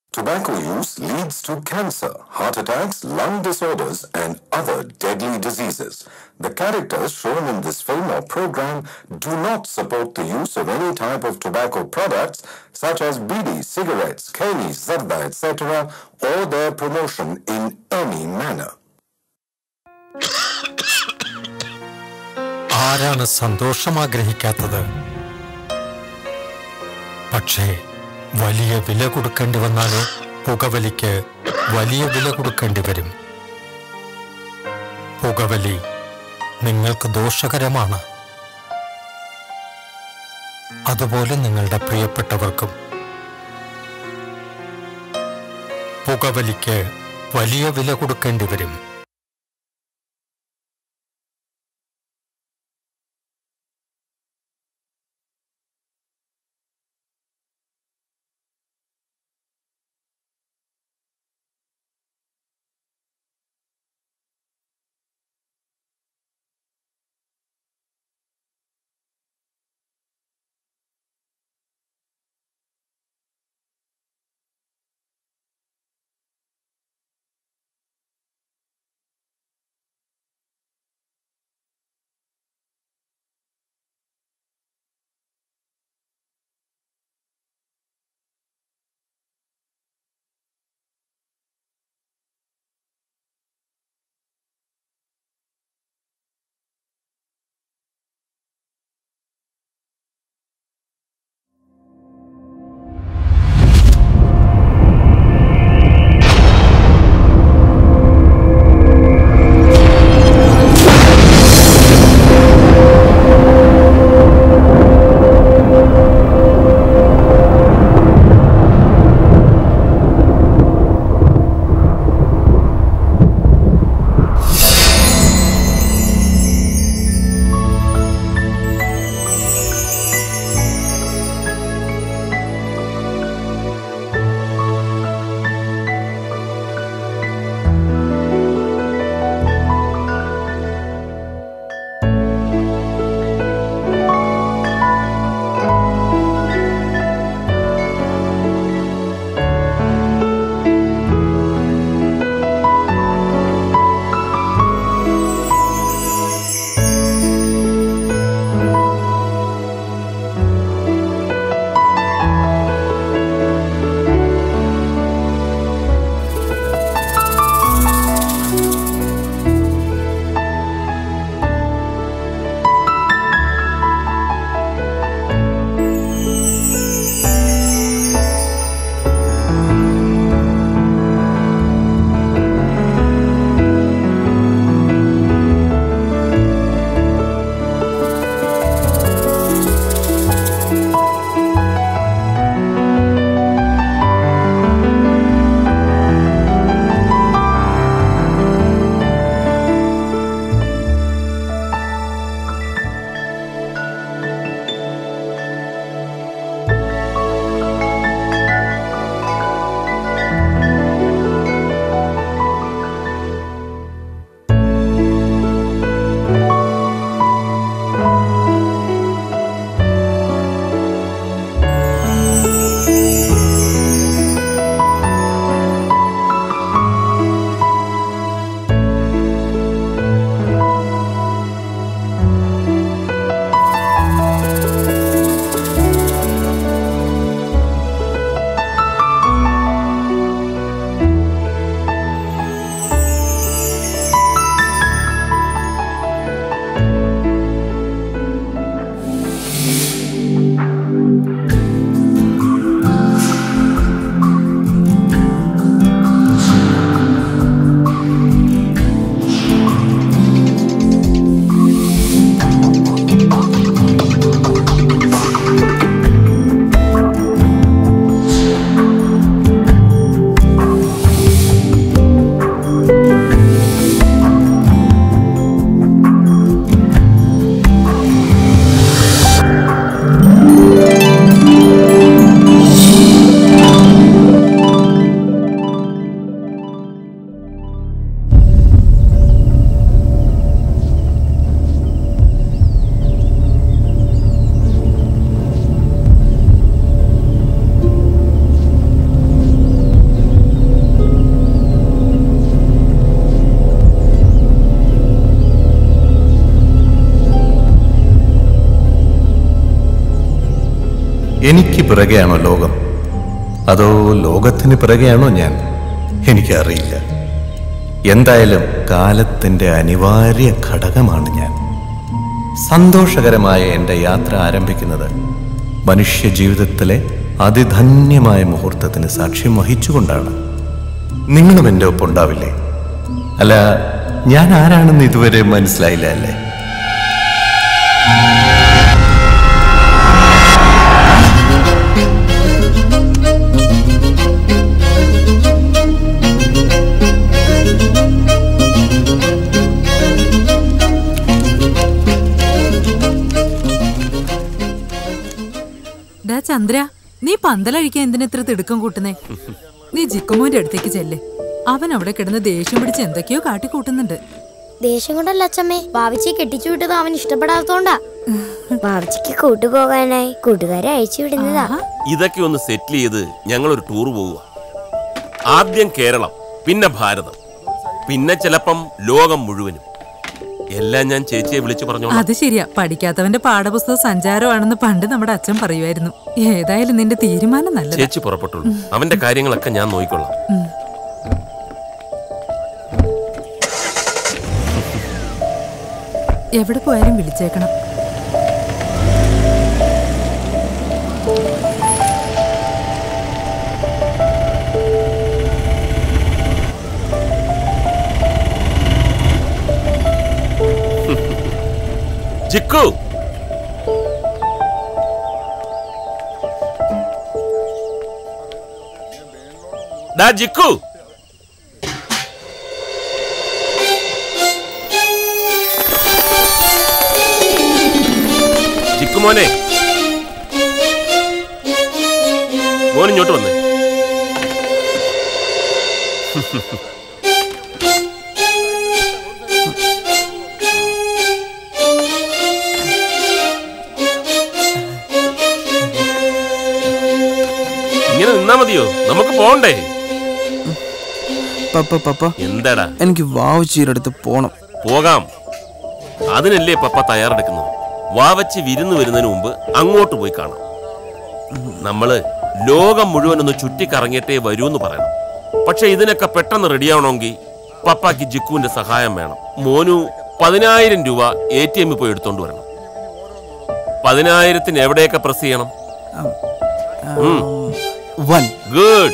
Tobacco use leads to cancer, heart attacks, lung disorders, and other deadly diseases. The characters shown in this film or program do not support the use of any type of tobacco products such as bidi, cigarettes, keni, zarda, etc., or their promotion in any manner. ആരാണ് സന്തോഷം ആഗ്രഹിക്കാത്തത് പക്ഷേ വലിയ വില കൊടുക്കേണ്ടി വന്നാലോ പുകവലിക്ക് വലിയ വില കൊടുക്കേണ്ടി വരും പുകവലി നിങ്ങൾക്ക് ദോഷകരമാണ് അതുപോലെ നിങ്ങളുടെ പ്രിയപ്പെട്ടവർക്കും പുകവലിക്ക് വലിയ വില കൊടുക്കേണ്ടി വരും എനിക്ക് പിറകെയാണോ ലോകം അതോ ലോകത്തിന് പിറകെയാണോ ഞാൻ എനിക്കറിയില്ല എന്തായാലും കാലത്തിന്റെ അനിവാര്യ ഘടകമാണ് ഞാൻ സന്തോഷകരമായ എൻ്റെ യാത്ര ആരംഭിക്കുന്നത് മനുഷ്യ ജീവിതത്തിലെ അതിധന്യമായ മുഹൂർത്തത്തിന് സാക്ഷ്യം വഹിച്ചുകൊണ്ടാണ് നിങ്ങളും എൻ്റെ ഒപ്പം ഉണ്ടാവില്ലേ അല്ല ഞാൻ ആരാണെന്ന് ഇതുവരെ മനസ്സിലായില്ല അല്ലേ ഡാ ചന്ദ്ര നീ പന്തലഴിക്കാൻ എന്തിനാ ഇത്ര തിടുക്കം കൂട്ടുന്നേ നീ ജിക്കുമോന്റെ അടുത്തേക്ക് ചെല്ല് അവൻ അവിടെ കിടന്ന് ദേഷ്യം പിടിച്ച് എന്തൊക്കെയോ കാട്ടിക്കൂട്ടുന്നുണ്ട് ദേഷ്യം കൊണ്ടല്ല അച്ഛമ്മേ ഭാവിച്ചിയെ കെട്ടിച്ചു വിട്ടത് അവൻ ഇഷ്ടപ്പെടാത്തോണ്ടാ ഭാവിച്ചിക്ക് കൂട്ടുപോകാനായി കൂട്ടുകാരെ അയച്ചു വിടുന്നതാ ആഹാ. ഇതൊക്കെ ഒന്ന് സെറ്റിൽ ചെയ്ത് ഞങ്ങൾ ഒരു ടൂർ പോവുക ആദ്യം കേരളം പിന്നെ ഭാരതം പിന്നെ ചിലപ്പം ലോകം മുഴുവനും എല്ലാം ഞാൻ ചേച്ചിയെ വിളിച്ചു പറഞ്ഞോളാം അത് ശരിയാ പഠിക്കാത്തവന്റെ പാഠപുസ്തക സഞ്ചാരമാണെന്ന് പണ്ട് നമ്മുടെ അച്ഛൻ പറയുമായിരുന്നു ഏതായാലും നിന്റെ തീരുമാനം നല്ലത് ചേച്ചി പുറപ്പെട്ടുള്ളൂ അവന്റെ കാര്യങ്ങളൊക്കെ ഞാൻ നോക്കിക്കൊള്ളാം എവിടെ പോയാലും വിളിച്ചേക്കണം ജിക്കു ഡാ ജിക്കു ജിക്കു മോനെ മോൻ ഇങ്ങോട്ട് വന്നേ ഇങ്ങനെ നിന്നാ മതിയോ നമുക്ക് പോണ്ടേ പപ്പ പപ്പ എന്താടാ എനിക്ക് വാവുച്ചിയുടെ അടുത്ത് പോണം പോകാം അതിനല്ലേ പപ്പ തയ്യാറെടുക്കുന്നത് വാവച്ച് വിരുന്ന് വരുന്നതിന് മുമ്പ് അങ്ങോട്ട് പോയി കാണാം നമ്മള് ലോകം മുഴുവൻ ഒന്ന് ചുറ്റിക്കറങ്ങിയിട്ടേ വരൂ എന്ന് പറയണം പക്ഷെ ഇതിനൊക്കെ പെട്ടെന്ന് റെഡിയാവണമെങ്കിൽ പപ്പാക്ക് ജിക്കുവിന്റെ സഹായം വേണം മോനു പതിനായിരം രൂപ എ ടി എമ്മിൽ പോയി എടുത്തോണ്ട് വരണം പതിനായിരത്തിന് എവിടെയൊക്കെ പ്രസ് ചെയ്യണം വൺ ഗുഡ്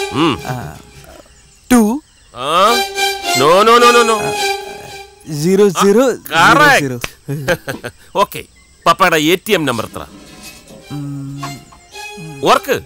ടു ആ no no no no no zero zero correct. Zero okay പപ്പയുടെ എ ടി എം നമ്പർ എത്ര ഓർക്ക്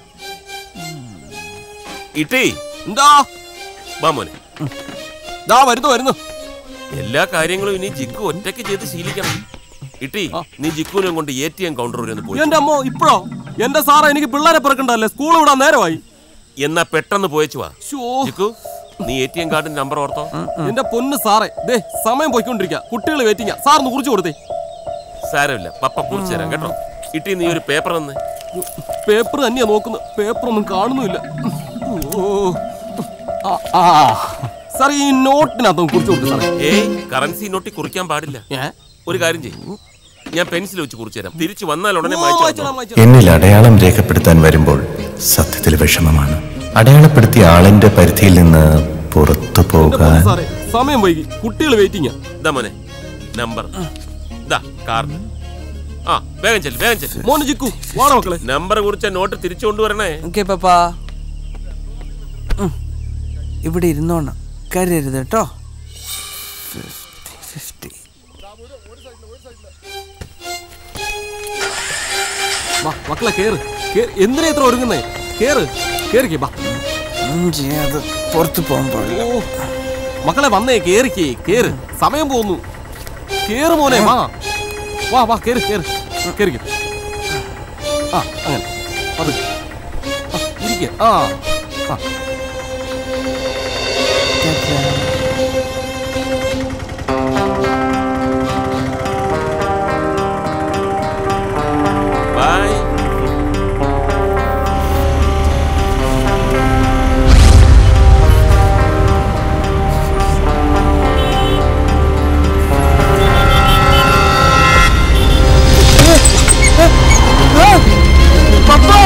ഇട്ടി എന്താ വാ മോനെ ദാ വരുന്നു വരുന്നു എല്ലാ കാര്യങ്ങളും ഇനി ജിക്കു ഒറ്റയ്ക്ക് ചെയ്ത് ശീലിക്കണം ഇട്ടി നീ ജിക്കുവിനെ കൊണ്ട് എ ടി എം കൗണ്ടർ വരെ ഒന്ന് പോയി എന്റെ അമ്മോ ഇപ്പഴോ എന്റെ സാറേ എനിക്ക് പിള്ളേരെ പിറക്കണ്ടല്ലേ സ്കൂൾ വിടാൻ നേരമായി എന്നാ പെട്ടെന്ന് പോയച്ചു വാ ശ്ശോ. ജിക്കു നീ എ ടി എം കാർഡിന്റെ നമ്പർ ഓർത്തോ എന്റെ പൊന്ന് സാറേ ദേ സമയം പോയിക്കൊണ്ടിരിക്കുക കുട്ടികൾ വെയിറ്റിംഗ സാറിന് കുറിച്ച് കൊടുത്തേ സാരമില്ല പപ്പ കുറിച്ച് തരാം കേട്ടോ ഇട്ടി നീ ഒരു പേപ്പർ തന്ന് പേപ്പർ തന്നെയാ നോക്കുന്നത് പേപ്പർ ഒന്നും കാണുന്നുമില്ല ഓ ആ, ആ സാർ ഈ നോട്ടിനകത്തൊന്ന് കുറിച്ച് കൊടുത്തു സാറേ ഏയ് കറൻസി നോട്ടി കുറിക്കാൻ പാടില്ല ഏ? ഒരു കാര്യം ചെയ്യും ഞാൻ പെൻസിൽ വെച്ച് കുറിച്ചു തരാം തിരിച്ചു വന്നാൽ ഉടനെ ഓ, മായ്ച്ചു വായിച്ചോളാം, തന്നോ. വായിച്ചോളാം. എന്നിൽ അടയാളം രേഖപ്പെടുത്താൻ വരുമ്പോൾ സത്യത്തിൽ വിഷമമാണ് അടയാളപ്പെടുത്തിയ ആളിന്റെ പരിധിയിൽ നിന്ന് പുറത്തു എന്റെ പോകാൻ പൊന്ന് സാറേ സമയം വൈകി കുട്ടികൾ വെയിറ്റിംഗ ഇതാ മോനെ നമ്പർ ഇതാ കാർഡ് ആ വേഗം ചെല്ല് വേഗം ചെല്ല് മോന് ജിക്കു വാണ മക്കളെ നമ്പർ കുറിച്ച നോട്ട് തിരിച്ചു കൊണ്ടുവരണേ ഓക്കെ പപ്പ ഉം. ഇവിടെ ഇരുന്നോണം കരയരുത് കേട്ടോ ഫിഫ്റ്റി വാ മക്കളെ കേറ് കേറ്. എന്തിനാ ഇത്ര ഒരുങ്ങുന്നേ കേറ് കേറിക്കേ ബാ ഒന്നും ചെയ്യാതെ പുറത്ത് പോകാൻ പാടില്ല ഓ മക്കളെ വന്നേ കേറിക്കേ കേറ് സമയം പോകുന്നു കേറ് മോനെ വാ വാ വാ കേറ് കേറ് കേറിക്കേ ആ അങ്ങനെ അത് ഇരിക്ക ആ ആ ബൈ പപ്പ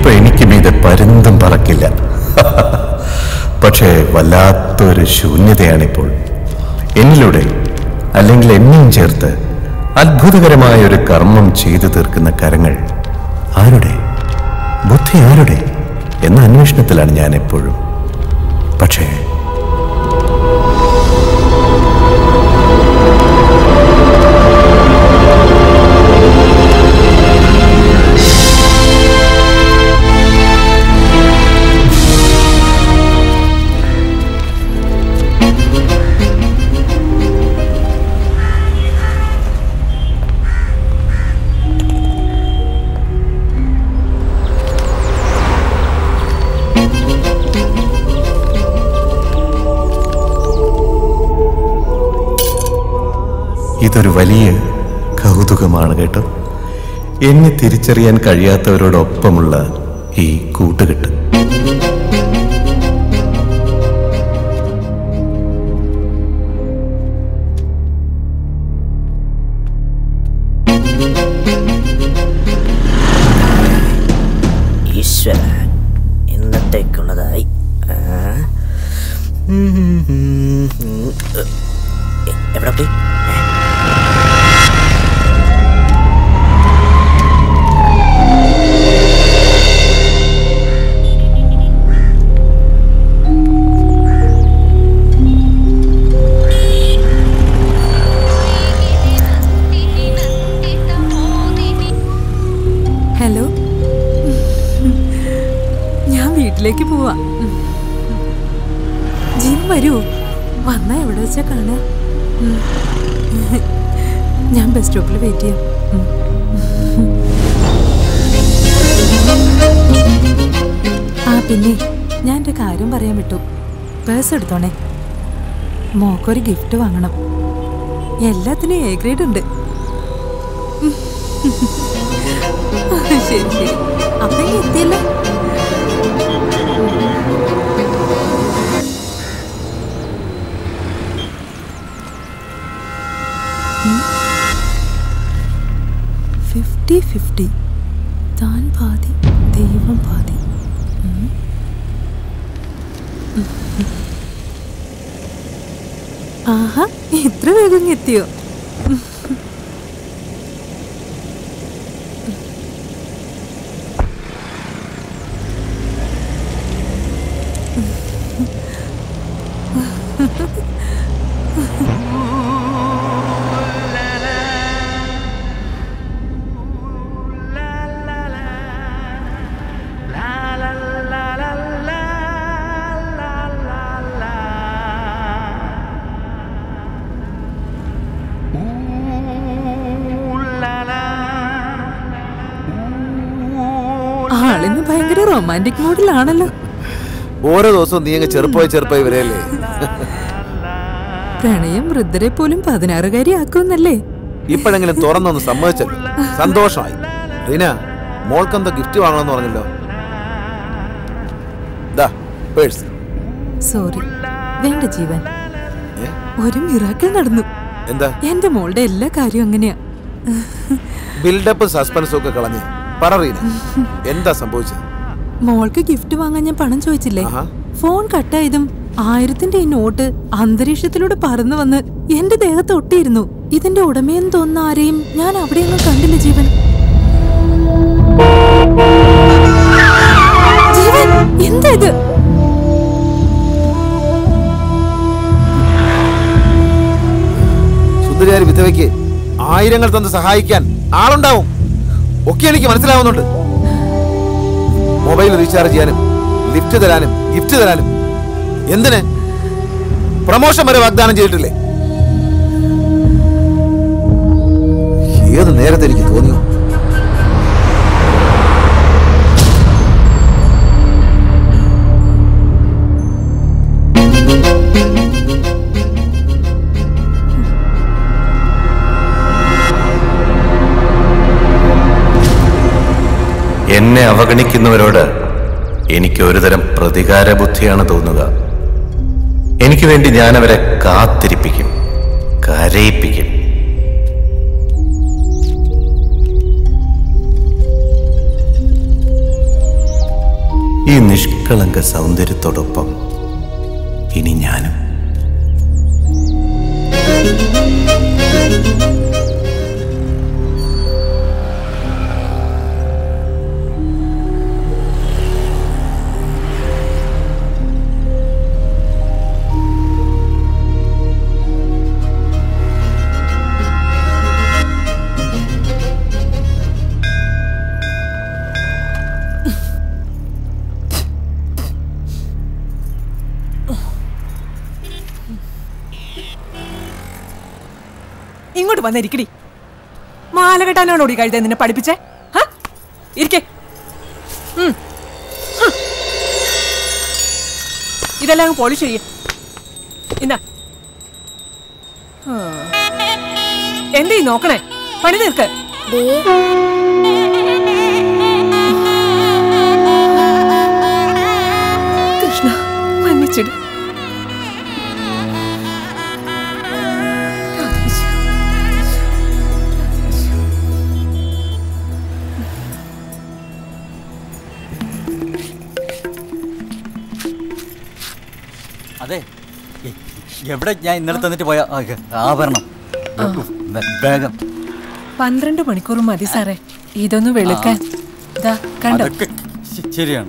ഇപ്പൊ എനിക്ക് മീതെ പരുന്തും പറക്കില്ല പക്ഷേ വല്ലാത്തൊരു ശൂന്യതയാണിപ്പോൾ എന്നിലൂടെ അല്ലെങ്കിൽ എന്നെയും ചേർത്ത് അത്ഭുതകരമായ ഒരു കർമ്മം ചെയ്തു തീർക്കുന്ന കരങ്ങൾ ആരുടെ ബുദ്ധി ആരുടെ എന്ന അന്വേഷണത്തിലാണ് ഞാൻ എപ്പോഴും പക്ഷേ ഇതൊരു വലിയ കൗതുകമാണ് കേട്ടോ എന്നെ തിരിച്ചറിയാൻ കഴിയാത്തവരോടൊപ്പമുള്ള ഈ കൂട്ടുകെട്ട് ഈശ്വര ഇന്നത്തേക്കുള്ളതായി ആ. ഉം, ഉം, ഉം, ഉം. എ- എവിടെ പോയി ഹലോ ഞാൻ വീട്ടിലേക്ക് പോവാ ജിം വരൂ വന്നാ എവിടെ വെച്ചാ കാണാ ഉം. ഞാൻ ബസ് സ്റ്റോപ്പിൽ വെയിറ്റ് ചെയ്യാം ഉം. ആ പിന്നെ ഞാൻ എൻ്റെ കാര്യം പറയാൻ വിട്ടു പേഴ്സ് എടുത്തോണേ മോക്കൊരു ഗിഫ്റ്റ് വാങ്ങണം എല്ലാത്തിനും എ ഗ്രേഡ് ഉണ്ട് ശരി ശരി അപ്പൊ ഇനി എത്തിയല്ലോ ഫിഫ്റ്റി ഫിഫ്റ്റി താൻ പാതി ദൈവം പാതി ഉം. ആഹാ ഇത്ര വേഗം എത്തിയോ ആളിന്ന് ഭയങ്കര റൊമാൻറ്റിക് മൂഡിലാണല്ലോ ഓരോ ദിവസവും നീ അങ്ങ് ചെറുപ്പമായി ചെറുപ്പമായി വരെയല്ലേ പ്രണയം വൃദ്ധരെ പോലും പതിനാറുകാരി ആക്കുമെന്നല്ലേ ഇപ്പോഴെങ്കിലും തുറന്നൊന്ന് സമ്മതിച്ചല്ലോ സന്തോഷമായി റീന മോൾക്കെന്തോ ഗിഫ്റ്റ് വാങ്ങണമെന്ന് പറഞ്ഞല്ലോ ദാ പേഴ്സ് സോറി വേണ്ട ജീവൻ ഒരു മിറാക്കിൾ നടന്നു എന്താ എന്റെ മോളുടെ എല്ലാ കാര്യവും അങ്ങനെയാ ബിൽഡപ്പ് സസ്പെൻസും ഒക്കെ കളഞ്ഞ് പറ റീന എന്താ സംഭവിച്ചത് മോൾക്ക് ഗിഫ്റ്റ് വാങ്ങാൻ ഞാൻ പണം ചോദിച്ചില്ലേ ആഹാ. ഫോൺ കട്ടായതും ആയിരത്തിന്റെ ഈ നോട്ട് അന്തരീക്ഷത്തിലൂടെ പറന്നു വന്ന് എന്റെ ദേഹത്ത് ഒട്ടിയിരുന്നു ഇതിന്റെ ഉടമയെന്ന് തോന്നുന്ന ആരെയും ഞാൻ അവിടെയൊന്നും കണ്ടില്ല ജീവൻ ജീവൻ എന്താ ഇത് സുന്ദരിയാരി വിധവയ്ക്ക് ആയിരങ്ങൾ തന്ന് സഹായിക്കാൻ ആളുണ്ടാവും ഒക്കെ എനിക്ക് മനസ്സിലാവുന്നുണ്ട് മൊബൈൽ റീചാർജ് ചെയ്യാനും ലിഫ്റ്റ് തരാനും ഗിഫ്റ്റ് തരാനും എന്തിന് പ്രമോഷൻ വരെ വാഗ്ദാനം ചെയ്തിട്ടില്ലേ ഏത് നേരത്തെ എനിക്ക് തോന്നിയോ എന്നെ അവഗണിക്കുന്നവരോട് എനിക്ക് ഒരുതരം പ്രതികാര ബുദ്ധിയാണ് തോന്നുക എനിക്ക് വേണ്ടി ഞാൻ അവരെ കാത്തിരിപ്പിക്കും കരയിപ്പിക്കും ഈ നിഷ്കളങ്ക സൗന്ദര്യത്തോടൊപ്പം ഇനി ഞാനും ഇങ്ങോട്ട് വന്നിരിക്കടി മാല കെട്ടാനാണോടി കഴുത നിന്നെ പഠിപ്പിച്ചേ ഹാ? ഇരിക്കെ ഉം. ഉം. ഇതെല്ലാം അങ്ങ് പോളിഷ് ചെയ്യ ഇന്നാ ആ. എന്തേ ഈ നോക്കണേ പണി തീർക്ക് കൃഷ്ണ മன்னிച്ചിട് അതെ എ- എവിടെ ഞാൻ ഇന്നലെ തന്നിട്ട് പോയ ആ, ആഭരണം വേ- വേഗം പന്ത്രണ്ട് മണിക്കൂർ മതി സാറേ ഇതൊന്ന് വെളുക്കാൻ ഇതാ കണ്ടോ അതൊക്കെ ശ- ശരിയാണ്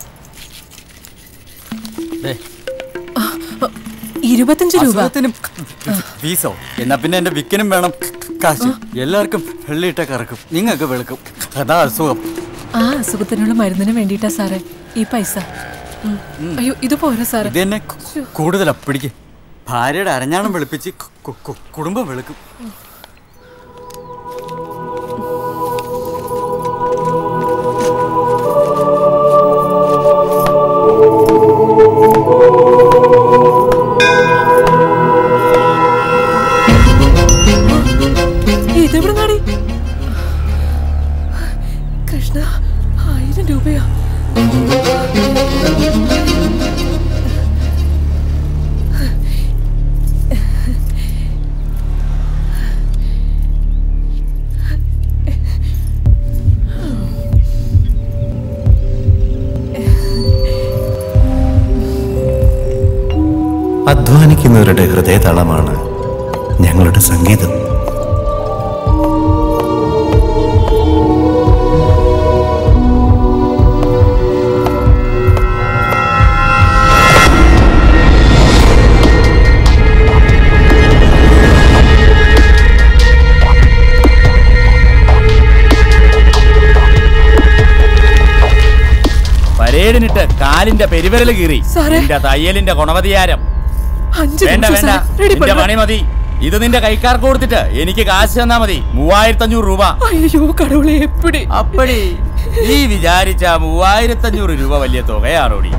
ദേ, ഇരുപത്തഞ്ച് രൂപ അസുഖത്തിനും ഫീസോ എന്നാ പിന്നെ എന്റെ വിക്കനും വേണം കാശ് എല്ലാവർക്കും വെള്ളിയിട്ട കറക്കും നിങ്ങൾക്ക് വെളുക്കും അതാ അസുഖം ആ അസുഖത്തിനുള്ള മരുന്നിന് വേണ്ടിയിട്ടാ സാറേ ഈ പൈസ ഉം. അയ്യോ ഇത് പോരാ സാറേ ഇത് തന്നെ കൂടുതലാ പിടിക്ക് ഭാര്യയുടെ അരഞ്ഞാണം വെളുപ്പിച്ച് കു- കു- കു- കുടുംബം വെളുക്കും ഇതെവിടെ നാടി കൃഷ്ണ ആയിരം രൂപയാ അധ്വാനിക്കുന്നവരുടെ ഹൃദയതാളമാണ് ഞങ്ങളുടെ സംഗീതം പരേഡിനിട്ട് കാലിന്റെ പെരുവിരൽ കീറി സാറേ. നിന്റെ തയ്യലിന്റെ ഗുണവതിയാരം അഞ്ച് വേണ്ട നിമിഷം വേണ്ട സാർ. റെഡി നിന്റെ പണിയാ. പണി മതി ഇത് നിന്റെ കൈക്കാർക്ക് കൊടുത്തിട്ട് എനിക്ക് കാശ് തന്നാ മതി മൂവായിരത്തി അഞ്ഞൂറ് രൂപ അയ്യോ കടവുളെ എപ്പിടി അപ്പടി നീ വിചാരിച്ച മൂവായിരത്തി അഞ്ഞൂറ് രൂപ വലിയ തുകയാണോടി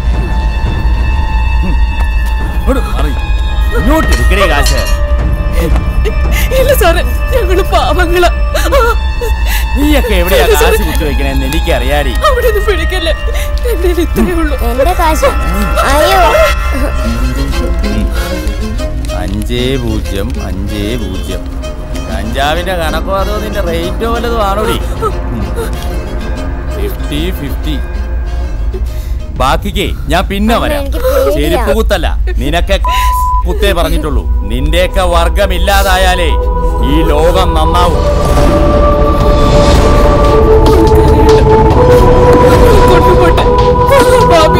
ഹും. ഇങ്ങോട്ട് മാറി. ഇങ്ങോട്ട് എടുക്കണേ കാശ് ഇല്ല സാറേ ഞങ്ങള് പാവങ്ങളാ നീയൊക്കെ എവിടെയാ കാശ് കുത്തി വെക്കണേന്ന് എനിക്കറിയാടി അവിടെ നിന്ന് പിടിക്കല്ലേ എന്റെ ഇത്രയേ ഉള്ളൂ എന്റെ കാശ് അയ്യോ അഞ്ചേ പൂജ്യം അഞ്ചേ പൂജ്യം കഞ്ചാവിന്റെ കണക്കോ അതോ നിന്റെ റേറ്റോ വല്ലതും ആണോടി ഫിഫ്റ്റി ഫിഫ്റ്റി ബാക്കിക്ക് ഞാൻ പിന്നെ വരാം എനിക്ക് പേടിയാ. ചെരുപ്പ് കുത്തല്ല നിനക്കെ കുത്തേ പറഞ്ഞിട്ടുള്ളൂ നിന്റെയൊക്കെ വർഗമില്ലാതായാലേ ഈ ലോകം നന്നാവും കൊണ്ടുപോട്ടെ ബാബി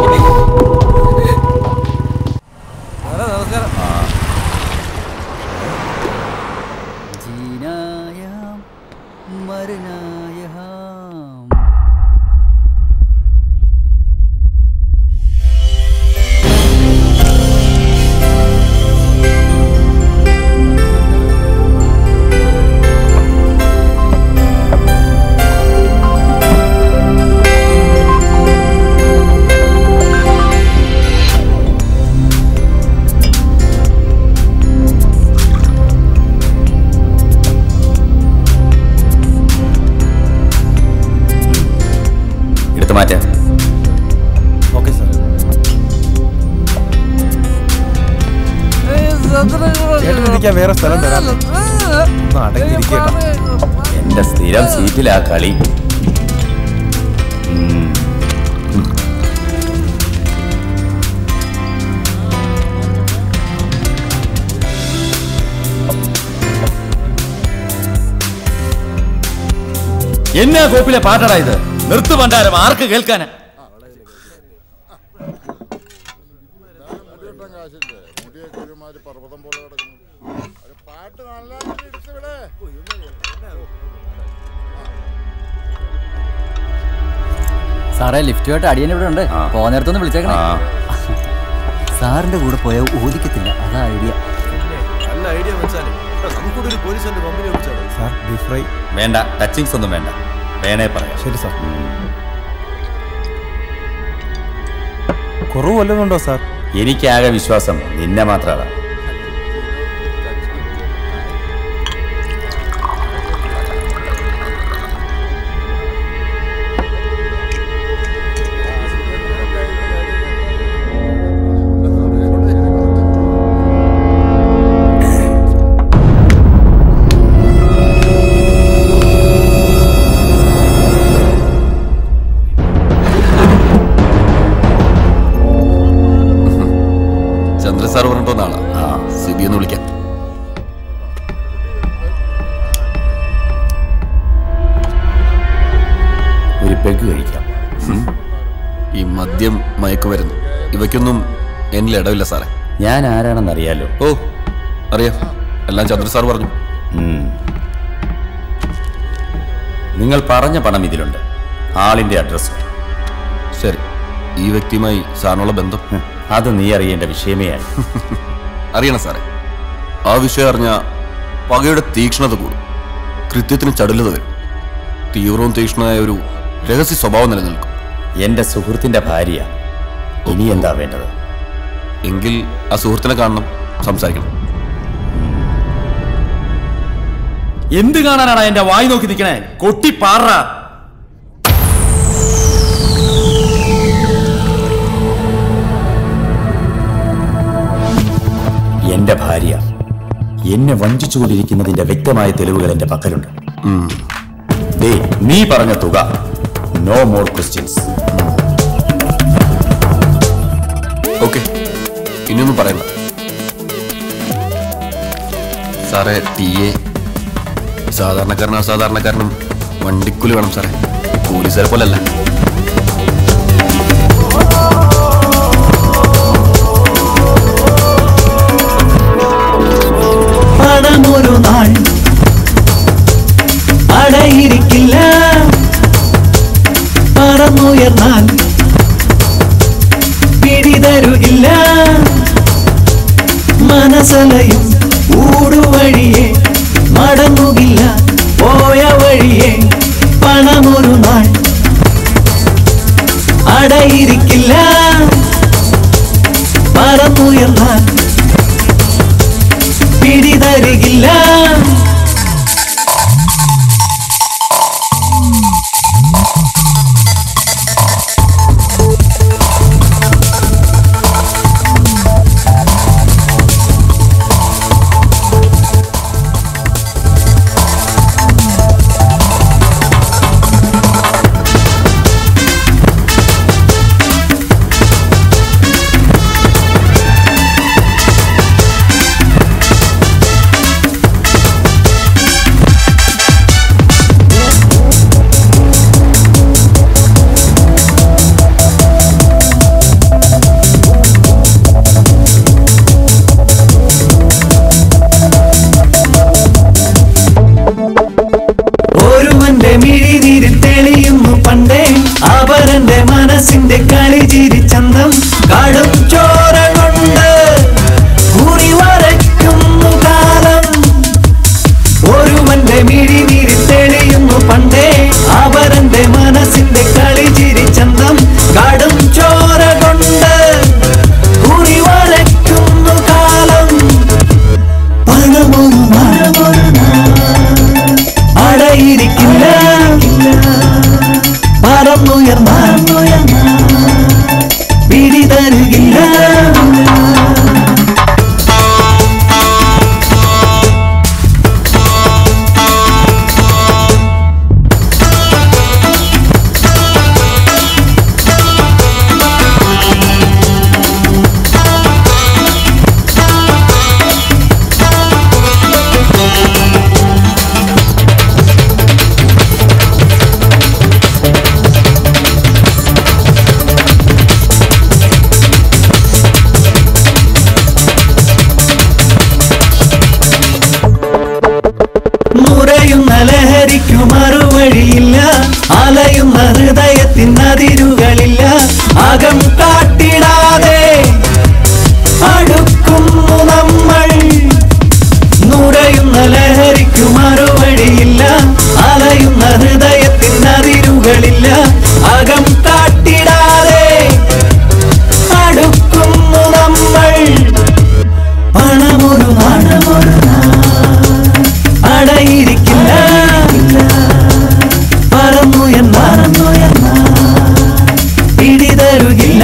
ജീനായാം മരനായാം എടുത്തു മാറ്റാം ഓക്കെ സാർ ചേട്ടനിരിക്കാൻ വേറെ സ്ഥലം തരാം ഒന്ന് അടങ്ങിയിരിക്കട്ടോ എന്റെ സ്ഥിരം സീറ്റിലാ കളി ഉം. ഉം. എന്നാ കോപ്പിലെ പാട്ടടാ ഇത് നിർത്തു പണ്ടാരം ആർക്ക് കേൾക്കാനാ സാറേ ലിഫ്റ്റുമായിട്ട് അടിയൻ ഇവിടെ ഉണ്ട് പോന്നേരത്തൊന്ന് വിളിച്ചേക്കണേ സാറിന്റെ കൂടെ പോയാൽ ഊതിക്കത്തില്ല അതാ ഐഡിയ നല്ല ഐഡിയ വെച്ചാലേ നമുക്കൂടെ ഒരു പോലീസിന്റെ കമ്പനി വെച്ചാലോ സാർ ബീഫ് ഫ്രൈ വേണ്ട ടച്ചിങ്സ് ഒന്നും വേണ്ട വേണേ പറയാം ശരി സാർ കുറവ് വല്ലതുണ്ടോ സാർ എനിക്കാകെ വിശ്വാസം നിന്നെ മാത്രമാണ് ചന്ദ്ര സാർ പറഞ്ഞിട്ടോ നാളെ സിബി എന്ന് വിളിക്കാം ഒരു പെഗ് കഴിക്കാം ഈ മദ്യം മയക്കുമരുന്ന് ഇവയ്ക്കൊന്നും എന്നിൽ ഇടവില്ല സാറേ ഞാൻ ആരാണെന്നറിയാലോ ഓ അറിയാം എല്ലാം ചന്ദ്ര സാർ പറഞ്ഞു ഉം. നിങ്ങൾ പറഞ്ഞ പണം ഇതിലുണ്ട് ആളിന്റെ അഡ്രസ് ശരി ഈ വ്യക്തിയുമായി സാറിനുള്ള ബന്ധം അത് നീ അറിയേണ്ട വിഷയമേ അല്ല അറിയണം സാറേ ആ വിഷയം അറിഞ്ഞ പകയുടെ തീക്ഷ്ണത കൂടും കൃത്യത്തിന് ചടുലത വരും തീവ്രവും തീക്ഷ്ണമായ ഒരു രഹസ്യ സ്വഭാവം നിലനിൽക്കും എന്റെ സുഹൃത്തിന്റെ ഭാര്യ ഇനി എന്താ വേണ്ടത് എങ്കിൽ ആ സുഹൃത്തിനെ കാണണം സംസാരിക്കണം എന്ത് കാണാനാണ് എന്റെ വായി നോക്കി നിൽക്കണേ കൊട്ടി പാറ എന്റെ ഭാര്യ എന്നെ വഞ്ചിച്ചുകൊണ്ടിരിക്കുന്നതിന്റെ വ്യക്തമായ തെളിവുകൾ എന്റെ പക്കലുണ്ട് ദേ, നീ പറഞ്ഞ തുക നോ മോർ ക്വസ്റ്റ്യൻസ് ഓക്കെ ഇനിയൊന്നും പറയണ്ട സാറേ ടി എ സാധാരണക്കാരനും അസാധാരണക്കാരനും വണ്ടിക്കൂലി വേണം സാറേ പോലീസുകാരെ പോലല്ല പണമൊരു നാൾ അടയിരിക്കില്ല പറന്നുയർന്നാൽ പിടിതരുകില്ല മനസ്സലയും ഊടുവഴിയെ മടങ്ങുകില്ല പോയ വഴിയെ പണമൊരു നാൾ അടയിരിക്കില്ല പറന്നുയർന്നാൽ പിടിതരുകില്ല ലഹരിക്കു മറുവഴിയില്ല അലയുന്ന ഹൃദയത്തിൻ അതിരുകളില്ല അകം കാട്ടിടാതെ അടുക്കുന്നു നമ്മൾ നുരയുന്ന ലഹരിക്കു മറുവഴിയില്ല അലയുന്ന ഹൃദയത്തിൻ അതിരുകളില്ല അകം കാട്ടിടാതെ അടുക്കുന്നു നമ്മൾ പണമൊരു നാണമൊരു അടയിരിക്കില്ല പറന്നുയർന്ന പറന്നുയർന്ന പിടിതരുകില്ല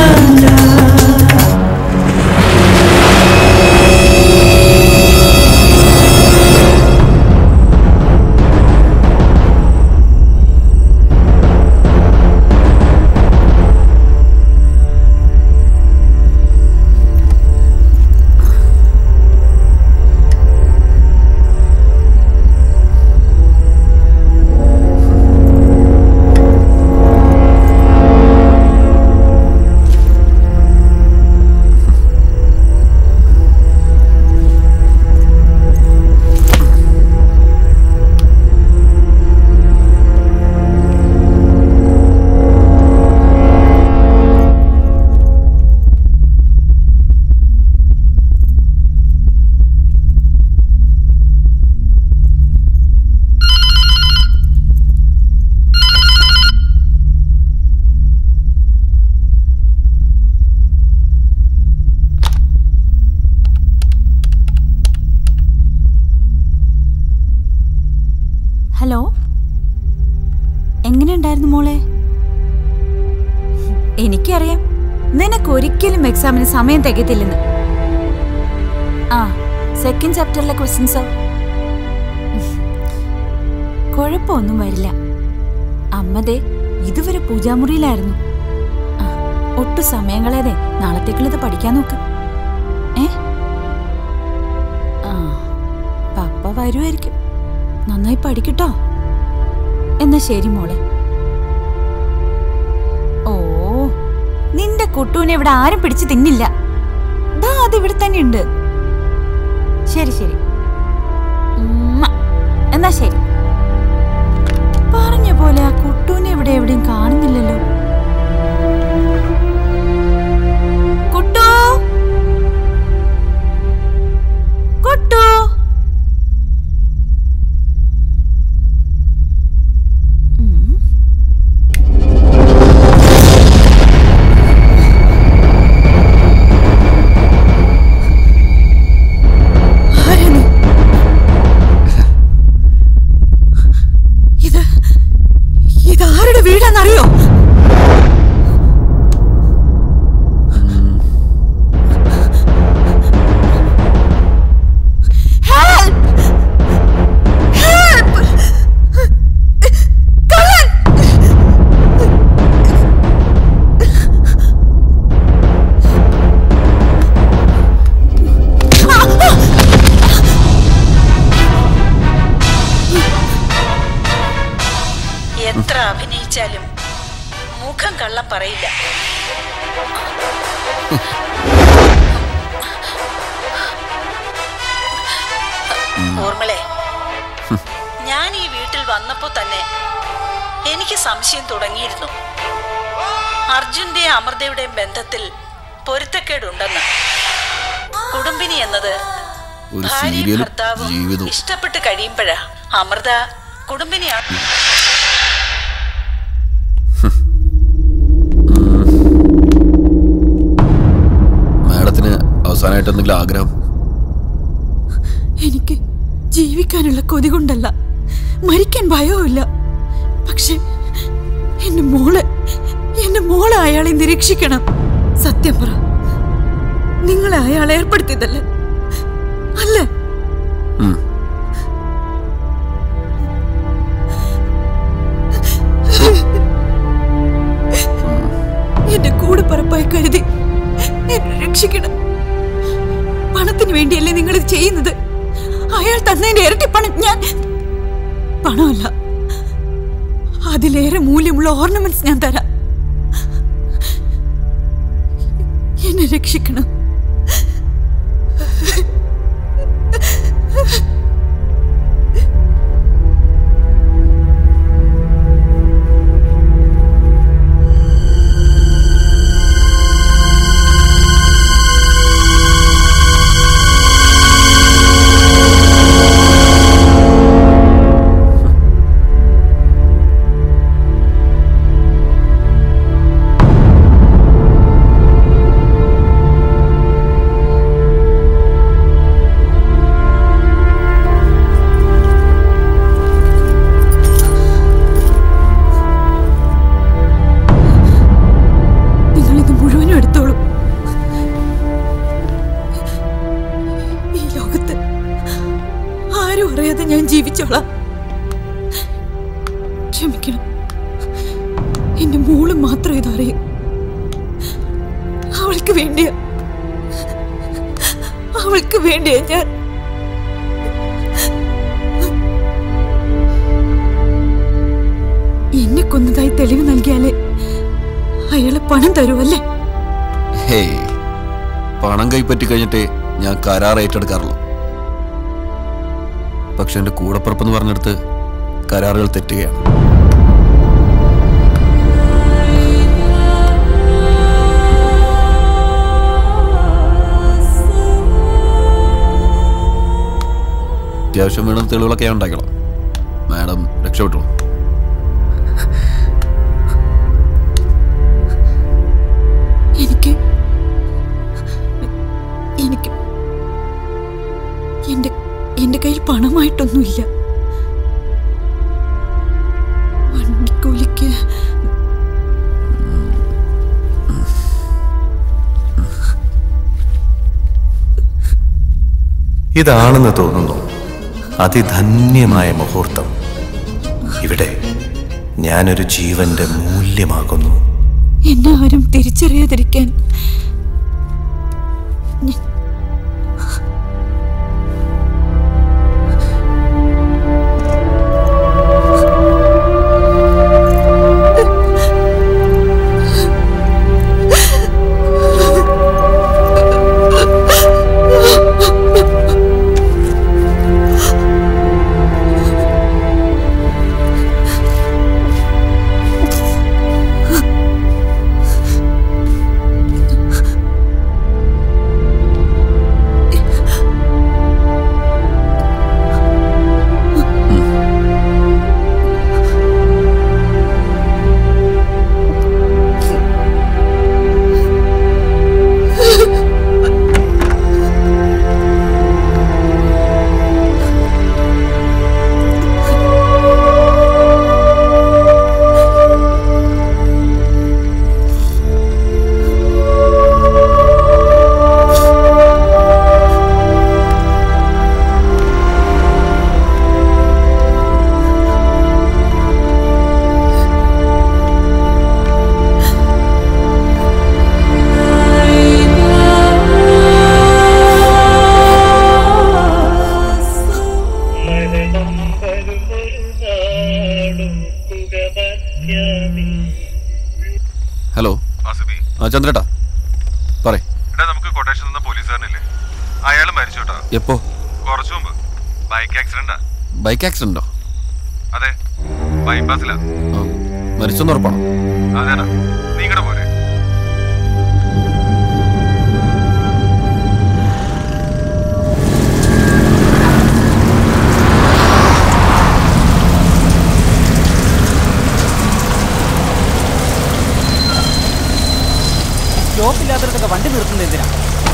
ഹലോ എങ്ങനെയുണ്ടായിരുന്നു മോളെ എനിക്കറിയാം നിനക്ക് ഒരിക്കലും എക്സാമിന് സമയം തികയത്തില്ലെന്ന് ആ സെക്കൻഡ് ചാപ്റ്ററിലെ ക്വസ്റ്റ്യൻസോ കുഴപ്പമൊന്നും വരില്ല അമ്മതേ ഇതുവരെ പൂജാമുറിയിലായിരുന്നു ആ ഒട്ടും സമയം കളയാതെ നാളത്തേക്കുള്ളത് പഠിക്കാൻ നോക്ക് ഏ ആ പപ്പ വരുമായിരിക്കും നന്നായി പഠിക്കട്ടോ എന്നാ ശരി മോളെ ഓ നിന്റെ കുട്ടൂനെ ഇവിടെ ആരും പിടിച്ച് തിന്നില്ല ദാ അത് ഇവിടെ തന്നെ ഉണ്ട് ശരി ശരി ഉമ്മ. എന്നാ ശരി പറഞ്ഞ പോലെ ആ കുട്ടൂനെ ഇവിടെ എവിടെയും കാണുന്നില്ലല്ലോ കുട്ടു കുട്ടു ഇത് ഇതാരുടെ വീടാന്നറിയോ Help! Help! കള്ളൻ! എത്ര അഭിനയിച്ചാലും മുഖം കള്ളം പറയില്ല ഓർമ്മളെ ഞാൻ ഈ വീട്ടിൽ വന്നപ്പോ തന്നെ എനിക്ക് സംശയം തുടങ്ങിയിരുന്നു അർജുന്റെയും അമൃതയുടെയും ബന്ധത്തിൽ പൊരുത്തക്കേടുണ്ടെന്ന് കുടുംബിനി എന്നത് ഒരു ഭാര്യയും സീരിയലും ഭർത്താവും ജീവിതവും ഇഷ്ടപ്പെട്ട് കഴിയുമ്പോഴാ അമൃത കുടുംബിനിയാണ് മാഡത്തിന് അവസാനമായിട്ട് എന്തെങ്കിലും ആഗ്രഹം എനിക്ക് ജീവിക്കാനുള്ള കൊതി കൊണ്ടല്ല മരിക്കാൻ ഭയവുമില്ല പക്ഷെ എന്റെ മോളെ എന്റെ മോളെ അയാളെ നിരീക്ഷിക്കണം സത്യം പറ നിങ്ങളെ അയാളെ ഏർപ്പെടുത്തിയതല്ലേ അല്ലേ ഉം. എന്റെ കൂടെ പറപ്പായി കരുതി എന്നെ രക്ഷിക്കണം പണത്തിന് വേണ്ടിയല്ലേ നിങ്ങൾ ഇത് ചെയ്യുന്നത് അയാൾ തന്നതിന്റെ ഇരട്ടി പണം ഞാൻ പണമല്ല അതിലേറെ മൂല്യമുള്ള ഓർണമെന്റ്സ് ഞാൻ തരാം എന്നെ രക്ഷിക്കണം അവള് മാത്രം ഇതറിയും അവൾക്ക് വേണ്ടിയ അവൾക്ക് വേണ്ടിയ ഞാൻ എന്നെ കൊന്നതായി തെളിവ് നൽകിയാലേ അയാളെ പണം തരുമല്ലേ ഹേയ് പണം കൈപ്പറ്റി കഴിഞ്ഞിട്ടേ ഞാൻ കരാർ ഏറ്റെടുക്കാറുള്ളൂ പക്ഷെ എൻ്റെ കൂടപ്പുറപ്പെന്ന് പറഞ്ഞെടുത്ത് കരാറുകൾ തെറ്റുകയാണ് അത്യാവശ്യം വേണം തെളിവുകളൊക്കെ ഞാൻ ഉണ്ടാക്കണം മാഡം രക്ഷപ്പെട്ടു എനിക്ക് എനിക്ക് എന്റെ എന്റെ കയ്യിൽ പണമായിട്ടൊന്നുമില്ല വണ്ടിക്കൂലിക്ക് ഇതാണെന്ന് തോന്നുന്നു അതിധന്യമായ മുഹൂർത്തം ഇവിടെ ഞാനൊരു ജീവന്റെ മൂല്യമാകുന്നു എന്നെ ആരും തിരിച്ചറിയാതിരിക്കാൻ ഞ- ഹലോ ആ ചന്ദ്രേട്ടാ പറ എടാ നമുക്ക് കൊട്ടേഷൻ തന്ന പോലീസുകാരനില്ലേ അയാൾ മരിച്ചോട്ടാ എപ്പോ കുറച്ചു മുമ്പ് ബൈക്ക് ആക്സിഡന്റാ ബൈക്ക് ആക്സിഡന്റോ അതെ ബൈപ്പാസിലാ മരിച്ചെന്ന് ഉറപ്പാണോ അതേടാ നീ ഇങ്ങടെ പോരെ സ്റ്റോപ്പില്ലാത്തടത്തൊക്കെ വണ്ടി നിർത്തുന്നത് എന്തിനാ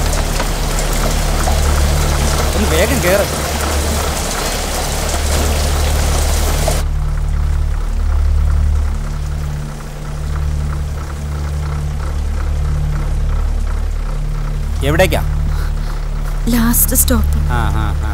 ഒന്ന് വേഗം കേറ് എവിടേക്കാ ലാസ്റ്റ് സ്റ്റോപ്പ് ആ ആ ആ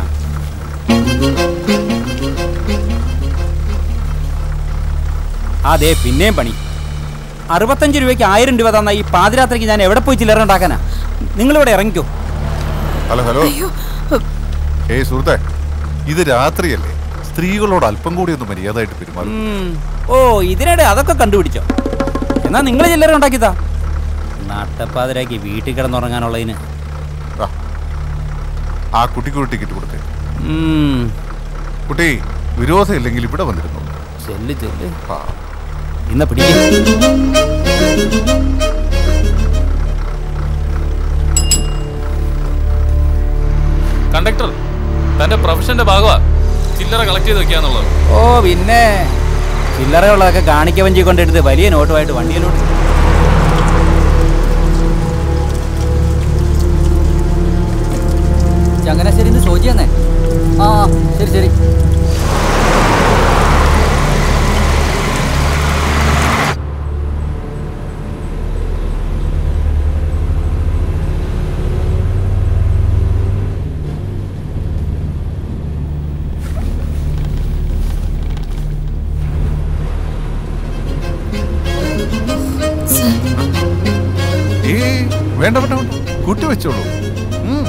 അതെ പിന്നെയും പണി അറുപത്തഞ്ച് രൂപയ്ക്ക് ആയിരം രൂപ തന്ന ഈ പാതിരാത്രിക്ക് ഞാൻ എവിടെ പോയി ചില്ലറ ഉണ്ടാക്കാനാ നിങ്ങളിവിടെ ഇറങ്ങിക്കോ ഹലോ ഹലോ ഏയ് സുഹൃത്തെ ഇത് രാത്രിയല്ലേ സ്ത്രീകളോട് അല്പം കൂടി ഒന്ന് മര്യാദയായിട്ട് പെരുമാറും ഉം. ഓ ഇതിനിടെ അതൊക്കെ കണ്ടുപിടിച്ചോ എന്നാ നിങ്ങൾ ചില്ലറ ഉണ്ടാക്കിയതാ നട്ടപ്പാതിരാക്കി വീട്ടിൽ കിടന്നുറങ്ങാനുള്ളതിന് ആ കുട്ടിക്ക് ഒരു ടിക്കറ്റ് കൊടുത്തേ ഉം. കുട്ടി വിരോധം ഇല്ലെങ്കിൽ ഇവിടെ വന്നിരുന്നു ചെല്ല് ചെല്ല് ഇന്ന പിടിക്കും കണ്ടക്ടർ തന്റെ പ്രൊഫഷന്റെ ഭാഗമാ ചില്ലറ കളക്ട് ചെയ്ത് വെക്കാന്നുള്ളത് ഓ പിന്നെ ചില്ലറയുള്ളതൊക്കെ കാണിക്ക വഞ്ചി കൊണ്ടെടുത്ത് വലിയ നോട്ടുമായിട്ട് വണ്ടിയിലോട്ട് ചങ്ങനാശ്ശേരി സോജി എന്നേ ആ ശരി ശരി ഏ വേണ്ട വേണ്ട വേണ്ട കൂട്ടി വെച്ചോളൂ ഉം.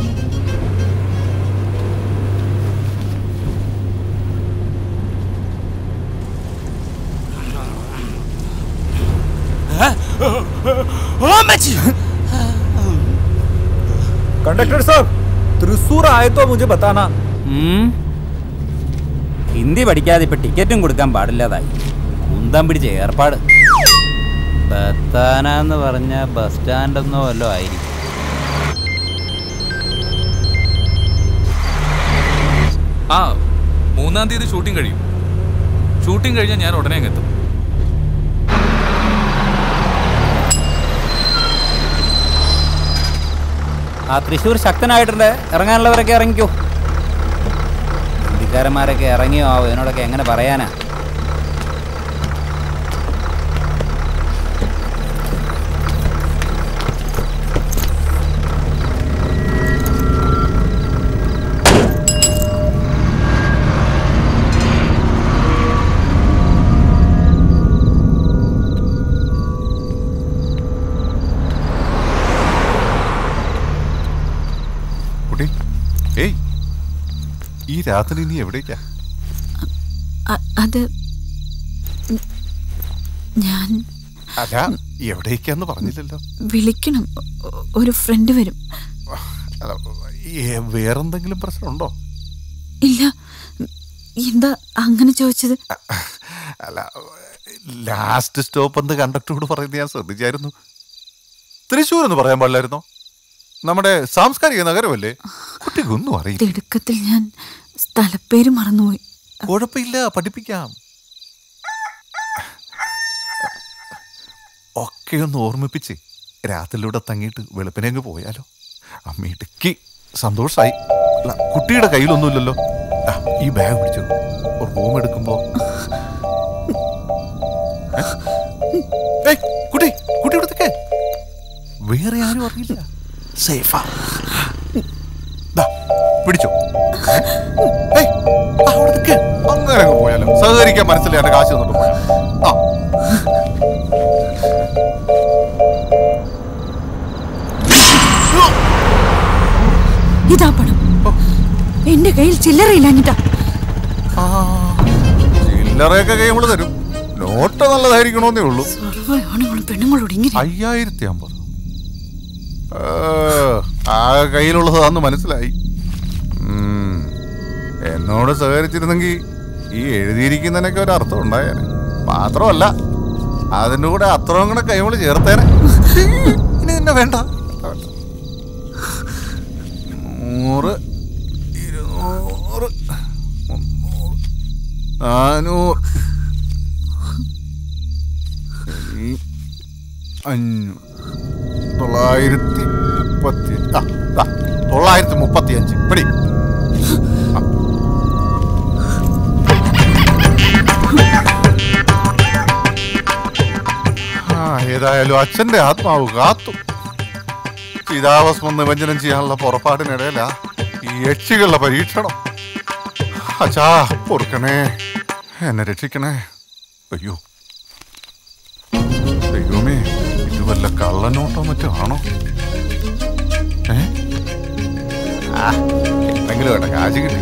कंडक्टर साहब തൃശ്ശൂർ ആയത്തോ മുझे बताना ഹിന്ദി പഠിക്കാതെ ഇപ്പൊ ടിക്കറ്റും കൊടുക്കാൻ പാടില്ലാതായി കുന്തം പിടിച്ച ഏർപ്പാട് ബത്താന എന്ന് പറഞ്ഞ ബസ് സ്റ്റാൻഡെന്നോ വല്ലോ ആയിരിക്കും ആ മൂന്നാം തീയതി ഷൂട്ടിംഗ് കഴിയും ഷൂട്ടിംഗ് കഴിഞ്ഞാൽ ഞാൻ ഉടനെ അങ്ങ് എത്തും ആ തൃശ്ശൂർ ശക്തനായിട്ടുണ്ട് ഇറങ്ങാനുള്ളവരൊക്കെ ഇറങ്ങിക്കോ ഹിന്ദിക്കാരന്മാരൊക്കെ ഇറങ്ങിയോ ആവോ എന്നോടൊക്കെ എങ്ങനെ പറയാനാ കുട്ടി ഏയ് ഈ രാത്രി നീ എവിടേക്കാ അ- അത് ഉം, ഞാൻ അല്ല എവിടേക്കാന്ന് പറഞ്ഞില്ലല്ലോ വിളിക്കണം ഒ- ഒരു ഫ്രണ്ട് വരും അല്ല, ഏ, വേറെന്തെങ്കിലും പ്രശ്നമുണ്ടോ ഇല്ല എന്താ അങ്ങനെ ചോദിച്ചത് അല്ല ലാസ്റ്റ് സ്റ്റോപ്പ് എന്ന് കണ്ടക്ടറോട് പറയുന്നത് ഞാൻ ശ്രദ്ധിച്ചായിരുന്നു തൃശ്ശൂർ എന്ന് പറയാൻ പാടില്ലായിരുന്നോ നമ്മുടെ സാംസ്കാരിക നഗരമല്ലേ കുട്ടിക്കൊന്നും അറിയില്ല തിടുക്കത്തിൽ ഞാൻ സ്ഥലപ്പേര് മറന്നുപോയി കുഴപ്പമില്ല പഠിപ്പിക്കാം ഒക്കെ ഒന്ന് ഓർമ്മിപ്പിച്ച് രാത്രിയിലൂടെ തങ്ങിയിട്ട് വെളുപ്പിനെ അങ്ങ് പോയാലോ അമ്മ ഇടുക്കി സന്തോഷായി അല്ല കുട്ടിയുടെ കയ്യിലൊന്നുമില്ലല്ലോ ആ, ഈ ബാഗ് പിടിച്ചു റൂം എടുക്കുമ്പോ ഏ? ഏയ്, കുട്ടി കുട്ടി ഇവിടത്തേക്ക് വേറെ ആരും അറിയില്ല സേഫാ ദാ, പിടിച്ചോ ഏയ്, ആ, അവിടെ നിക്ക്. അങ്ങനെ അങ്ങ് പോയാലോ സഹകരിക്കാൻ മനസ്സിലായി എന്റെ കാശ് തന്നിട്ട് പോയാലോ ആ ഇതാ പണം എന്റെ കയ്യിൽ ചില്ലറയില്ലാഞ്ഞിട്ടാ ചില്ലറയൊക്കെ കൈ നമ്മള് തരും നോട്ട് നല്ലതായിരിക്കണമെന്നേ ഉള്ളൂ സർവ്വ ആണുങ്ങളും പെണ്ണുങ്ങളോട് ഇങ്ങനെ അയ്യായിരത്തി അമ്പത് ആ കയ്യിലുള്ളത് അന്ന് മനസ്സിലായി ഉം. എന്നോട് സഹകരിച്ചിരുന്നെങ്കിൽ ഈ എഴുതിയിരിക്കുന്നതിനൊക്കെ ഒരു അർത്ഥം ഉണ്ടായേനെ മാത്രമല്ല അതിൻ്റെ കൂടെ അത്രയും കൂടെ കൈമള് ചേർത്തേനെ ഇനി തന്നെ വേണ്ട നൂറ് ഇരുന്നൂറ് മുന്നൂറ് നാനൂറ് ഇനി അഞ്ഞൂറ് തൊള്ളായിരത്തി മുപ്പത്തി ആ, ദാ, തൊള്ളായിരത്തി മുപ്പത്തി അഞ്ച് പിടി ആ. ആ ഏതായാലും അച്ഛന്റെ ആത്മാവ് കാത്തു ചിതാഭസ്മം നിമഞ്ജനം ചെയ്യാനുള്ള പുറപ്പാടിനിടയിലാ ഈ യക്ഷികളുടെ പരീക്ഷണം അച്ഛാ പൊറുക്കണേ എന്നെ രക്ഷിക്കണേ അയ്യോ ദൈവമേ ഇത് വല്ല കള്ളനോട്ടോ മറ്റോ ആണോ ഏ ആ, എന്തെങ്കിലും വേണ്ട കാശ് കിട്ടി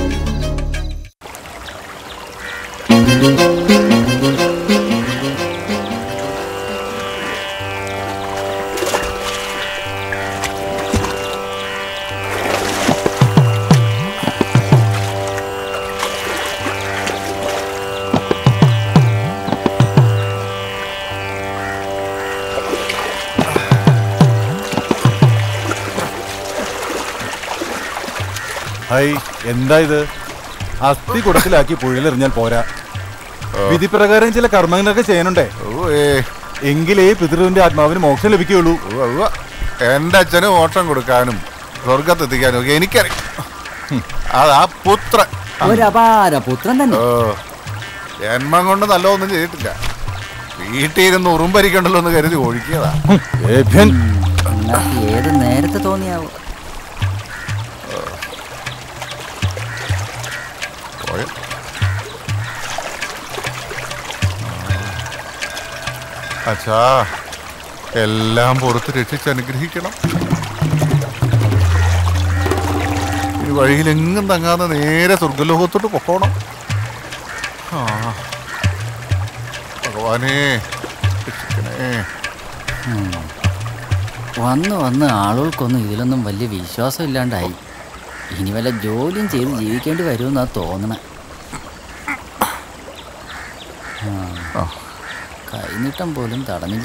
ഹായ് എന്താ ഇത് അസ്ഥി കുടത്തിലാക്കി പുഴയിലെറിഞ്ഞാൽ പോരാ വിധിപ്രകാരം ചില കർമ്മങ്ങളൊക്കെ ചെയ്യണുണ്ടേ എങ്കിലേ പിതൃവിന്റെ ആത്മാവിന് മോക്ഷം ലഭിക്കുകയുള്ളൂ എന്റെ അച്ഛന് മോക്ഷം കൊടുക്കാനും സ്വർഗത്തെത്തിക്കാനും ഒക്കെ എനിക്കറിയാം അതാ പുത്രൻ ഒരപാര പുത്രൻ തന്നെ ഓ ജന്മം കൊണ്ട് നല്ലതൊന്നും ചെയ്തിട്ടില്ല വീട്ടിൽ ഇരുന്ന് ഉറുമ്പരിക്കണ്ടല്ലോ എന്ന് കരുതി ഒഴിക്കിയതാ നിങ്ങൾക്ക് ഏത് നേരത്തെ തോന്നിയാവോ പോയോ? അച്ഛാ എല്ലാം പുറത്ത് രക്ഷിച്ച് അനുഗ്രഹിക്കണം ഈ വഴിയിലെങ്ങും തങ്ങാതെ നേരെ സ്വർഗലോകത്തോട്ട് പൊക്കോണം ആ ഭഗവാനേ രക്ഷിക്കണേ വന്ന് വന്ന് ആളുകൾക്കൊന്നും ഇതിലൊന്നും വലിയ വിശ്വാസം ഇല്ലാണ്ടായി ഇനി വല്ല ജോലിയും ചെയ്ത് ജീവിക്കേണ്ടി വരുമെന്നാ തോന്നണേ ആ. കൈനീട്ടം പോലും തടഞ്ഞില്ല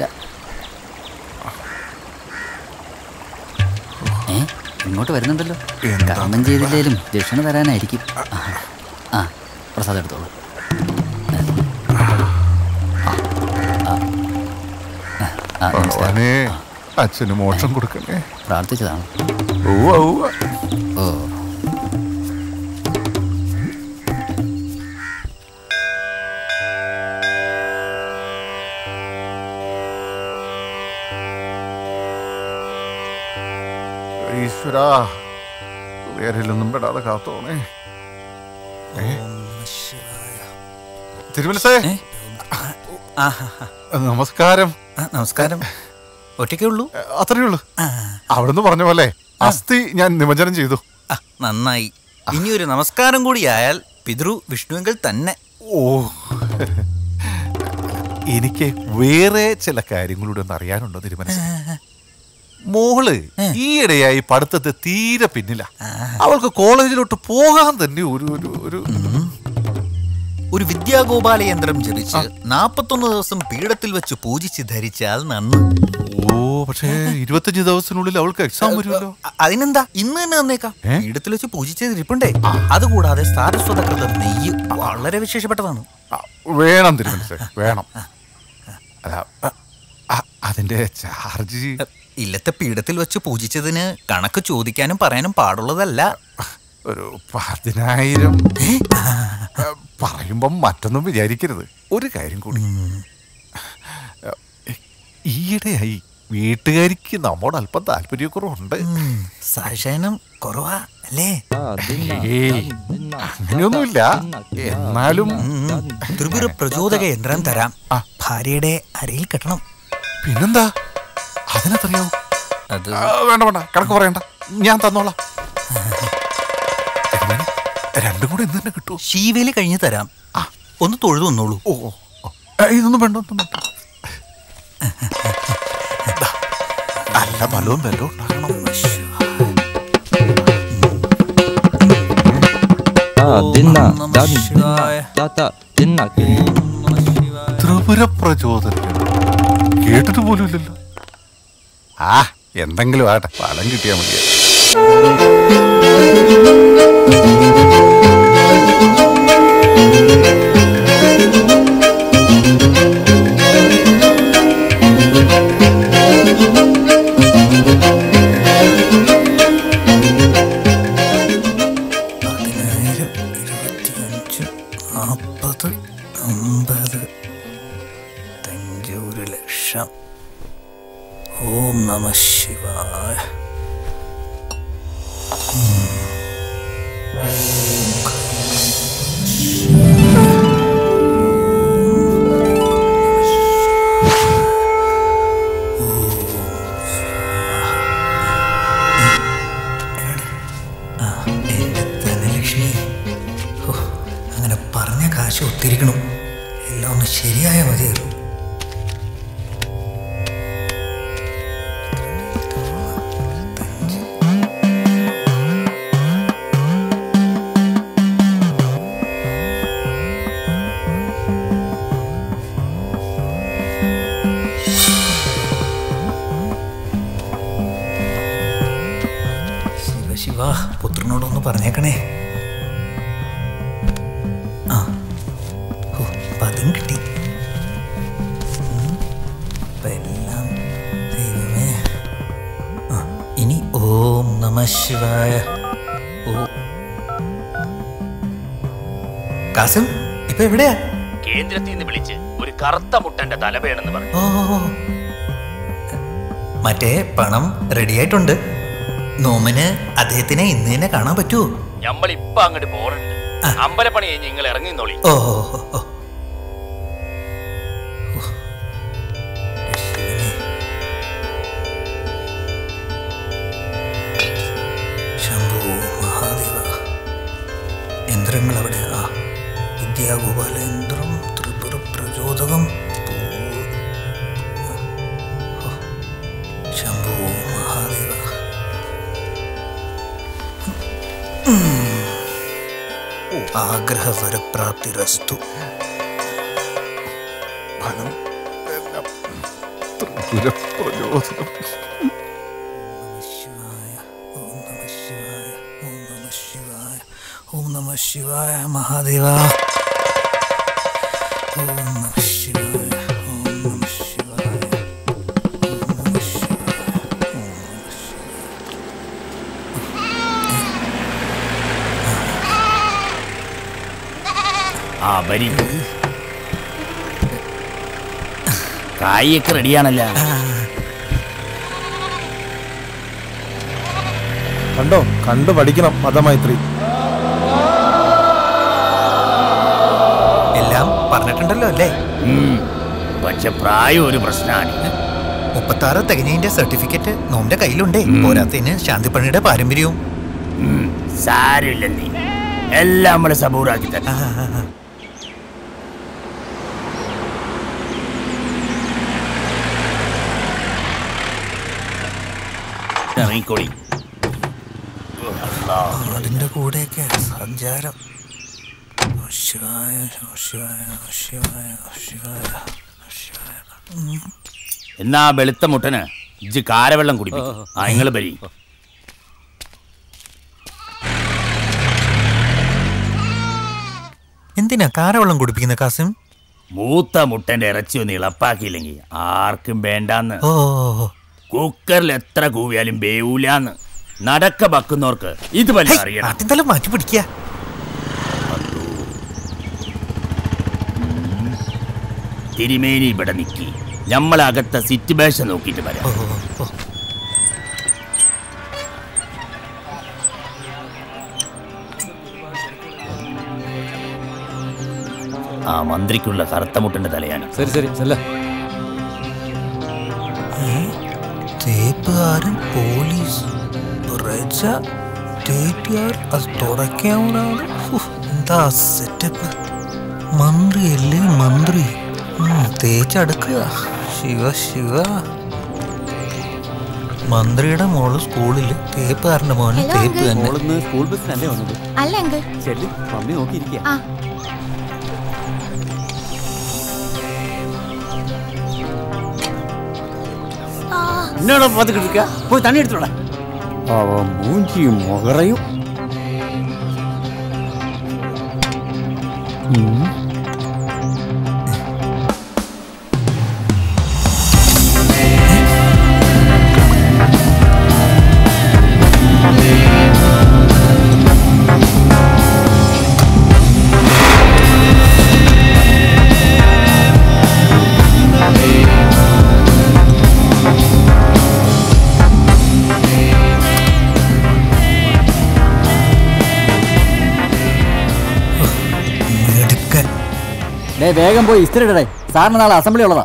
ഏ ഇങ്ങോട്ട് വരുന്നുണ്ടല്ലോ കർമ്മം ചെയ്തില്ലേലും ദക്ഷിണ തരാനായിരിക്കും ആ, ആ പ്രസാദം എടുത്തോളൂ ആ, നമസ്കാരം. ഭഗവാനേ അച്ഛന് മോക്ഷം കൊടുക്കണേ പ്രാർത്ഥിച്ചതാണ് ഉവ്വ ഉവ്വ ഓ ഈശ്വരാ വേരിലൊന്നും പെടാതെ കാത്തോണേ ഏ? തിരുമനസേ നമസ്കാരം നമസ്കാരം ഒറ്റയ്ക്കേ ഉള്ളൂ അത്രയേ ഉള്ളൂ അവിടുന്ന് പറഞ്ഞ പോലെ അസ്ഥി ഞാൻ നിമജ്ജനം ചെയ്തു നന്നായി ഇനിയൊരു നമസ്കാരം കൂടിയായാൽ പിതൃ വിഷ്ണുവെങ്കിൽ തന്നെ ഓ എനിക്ക് വേറെ ചില കാര്യങ്ങളൂടെ ഒന്ന് അറിയാനുണ്ടോ തിരുമനസ് മോള് ഈയിടെയായി പഠിത്തത്തെ തീരെ പിന്നില്ല അവൾക്ക് കോളേജിലോട്ട് പോകാൻ തന്നെ ഒരു ഒരു ഒരു ഒരു വിദ്യാഗോപാല യന്ത്രം ജപിച്ച് നാപ്പത്തൊന്ന് ദിവസം പീഠത്തിൽ വെച്ച് പൂജിച്ച് ധരിച്ചാൽ നന്ന് ഓ പക്ഷേ ഇരുപത്തഞ്ച് ദിവസത്തിനുള്ളിൽ അവൾക്ക് എക്സാം വരുമല്ലോ അ- അതിനെന്താ ഇന്ന് തന്നെ തന്നേക്കാം പീഠത്തിൽ വെച്ച് പൂജിച്ചത് ഇരിപ്പുണ്ടേ അതുകൂടാതെ സാരസ്വതകൃതം നെയ്യ് വളരെ വിശേഷപ്പെട്ടതാണ് വേണം തിരുമനസ് വേണം അല്ല അ- അ- അതിന്റെ ചാർജ് ഇല്ലത്തെ പീഠത്തിൽ വെച്ച് പൂജിച്ചതിന് കണക്ക് ചോദിക്കാനും പറയാനും പാടുള്ളതല്ല ഒരു പതിനായിരം പറയുമ്പം മറ്റൊന്നും വിചാരിക്കരുത് ഒരു കാര്യം കൂടി ഈയിടെയായി വീട്ടുകാരിക്ക് നമ്മോട് അല്പം താല്പര്യക്കുറവുണ്ട് സാശയനം കുറവാ അല്ലേ ഏയ്, അങ്ങനെയൊന്നുമില്ല എന്നാലും ത്രിപുര പ്രചോദക യന്ത്രം തരാം ഭാര്യയുടെ അരയിൽ കെട്ടണം പിന്നെന്താ അതിനെത്രയാവും അത് ആ, വേണ്ട വേണ്ട കണക്ക് പറയണ്ട ഞാൻ തന്നോളാം തിരുമേനി, രണ്ടും കൂടെ ഇന്ന് തന്നെ കിട്ടുമോ ശീവേലി കഴിഞ്ഞ് തരാം ഒന്ന് തൊഴുതു വന്നോളൂ ഓ ഓ, ഓ. ഏ, ഇതൊന്നും വേണ്ട ഒന്നും വേണ്ട ദാ, നല്ല ബലവും ബലവും ഉണ്ടാകണം ത്രിപുര പ്രചോദനം കേട്ടിട്ട് പോലും ഇല്ലല്ലോ ആ എന്തെങ്കിലും ആട്ടെ ഫലം കിട്ടിയാൽ മതിയാ പതിനായിരം ഇരുപത്തിയഞ്ച് നാൽപ്പത് അമ്പത് അഞ്ചൊരു ലക്ഷം ഓം നമ ശിവായ ധനലക്ഷ്മി ഓ, അങ്ങനെ പറഞ്ഞ കാശ് ഒത്തിരിക്കണം എല്ലാം ഒന്ന് ശരിയായ മതിയല്ലോ ശിവ ശിവ പുത്രനോടൊന്ന് പറഞ്ഞേക്കണേ ആ ഓ അപ്പൊ അതും കിട്ടി ഉം. അപ്പൊ എല്ലാം ദൈവമേ ആ ഇനി ഓം നമ ശിവായ ഓ കാസം ഇപ്പൊ എവിടെയാ കേന്ദ്രത്തിൽ നിന്ന് വിളിച്ച് ഒരു കറുത്ത മുട്ടന്റെ തല വേണമെന്ന് പറഞ്ഞു ഓ ഓ, ഓ. മറ്റേ പണം റെഡിയായിട്ടുണ്ട് നോമിന് അദ്ദേഹത്തിനെ ഇന്ന് തന്നെ കാണാൻ പറ്റുമോ നമ്മൾ ഇപ്പൊ അങ്ങോട്ട് പോറുണ്ട് അമ്പലപ്പണി കഴിഞ്ഞ് നിങ്ങൾ ഇറങ്ങി നോളി ഓ ഓ, ഓ, ഓ. യന്ത്രങ്ങൾ അവിടെ ആ വിദ്യാഗോപാലയന്ത്രം ത്രിപുര പ്രചോദകം ശംഭു മഹാദേവ ആഗ്രഹവരപ്രാപ്തിരസ്തു ഫലം ത്രിപുര പ്രചോദനം ഓം നമ ശിവായ മഹാദേവ ഓം നമ ശിവായ ഓം നമ ശിവായ ഓം നമ ശിവായ ഓം നമ ആ വരി കായൊക്കെ റെഡിയാണല്ല കണ്ടോ കണ്ടു പഠിക്കണം മതമൈത്രി എല്ലാം പറഞ്ഞിട്ടുണ്ടല്ലോ അല്ലേ പക്ഷെ പ്രായം ഒരു പ്രശ്നമാണ് മുപ്പത്താറ് തികഞ്ഞതിന്റെ സർട്ടിഫിക്കറ്റ് നോമിന്റെ കയ്യിലുണ്ടേ പോരാത്തതിന് ശാന്തിപ്പണിയുടെ പാരമ്പര്യവും സാരമില്ല നീ എല്ലാം നമ്മളെ സബൂറാക്കി തന്നെ ഇറങ്ങിക്കോളി അതിന്റെ കൂടെയൊക്കെ സഞ്ചാരം ശിവായ ശിവായ ശിവായ ശിവായ ശിവായ ഉം. എന്നാ ആ വെളുത്ത മുട്ടന് ഇജ്ജ് കാരവെള്ളം കുടിപ്പിക്കും ആ നിങ്ങൾ ബരി എന്തിനാ കാരവെള്ളം കുടിപ്പിക്കുന്ന കാസിം മൂത്ത മുട്ടന്റെ ഇറച്ചി ഒന്ന് ഇളപ്പാക്കിയില്ലെങ്കിൽ ആർക്കും വേണ്ടാന്ന് ഓ കുക്കറിൽ എത്ര കൂവിയാലും വേവൂലാന്ന് നടക്ക ബക്കുന്നവർക്ക് ഇത് വല്ല അറിയണം ആദ്യം മാറ്റി പിടിക്കുക തിരുമേനി ഇവിടെ നിക്കി ഞമ്മളകത്തെ സിറ്റുവേഷൻ നോക്കിയിട്ട് വരാം ആ മന്ത്രിക്കുള്ള കറുത്ത മുട്ടന്റെ തലയാണ് ശരി ശരി ചെല്ല തേപ്പുകാരൻ പോലീസ് പ്രജ തേപ്പുകാർ അത് തുടയ്ക്കാവുന്നതാണ് ഉഫ്, എന്താ സെറ്റപ്പ് മന്ത്രിയല്ലേ മന്ത്രി ഉം, തേച്ചടുക്കുക ശിവ ശിവ മന്ത്രിയുടെ മോള് സ്കൂളിൽ തേപ്പുകാരന്റെ മോന് Hello, തേപ്പ് uncle. തന്നെ സ്കൂൾ ബസ്സിനല്ലേ വന്നത് അല്ല അങ്കിൾ ചെല്ലി മമ്മി നോക്കിയിരിക്കുക ആ എന്നോട് പത്ത് കിടക്കുക പോയി തണ്ണി എടുത്തോളാം അവ മൂഞ്ചിയും മുകറയും ഡേ വേഗം പോയി ഇസ്തിരി ഇടടേ സാറിന് നാളെ അസംബ്ലി ഉള്ളതാ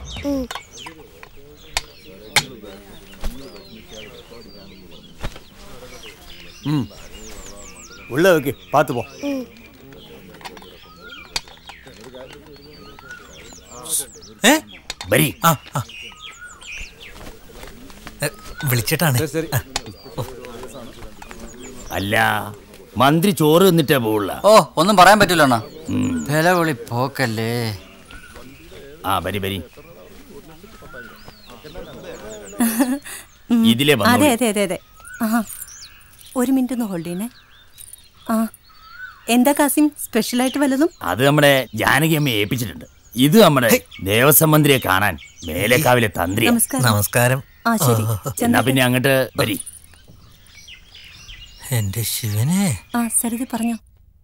ഉള്ള വെക്ക് പാത്ത് പോ ഏ ബരി ആ ആ എ, വിളിച്ചിട്ടാണ് ആ, അല്ല മന്ത്രി ചോറ് തിന്നിട്ടേ പോവുള്ള ഓ ഒന്നും പറയാൻ പറ്റില്ല അണ്ണാ വിളി പോക്കല്ലേ ആ വരി വരി ഇതിലെ അതെ വന്നോളൂ. അതെ അതെ അതെ ആ ഒരു മിനിറ്റ് ഒന്ന് ഹോൾഡ് ചെയ്യണേ ആ എന്താ കാസിം സ്പെഷ്യലായിട്ട് വല്ലതും അത് നമ്മുടെ ജാനകി അമ്മ ഏൽപ്പിച്ചിട്ടുണ്ട് ഇത് നമ്മുടെ ദേവസ്വം മന്ത്രിയെ കാണാൻ മേലേക്കാവിലെ തന്ത്രി നമസ്കാരം. നമസ്കാരം ആ ശരി എന്നാ ചെന്നാട്ടെ. പിന്നെ അങ്ങോട്ട് വരി എന്റെ ശിവനെ ആ സരിത പറഞ്ഞോ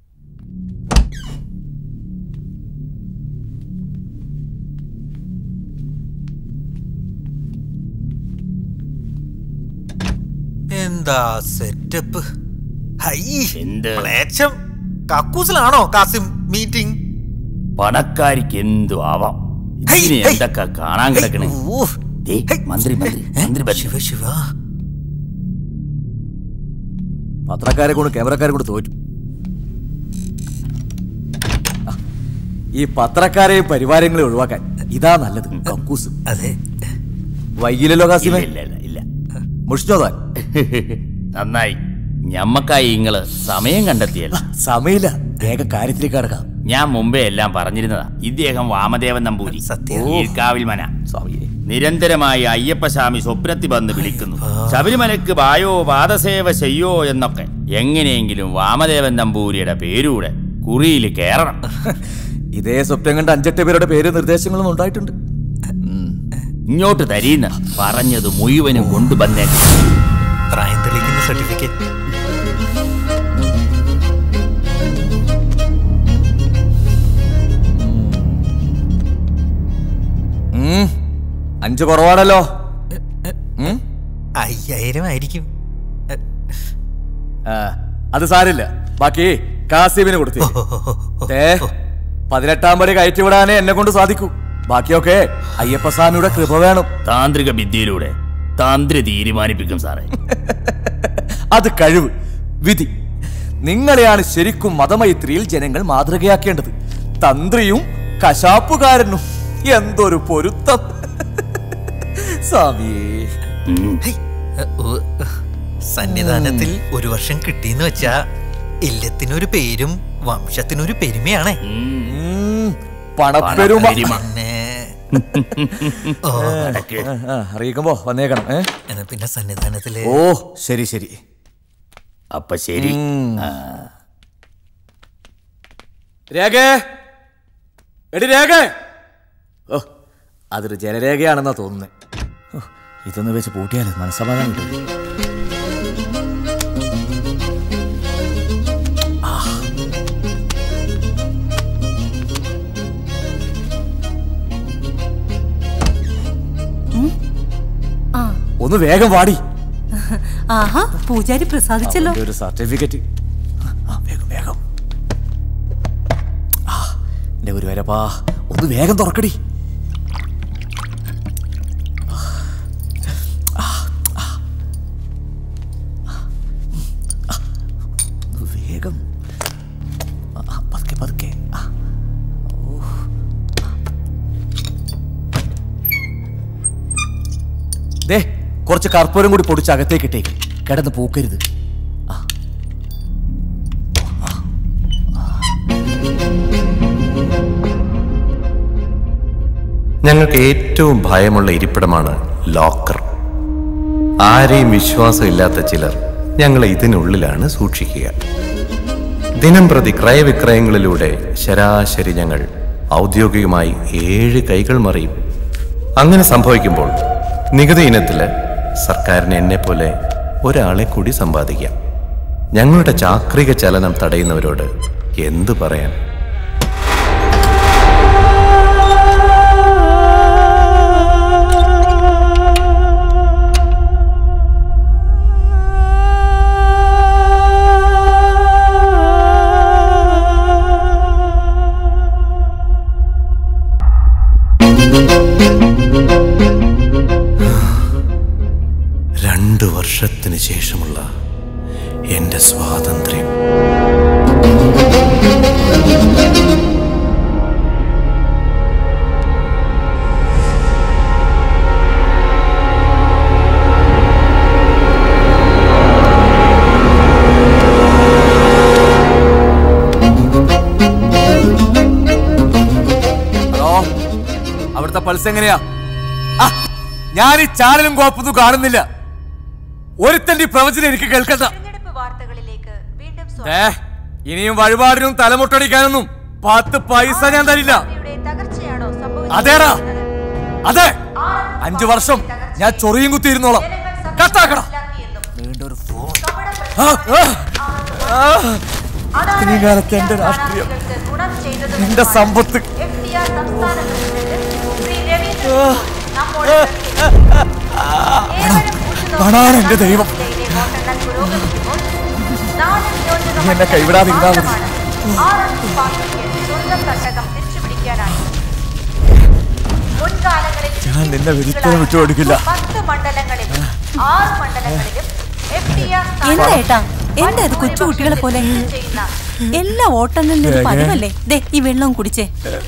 എന്താ സെറ്റപ്പ് ഹൈ എന്ത് മ്ലേച്ഛം. കക്കൂസിലാണോ കാസിം മീറ്റിംഗ് പണക്കാരിക്ക് എന്തു ആവാം ഇതിന് എന്തൊക്കെ കാണാൻ കിടക്കണേ ദേ, മന്ത്രി മന്ത്രി മന്ത്രി വന്നു. ശിവ ശിവ പത്രക്കാരെ കൊണ്ട് ക്യാമറക്കാരെ കൊണ്ട് തോറ്റു ഈ പത്രക്കാരെയും പരിവാരങ്ങളെയും ഒഴിവാക്കാൻ ഇതാ നല്ലത് കക്കൂസ് അതെ വൈകില്ലല്ലോ കാസിമേ ഇല്ല ഇല്ല ഇല്ല മുഷിഞ്ഞോതാൻ നന്നായി ഞമ്മക്കായി ഇങ്ങള് സമയം കണ്ടെത്തിയല്ല സമയമില്ല വേഗ കാര്യത്തിലേക്ക് കടക്കാം ഞാൻ മുമ്പേ എല്ലാം പറഞ്ഞിരുന്നതാ ഇദ്ദേഹം വാമദേവൻ നമ്പൂരി ഈർക്കാവിൽ മന നിരന്തരമായി അയ്യപ്പസ്വാമി സ്വപ്നത്തിൽ വന്ന് വിളിക്കുന്നു ശബരിമലക്ക് വായോ പാദസേവ ചെയ്യോ എന്നൊക്കെ എങ്ങനെയെങ്കിലും വാമദേവൻ നമ്പൂരിയുടെ പേരൂടെ കുറിയിൽ കയറണം ഇതേ സ്വപ്നം കണ്ട് അഞ്ചെട്ട് പേരുടെ പേര് നിർദ്ദേശങ്ങളും ഉണ്ടായിട്ടുണ്ട് ഇങ്ങോട്ട് തരീന്ന് പറഞ്ഞത് മുഴുവനും കൊണ്ടുവന്നേക്കും പ്രായം തെളിയിക്കുന്ന സർട്ടിഫിക്കറ്റ് ഉം. അഞ്ച് കുറവാണല്ലോ ഉം? അയ്യായിരം ആയിരിക്കും ആ, അത് സാരില്ല ബാക്കി കാസിമിന് കൊടുത്തു ഏ പതിനെട്ടാം പടി കയറ്റി വിടാനേ എന്നെ കൊണ്ട് സാധിക്കൂ ബാക്കിയൊക്കെ അയ്യപ്പസ്വാമിയുടെ കൃപ വേണം താന്ത്രിക വിദ്യയിലൂടെ തന്ത്രി തീരുമാനിപ്പിക്കും സാറേ അത് കഴിവ് വിധി നിങ്ങളെയാണ് ശരിക്കും മതമൈത്രിയിൽ ജനങ്ങൾ മാതൃകയാക്കേണ്ടത് തന്ത്രിയും കശാപ്പുകാരനും എന്തൊരു പൊരുത്തം സ്വാമിയേ സന്നിധാനത്തിൽ ഒരു വർഷം കിട്ടിയെന്ന് വെച്ചാ ഇല്ലത്തിനൊരു പേരും വംശത്തിനൊരു പെരുമയാണേ പണപ്പെരുമ പിന്നെ ഓ, ആ, അറിയിക്കുമ്പോ വന്നേക്കണം ഏ എന്നാ പിന്നെ സന്നിധാനത്തില് ഓ ശരി ശരി അപ്പൊ ശരി രേഖേ എടി രേഖ ഓ അതൊരു ജലരേഖയാണെന്നാ തോന്നുന്നത് ഓ, ഇതൊന്ന് വെച്ച് പൂട്ടിയാലേ മനസ്സമാധാനം കിട്ടും ആ. ആ ഒന്ന് വേഗം വാടി ആഹാ പൂജാരി പ്രസാദിച്ചല്ലോ അവന്റെ ഒരു സർട്ടിഫിക്കറ്റ് ആ വേഗം വേഗം ആ എന്റെ ഗുരുവരപ്പാ ഒന്ന് വേഗം തുറക്കടി ആ, ആ. ആ, ഒന്ന് വേഗം ആ, ആ, പതുക്കെ പതുക്കെ ആ. ഓ. ദേ കുറച്ച് കർപ്പൂരം കൂടി പൊടിച്ച് അകത്തേക്ക് ഇട്ടേക്ക് കിടന്ന് പൂക്കരുത് ഞങ്ങൾക്ക് ഏറ്റവും ഭയമുള്ള ഇരിപ്പിടമാണ് ലോക്കർ ആരെയും വിശ്വാസമില്ലാത്ത ചിലർ ഞങ്ങളെ ഇതിനുള്ളിലാണ് സൂക്ഷിക്കുക ദിനം പ്രതി ക്രയവിക്രയങ്ങളിലൂടെ ശരാശരി ഞങ്ങൾ ഔദ്യോഗികമായി ഏഴ് കൈകൾ മറിയും അങ്ങനെ സംഭവിക്കുമ്പോൾ നികുതി ഇനത്തിൽ സർക്കാരിന് എന്നെപ്പോലെ ഒരാളെ കൂടി സമ്പാദിക്കാം ഞങ്ങളുടെ ചാക്രിക ചലനം തടയുന്നവരോട് എന്തു പറയാൻ രണ്ടു വർഷത്തിന് ശേഷമുള്ള എന്റെ സ്വാതന്ത്ര്യം ഹലോ അവിടുത്തെ പൾസ് എങ്ങനെയാ ആ, ഞാൻ ഈ ചാനലും കോപ്പൊന്നും കാണുന്നില്ല ഒരുത്തന്റെ ഈ പ്രവചനം എനിക്ക് കേൾക്കണ്ട ഏ ഇനിയും വഴിപാടിനും തലമുട്ടടിക്കാനൊന്നും പത്ത് പൈസ ഞാൻ തരില്ല അതേടാ അതെ അഞ്ചു വർഷം ഞാൻ ചൊറിയും കുത്തിയിരുന്നോളാം കട്ടാക്കട ഇനി കാലത്ത് എന്റെ രാഷ്ട്രീയം എന്റെ സമ്പത്ത് പണാണ് എന്റെ ദൈവം നീ എന്നെ കൈവിടാതിരുന്നാ മതി ഞാൻ നിന്നെ ഒരിക്കലും വിട്ടുകൊടുക്കില്ല പത്ത് മണ്ഡലങ്ങളിൽ ആറ് മണ്ഡലങ്ങളിലും എഫ് ഡി ആർ എന്താ ഏട്ടാ എന്താ ഇത് കൊച്ചു കുട്ടികളെ പോലെ ചെയ്യുന്ന എല്ലാ വോട്ടെണ്ണലിന്റെ ഒരു പതിവല്ലേ ദേ ഈ വെള്ളം കുടിച്ചേ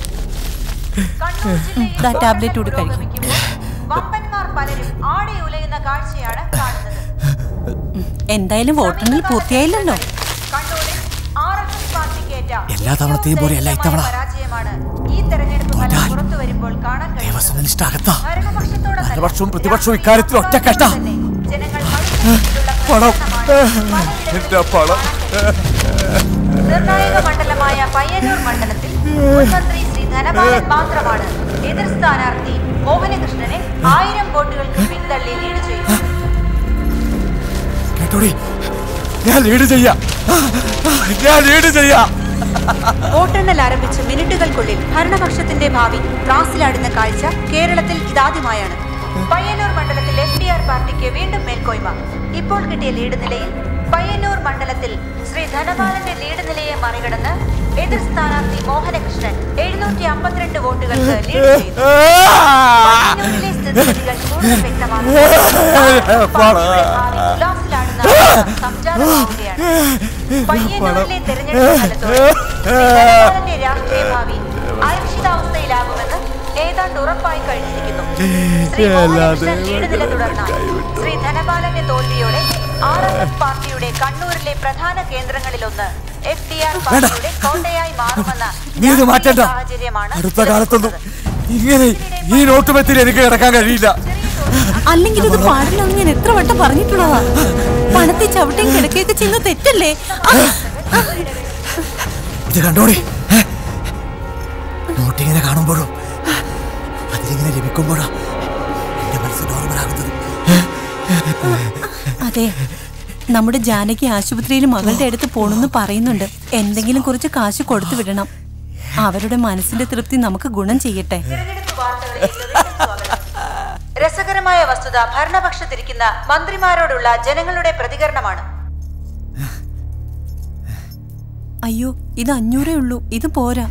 ഉം, ദാ ടാബ്ലറ്റ് കൂടി കഴിക്കും വമ്പന്മാർ പലരും ആടി ഉലയുന്ന കാഴ്ചയാണ് കാണുന്നത് എന്തായാലും വോട്ടെണ്ണൽ പൂർത്തിയായില്ലല്ലോ കണ്ണൂരിൽ ആർ എസ് എസ് പാർട്ടിക്കേറ്റ എല്ലാ തവണത്തെയും പോലെയല്ല ഇത്തവണ പരാജയമാണ് ഈ തെരഞ്ഞെടുപ്പ് ഫലം പുറത്തു വരുമ്പോൾ കാണാൻ കഴിയും ദേവസ്വനിഷ്ഠ അകത്താ ഭരണപക്ഷത്തോടെ ഭരണപക്ഷവും പ്രതിപക്ഷവും ഇക്കാര്യത്തിൽ ഒറ്റക്കെട്ട ജനങ്ങൾ പണം എന്റെ പണം നിർണായക മണ്ഡലമായ പയ്യന്നൂർ മണ്ഡലത്തിൽ മുൻ മന്ത്രി ശ്രീ ധനപാലൻ മാത്രമാണ് എതിർ സ്ഥാനാർത്ഥി മോഹനകൃഷ്ണനെ ആയിരം വോട്ടുകൾക്ക് പിന്തള്ളി ലീഡ് ചെയ്തു കേട്ടോടി ഞാൻ ലീഡ് ചെയ്യാം ഞാൻ ലീഡ് ചെയ്യാം വോട്ടെണ്ണൽ ആരംഭിച്ച് മിനിറ്റുകൾക്കുള്ളിൽ ഭരണപക്ഷത്തിന്റെ ഭാവി ത്രാസിലാടുന്ന കാഴ്ച കേരളത്തിൽ ഇതാദ്യമായാണ് പയ്യന്നൂർ മണ്ഡലത്തിൽ എഫ് ഡി ആർ പാർട്ടിക്ക് വീണ്ടും മേൽക്കോയ്മ ഇപ്പോൾ കിട്ടിയ ലീഡ് നിലയിൽ പയ്യന്നൂർ മണ്ഡലത്തിൽ ശ്രീ ധനപാലന്റെ ലീഡ് നിലയെ മറികടന്ന് എതിർ സ്ഥാനാർത്ഥി മോഹനകൃഷ്ണൻ എഴുന്നൂറ്റി അമ്പത്തിരണ്ട് വോട്ടുകൾക്ക് ലീഡ് ചെയ്തു പയ്യന്നൂരിലെ സ്ഥിതിഗതികൾ കൂടുതൽ വ്യക്തമാകുമ്പോൾ പാർട്ടിയുടെ ഭാവി ഉല്ലാസിലാടുന്ന അവസ്ഥ സംജാതമാവുകയാണ് പയ്യന്നൂരിലെ തെരഞ്ഞെടുപ്പ് ഫലത്തോടെ ശ്രീ ധനപാലന്റെ രാഷ്ട്രീയ ഭാവി അരക്ഷിതാവസ്ഥയിലാകുമെന്ന് ഏതാണ്ട് ഉറപ്പായി കഴിഞ്ഞിരിക്കുന്നു ശ്രീ മോഹനകൃഷ്ണൻ ലീഡ് നില തുടർന്നാൽ ശ്രീ ധനപാലന്റെ തോൽവിയോടെ ആർ എസ് എസ് പാർട്ടിയുടെ കണ്ണൂരിലെ പ്രധാന കേന്ദ്രങ്ങളിലൊന്ന് എഫ് ഡി ആർ പാർട്ടിയുടെ കോട്ടയായി മാറുമെന്ന നീ ഇത് മാറ്റണ്ട സാഹചര്യമാണ് അടുത്ത കാലത്തൊന്നും ഇങ്ങനെ ഈ നോട്ടുമെത്തിൽ എനിക്ക് കിടക്കാൻ കഴിയില്ല അല്ലെങ്കിൽ ഇത് പാടില്ലെന്ന് ഞാൻ എത്ര വട്ടം പറഞ്ഞിട്ടുള്ളതാ പണത്തെ ചവിട്ടയും കിടക്കുകയൊക്കെ ചെയ്യുന്ന തെറ്റല്ലേ ആ, ഇത് കണ്ടോടി ഏ? നോട്ടിങ്ങനെ കാണുമ്പോഴും അതിലിങ്ങനെ ലഭിക്കുമ്പോഴാ എന്റെ മനസ്സ് നോർമലാകുന്നത് അതെ നമ്മുടെ ജാനകി ആശുപത്രിയിൽ മകളുടെ അടുത്ത് പോണെന്ന് പറയുന്നുണ്ട് എന്തെങ്കിലും കുറച്ച് കാശ് കൊടുത്തു വിടണം അവരുടെ മനസ്സിന്റെ തൃപ്തി നമുക്ക് ഗുണം ചെയ്യട്ടെ രസകരമായ വസ്തുത ഭരണപക്ഷത്തിരിക്കുന്ന മന്ത്രിമാരോടുള്ള ജനങ്ങളുടെ പ്രതികരണമാണ് അയ്യോ ഇത് അഞ്ഞൂറേ ഉള്ളൂ ഇത് പോരാ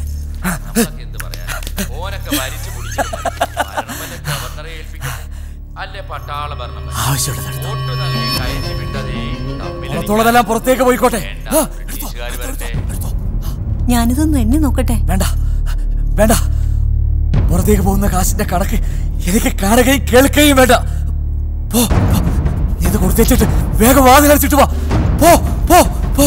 ഓനൊക്കെ വലിച്ചു ഗവർണറെ ഏൽപ്പിക്കട്ടെ അല്ലെ പട്ടാള ഭരണം വോട്ട് നൽകി കയറ്റി വിട്ടതേ പുറത്തുള്ളതെല്ലാം പുറത്തേക്ക് പോയിക്കോട്ടെ ആ, ബ്രിട്ടീഷുകാർ വരട്ടെ ഞാനിതൊന്ന് എണ്ണി നോക്കട്ടെ വേണ്ട വേണ്ട പുറത്തേക്ക് പോകുന്ന കാശിന്റെ കണക്ക് എനിക്ക് കാണുകയും കേൾക്കുകയും വേണ്ട പോ പോ. നീ ഇത് കൊടുത്തേച്ചിട്ട് വേഗം വാതിൽ അടച്ചിട്ട് വാ പോ പോ പോ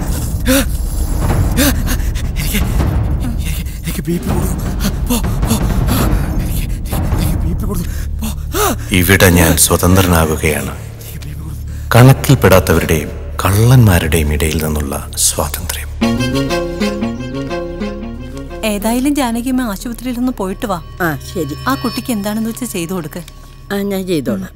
എനിക്ക് എനിക്ക് എനിക്ക് ബി പി കൊടുക്കും പോ പോ എനിക്ക് എനിക്ക് ബി പി കൊടുക്കും പോ ഇവിടെ ഞാൻ സ്വതന്ത്രനാകുകയാണ് കണക്കിൽപ്പെടാത്തവരുടെയും കള്ളന്മാരുടെയും ഇടയിൽ നിന്നുള്ള സ്വാതന്ത്ര്യം ഏതായാലും ജാനകിയമ്മ ആശുപത്രിയിൽ ഒന്ന് പോയിട്ട് വാ ആ ശരി ആ കുട്ടിക്ക് എന്താണെന്ന് വെച്ചാൽ ചെയ്തു കൊടുക്ക് ആ ഞാൻ ചെയ്തോളാം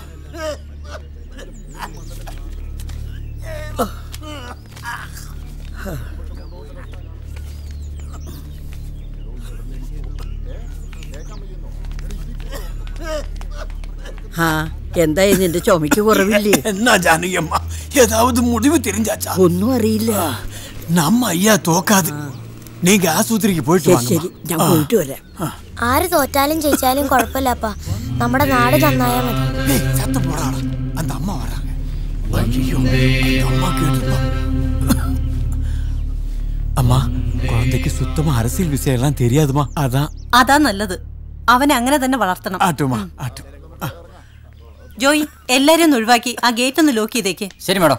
ആ എന്തായി നിന്റെ ചുമക്ക് കുറവില്ലേ എന്നാ ജാനകിയമ്മ ஏதாவது முடிவு தெரிஞ்சாச்சா ഒന്നും അറിയില്ല நம்ம ஐயா தோக்காது நீங்க ஆஸ்பத்திரிக்கு போயிட்டு ശരി வாங்க ശരി ഞാൻ പോയിട്ട് വരാം ആര് തോറ്റാലും ജയിച്ചാലും കുഴപ്പമില്ലപ്പാ നമ്മുടെ നാട് നന്നായാ മതി சத்த போறாடா அந்த அம்மா வராங்க ஐயோ அந்த அம்மா கேட்டுப்பா அம்மா குழந்தைக்கு சுத்தமா அரசியல் விஷயம் எல்லாம் தெரியாதுமா அதான் അതാ നല്ലത് അവനെ അങ്ങനെ തന്നെ വളർത്തണം ஆட்டுமா ஆட்டு ജോയി എല്ലാരും ഒന്ന് ഒഴിവാക്കി ആ ഗേറ്റ് ഒന്ന് ലോക്ക് ചെയ്തേക്ക് ശരി മാഡം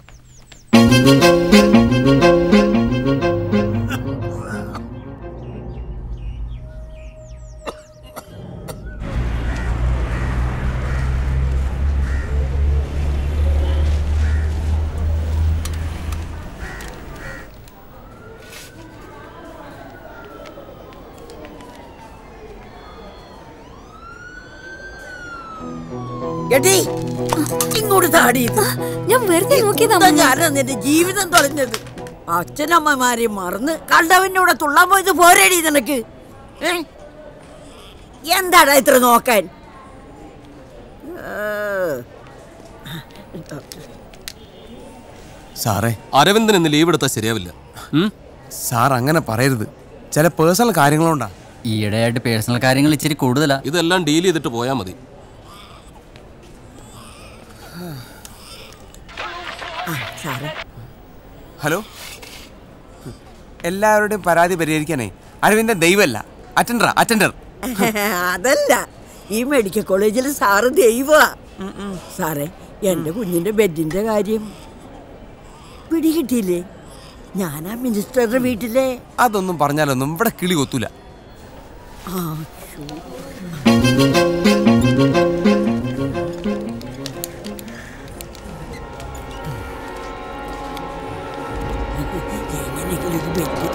എടീ ഇങ്ങോട്ട് താടി ഞാൻ വെറുതെ നോക്കിയതാ ഞാനാ നിന്റെ ജീവിതം തൊലഞ്ഞത് അച്ഛനമ്മമാരെ മറന്ന് കണ്ടവന്റെ കൂടെ തുള്ളാൻ പോയത് പോരേടി നിനക്ക് ഏ? എന്താടാ ഇത്ര നോക്കാൻ സാറേ അരവിന്ദൻ ഇന്ന് ലീവ് എടുത്താൽ ശരിയാവില്ല സാർ അങ്ങനെ പറയരുത് ചില പേഴ്സണൽ കാര്യങ്ങളുണ്ടാ ഈയിടെയായിട്ട് പേഴ്സണൽ കാര്യങ്ങൾ ഇച്ചിരി കൂടുതലാ ഇതെല്ലാം ഡീൽ ചെയ്തിട്ട് പോയാൽ മതി സാറേ ഹലോ എല്ലാവരുടെയും പരാതി പരിഹരിക്കാനേ അരവിന്ദൻ ദൈവമല്ല അറ്റൻഡറാ അറ്റൻഡർ അതല്ല ഈ മെഡിക്കൽ കോളേജിൽ സാറ് ദൈവ സാറേ എന്റെ കുഞ്ഞിന്റെ ബെഡിന്റെ കാര്യം പിടികിട്ടിയില്ലേ ഞാനാ മിനിസ്റ്ററുടെ വീട്ടിലെ അതൊന്നും പറഞ്ഞാലൊന്നും ഇവിടെ കിളി കൊത്തൂല ആ എങ്ങനെയെങ്കിലും ഇത് ബെഡ്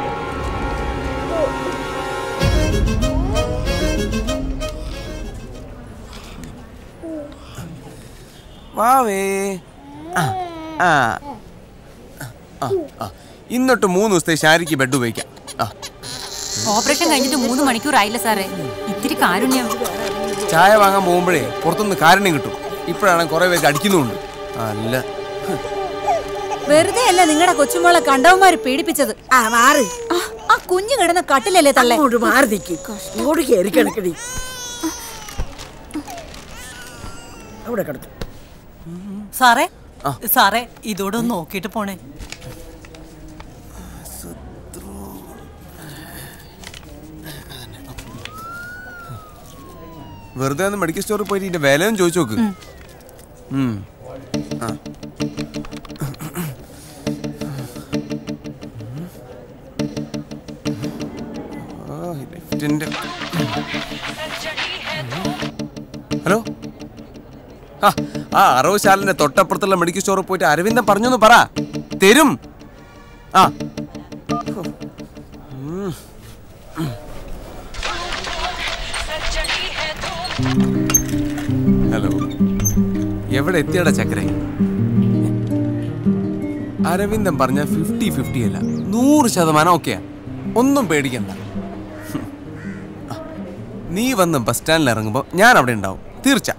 വാവേ ആ ആ ആ, ആ. ഇന്നൊട്ട് മൂന്ന് ദിവസത്തെ ശാരിക്ക് ബെഡ് ഉപയോഗിക്കാം ആ ഓപ്പറേഷൻ കഴിഞ്ഞിട്ട് മൂന്ന് മണിക്കൂറായില്ല സാറേ ഇത്തിരി കാരുണ്യം ചായ വാങ്ങാൻ പോകുമ്പോഴേ പുറത്തുനിന്ന് കാരുണ്യം കിട്ടും ഇപ്പോഴാണ് കുറെ പേർക്ക് അടിക്കുന്നുമുണ്ട് അല്ല വെറുതെ അല്ല നിങ്ങളുടെ കൊച്ചുമോളെ കണ്ടവന്മാര് പീഡിപ്പിച്ചത് ആ മാറ് ആ കുഞ്ഞു കിടന്ന കട്ടിലല്ലേ തള്ളേ അങ്ങോട്ട് മാറി നിൽക്ക് ഇങ്ങോട്ട് കയറി കിടക്കടി അവിടെ കിടക്കും സാറേ സാറേ ഇതോടെ ഒന്ന് നോക്കിയിട്ട് പോണേ വെറുതെ ഒന്ന് മെഡിക്കൽ സ്റ്റോറിൽ പോയിട്ട് ഇതിന്റെ വിലയും ചോദിച്ചു നോക്ക് ഉം. ആ. ആ, ഈ ലെഫ്റ്റിന്റെ ഹലോ ആ ആ അറവുശാലിന്റെ തൊട്ടപ്പുറത്തുള്ള മെഡിക്കൽ സ്റ്റോറിൽ പോയിട്ട് അരവിന്ദൻ പറഞ്ഞൊന്ന് പറ തരും ആ ഉം. ഹലോ എവിടെ എത്തിയടാ ചക്കര അരവിന്ദൻ പറഞ്ഞ ഫിഫ്റ്റി ഫിഫ്റ്റി അല്ല നൂറ് ശതമാനം ഓക്കെയാ ഒന്നും പേടിക്കണ്ട ആ, നീ വന്ന് ബസ് സ്റ്റാൻഡിൽ ഇറങ്ങുമ്പോൾ ഞാൻ അവിടെ ഉണ്ടാവും തീർച്ച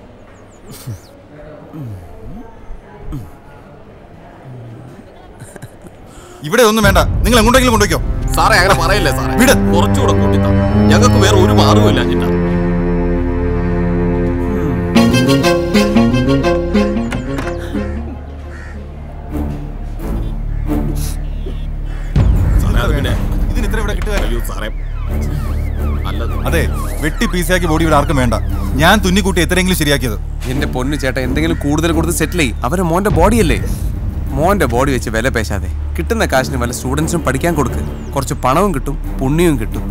ഇവിടെ ഒന്നും വേണ്ട നിങ്ങൾ എങ്ങോട്ടെങ്കിലും കൊണ്ടുവയ്ക്കോ സാറേ അങ്ങനെ പറയല്ലേ സാറേ കുറച്ചുകൂടെ കൂട്ടിത്താ ഞങ്ങൾക്ക് വേറെ ഒരു മാർഗമില്ല ചിട്ട സാറേ അത് പിന്നെ ഇതിന് ഇത്ര ഇവിടെ കിട്ടുക അയ്യോ സാറേ അല്ലത് അതെ വെട്ടി പീസാക്കി ബോഡി ഇവിടെ ആർക്കും വേണ്ട ഞാൻ തുന്നിക്കൂട്ടി എത്രയെങ്കിലും ശരിയാക്കിയത് എന്റെ പൊന്നു ചേട്ടാ എന്തെങ്കിലും കൂടുതൽ കൊടുത്ത് സെറ്റിൽ ചെയ്യും അവരെ മോന്റെ ബോഡിയല്ലേ മോന്റെ ബോഡി വെച്ച് വില പേശാതെ കിട്ടുന്ന കാശിന് വല്ല സ്റ്റുഡൻസിനും പഠിക്കാൻ കൊടുക്ക് കുറച്ച് പണവും കിട്ടും പുണ്യവും കിട്ടും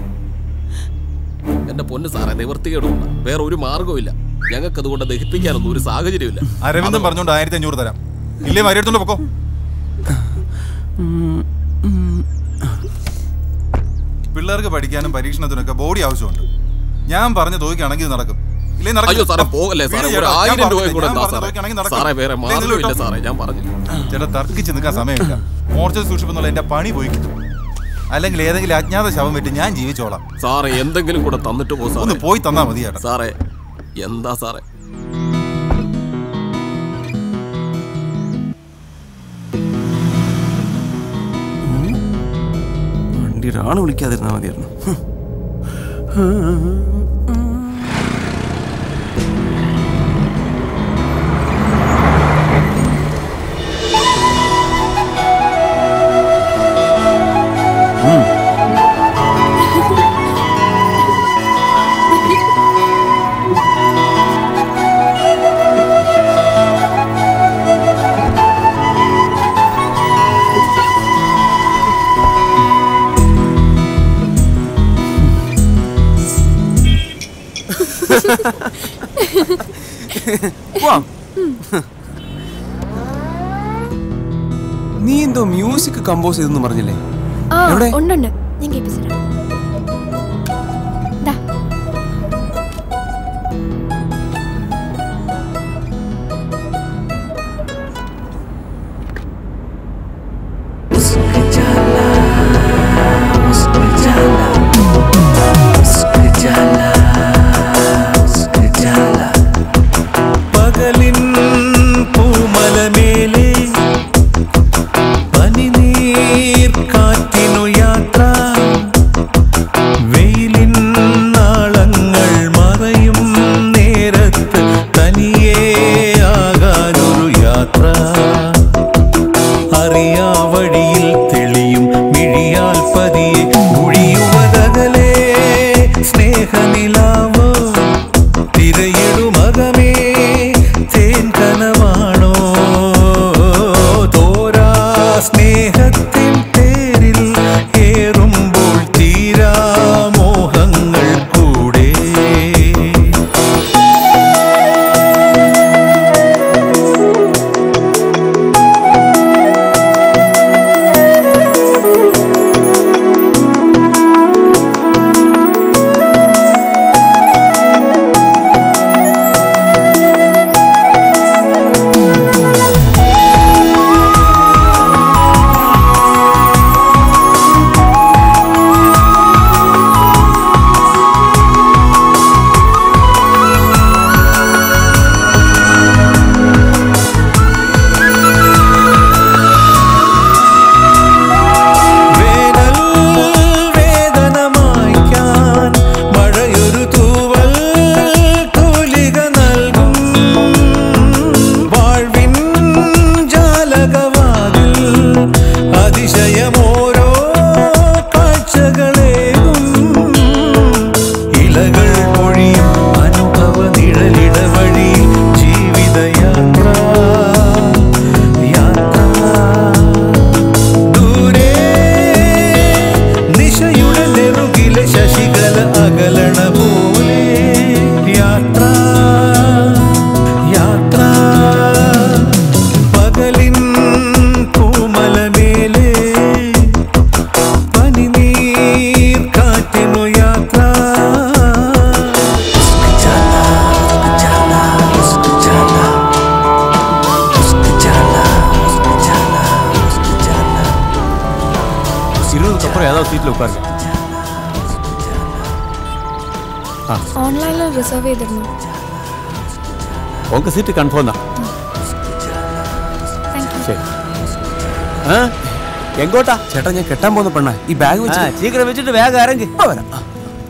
എന്റെ പൊന്ന് സാറേ നിവർത്തികേടുമില്ല വേറെ ഒരു മാർഗവുമില്ല ഞങ്ങൾക്ക് അതുകൊണ്ട് ദഹിപ്പിക്കാനൊന്നും ഒരു സാഹചര്യമില്ല അരവിന്ദൻ പറഞ്ഞോണ്ട് ആയിരത്തി അഞ്ഞൂറ് തരാം ഇല്ലേ മരിയെടുത്തോണ്ട് പൊക്കോ പിള്ളേർക്ക് പഠിക്കാനും പരീക്ഷണത്തിനൊക്കെ ബോഡി ആവശ്യമുണ്ട് ഞാൻ പറഞ്ഞ തോയ്ക്കാണെങ്കിൽ ഇത് നടക്കും ഇല്ലേ നടക്കില്ല. അയ്യോ സാറേ പോകല്ലേ സാറേ വീട് ഒരു ചേട്ടാ, ഞാൻ ആയിരം രൂപ പറഞ്ഞില്ലേ, കൂടെ ഞാൻ എന്താ പറഞ്ഞ സാറേ തോയ്ക്കാണെങ്കിൽ നടക്കും. സാറേ വേറെ ഇല്ലേ, നിങ്ങൾ മാർഗമില്ല ഇട്ടോ. സാറേ ഞാൻ പറഞ്ഞു ചേട്ടാ തർക്കിച്ച് നിൽക്കാൻ സമയമില്ല മോർച്ച സൂക്ഷിപ്പെന്നുള്ള എന്റെ പണി പോയി കിട്ടും അല്ലെങ്കിൽ ഏതെങ്കിലും അജ്ഞാത ശവം വെട്ടി ഞാൻ ജീവിച്ചോളാം സാറേ എന്തെങ്കിലും കൂടെ തന്നിട്ട് പോ സാറേ ഒന്ന് പോയി തന്നാ മതി ചേട്ടാ സാറേ എന്താ സാറേ വണ്ടി ഒരാൾ വിളിക്കാതിരുന്നാൽ മതിയായിരുന്നു പോവാം. നീ എന്തോ മ്യൂസിക് കമ്പോസ് ചെയ്തെന്ന് പറഞ്ഞില്ലേ ആ എവിടെ? ഉണ്ടുണ്ട് ഞാൻ കേൾപ്പിച്ചു തരാം ദാ. പകലിൻ പൂമലമേലെ പനിനീർ കാറ്റിനു യാത്ര നിഴലിടവഴി ജീവിതയാത്ര യാത്ര ദൂരെ നിശയുടെ നെറുകിലെ ശശികല അകലണ പോലെ യാത്ര യാത്ര പകലിൻ പൂമലമേലെ പനിനീർ കാറ്റിനു യാത്ര இருபதுக்கு அப்புறம் ஏதாவது சீட்ல உட்காருங்க ഓൺലൈനിൽ റിസർവ് ചെയ്തിരുന്നു உங்க சீட்டு கன்ஃபார்ம் தான் ശരി ആ എങ്കോട്ടാ ചേട്ടാ ഞാൻ കെട്ടാൻ പോകുന്ന പെണ്ണ ഈ ബാഗ് വെച്ച് சீக்கிரம் வச்சுட்டு வேக இறங்கு വരാം ആ.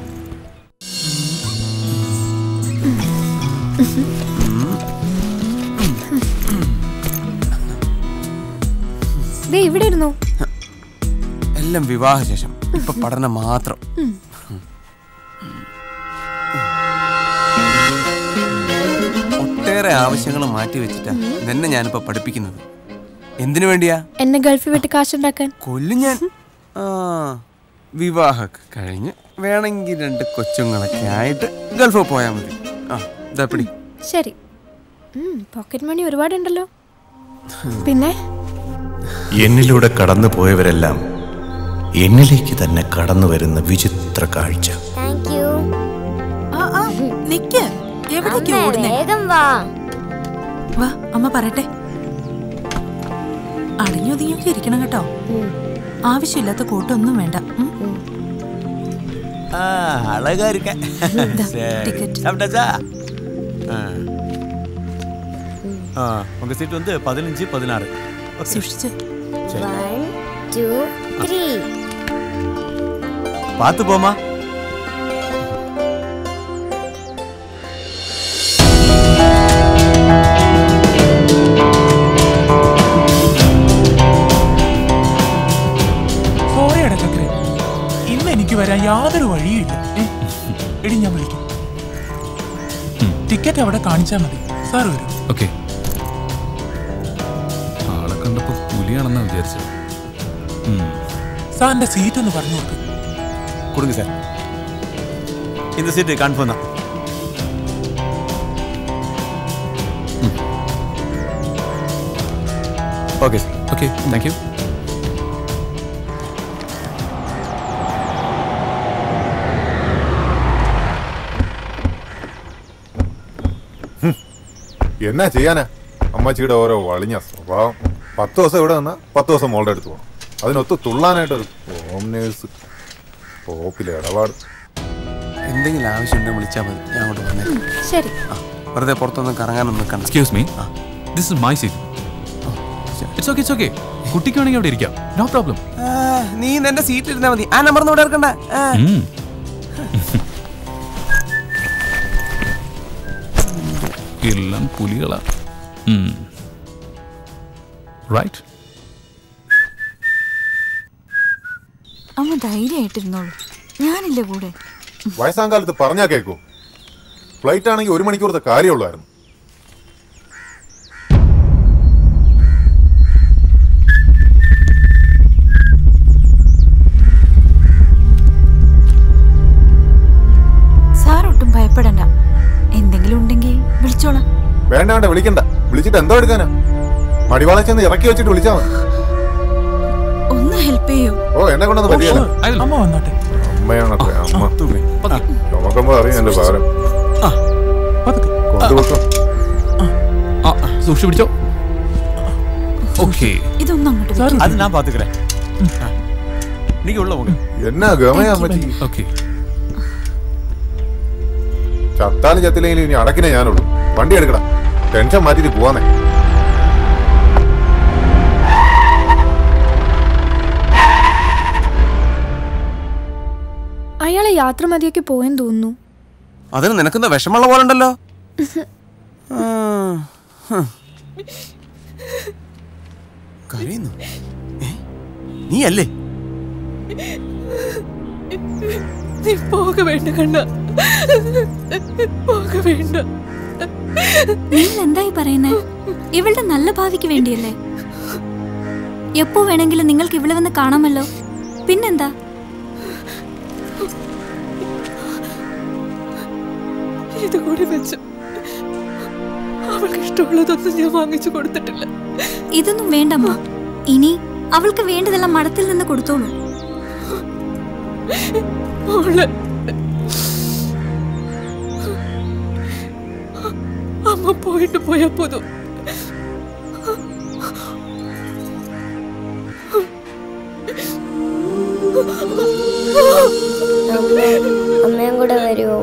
ദേ ഇവിടെ ഇരുന്നു എല്ലാം വിവാഹശേഷം ഇപ്പൊ പഠനം മാത്രം ഉം. ഒട്ടേറെ ആവശ്യങ്ങൾ മാറ്റി വെച്ചിട്ടാ നിന്നെ ഞാനിപ്പോ പഠിപ്പിക്കുന്നത് എന്തിനു വേണ്ടിയാ എന്നെ ഗൾഫിൽ വിട്ട് കാശുണ്ടാക്കാൻ കൊല്ലും ഞാൻ ആ വിവാഹമൊക്കെ കഴിഞ്ഞ് വേണമെങ്കിൽ രണ്ട് കൊച്ചുങ്ങളൊക്കെ ആയിട്ട് ഗൾഫിൽ പോയാൽ മതി ആ ഇതാ പിടി ശരി പോക്കറ്റ് മണി ഒരുപാടുണ്ടല്ലോ പിന്നെ എന്നിലൂടെ കടന്നു പോയവരെല്ലാം എന്നിലേക്ക് തന്നെ കടന്നു വരുന്ന വിചിത്ര കാഴ്ച താങ്ക് യു ആ ആ നിക്ക് എവിടേക്ക് അമ്മേ, ഓടുന്നേ വേഗം വാ വാ അമ്മ പറയട്ടെ അടങ്ങിയൊതുങ്ങിയൊക്കെ ഇരിക്കണം കേട്ടോ ആവശ്യമില്ലാത്ത കൂട്ടൊന്നും വേണ്ട ഉം. ஆ, அழகா இருக்க இந்தா, சரி. ticket. சாப்பிட்டாச்சா ஆ. ஆ, உங்க சீட் வந்து பதினஞ்சு பதினாறு ஓகே. സൂക്ഷിച്ച് சரி വൺ ടു ത്രീ பார்த்து போமா സോറി അടക്കക്കരെ ഇന്ന് എനിക്ക് വരാൻ യാതൊരു വഴിയുമില്ല ഏ, എടി ഞാൻ വിളിക്കും ടിക്കറ്റ് അവിടെ കാണിച്ചാൽ മതി സാർ വരും ഓക്കെ ആളെ കണ്ടപ്പോ പുലിയാണെന്നാ വിചാരിച്ചത് സാറിന്റെ സീറ്റ് ഒന്ന് പറഞ്ഞു കൊടുക്കും கொடுங்க சார் இந்த சீட்டு கன்ஃபார்ம் தான் okay sir okay thank you എന്നാ ചെയ്യാനാ അമ്മച്ചിയുടെ ഓരോ വളിഞ്ഞ സ്വഭാവം പത്ത് ദിവസം ഇവിടെ നിന്നാ പത്ത് ദിവസം മോളുടെ അടുത്ത് പോകണം അതിനൊത്ത് തുള്ളാനായിട്ടൊരു ഹോം നേഴ്സ് പോപ്പിലെ ഇടപാട് എന്തെങ്കിലും ആവശ്യമുണ്ടെങ്കിൽ വിളിച്ചാൽ മതി ഞാൻ അങ്ങോട്ട് വന്നേ ശരി വെറുതെ പുറത്തൊന്നും കറങ്ങാനൊന്നും നിൽക്കണ്ട excuse me this is my seat it's okay it's okay കുട്ടിക്ക് വേണമെങ്കിൽ അവിടെ ഇരിക്കാം നോ പ്രോബ്ലം ആ, നീ നിന്റെ സീറ്റിൽ ഇരുന്നാ മതി ആ നമ്പർ ഇവിടെ ഇറക്കണ്ട ആ. എല്ലാം പുലികളാ റൈറ്റ് അമ്മ ധൈര്യമായിട്ടിരുന്നോളൂ ഞാനില്ലേ കൂടെ വയസ്സാം കാലത്ത് പറഞ്ഞാ കേക്കൂ ഫ്ലൈറ്റ് ആണെങ്കിൽ ഒരു മണിക്കൂറത്തെ കാര്യമുള്ളായിരുന്നു സാർ ഒട്ടും ഭയപ്പെടണ്ട എന്തെങ്കിലും ഉണ്ടെങ്കിൽ വിളിച്ചോളാം വേണ്ട വേണ്ട വിളിക്കണ്ട വിളിച്ചിട്ട് എന്തോ എടുക്കാനാ മടിവാള ചെന്ന് ഇറക്കി വെച്ചിട്ട് വിളിച്ചാ മതി ഒന്ന് ഹെൽപ്പ് ചെയ്യൂ ഓ എന്നെ കൊണ്ടൊന്ന് പറ്റിയല്ല അമ്മ വന്നോട്ടെ അമ്മയാണത്രേ അമ്മ ചുമക്കുമ്പോ അറിയാം എന്റെ ഭാരം കൊണ്ടുപോക്കോ ആ സൂക്ഷിച്ചു പിടിച്ചോ ഓക്കെ ഇതൊന്നും അങ്ങോട്ട് വെക്കൂ. அது நான் பாத்துக்கிறேன் ஆ. நீங்க உள்ள போங்க എന്നാ ഗമയാ അമ്മച്ചി ഓക്കെ ചത്താലും ചത്തില്ലെങ്കിലും ഇനി അടക്കിനെ ഞാനുള്ളൂ വണ്ടി എടുക്കടാ ടെൻഷൻ മാറ്റിട്ട് പോവാന്നേ അയാളെ യാത്ര മതിയൊക്കെ പോയെന്ന് തോന്നുന്നു അതിന് നിനക്കെന്താ വിഷമുള്ള പോലെ ഉണ്ടല്ലോ ആ, ഹ്. കരയുന്നു ഏ? നീ അല്ലേ നീ പോക വേണ്ട കണ്ണ പോക വേണ്ട നിങ്ങൾ എന്തായി പറയുന്നേ ഇവളുടെ നല്ല ഭാവിക്ക് വേണ്ടിയല്ലേ എപ്പോ വേണമെങ്കിലും നിങ്ങൾക്ക് ഇവിടെ വന്ന് കാണാമല്ലോ പിന്നെന്താ ഇത് കൂടി വെച്ച് അവൾക്ക് ഇഷ്ടമുള്ളതൊന്നും ഞാൻ വാങ്ങിച്ചു കൊടുത്തിട്ടില്ല ഇതൊന്നും വേണ്ടമ്മ ഇനി അവൾക്ക് വേണ്ടതെല്ലാം മഠത്തിൽ നിന്ന് കൊടുത്തോളൂ മോളെ അമ്മ പോയിട്ട് പോയാ പോതും അമ്മ അമ്മയും കൂടെ വരുമോ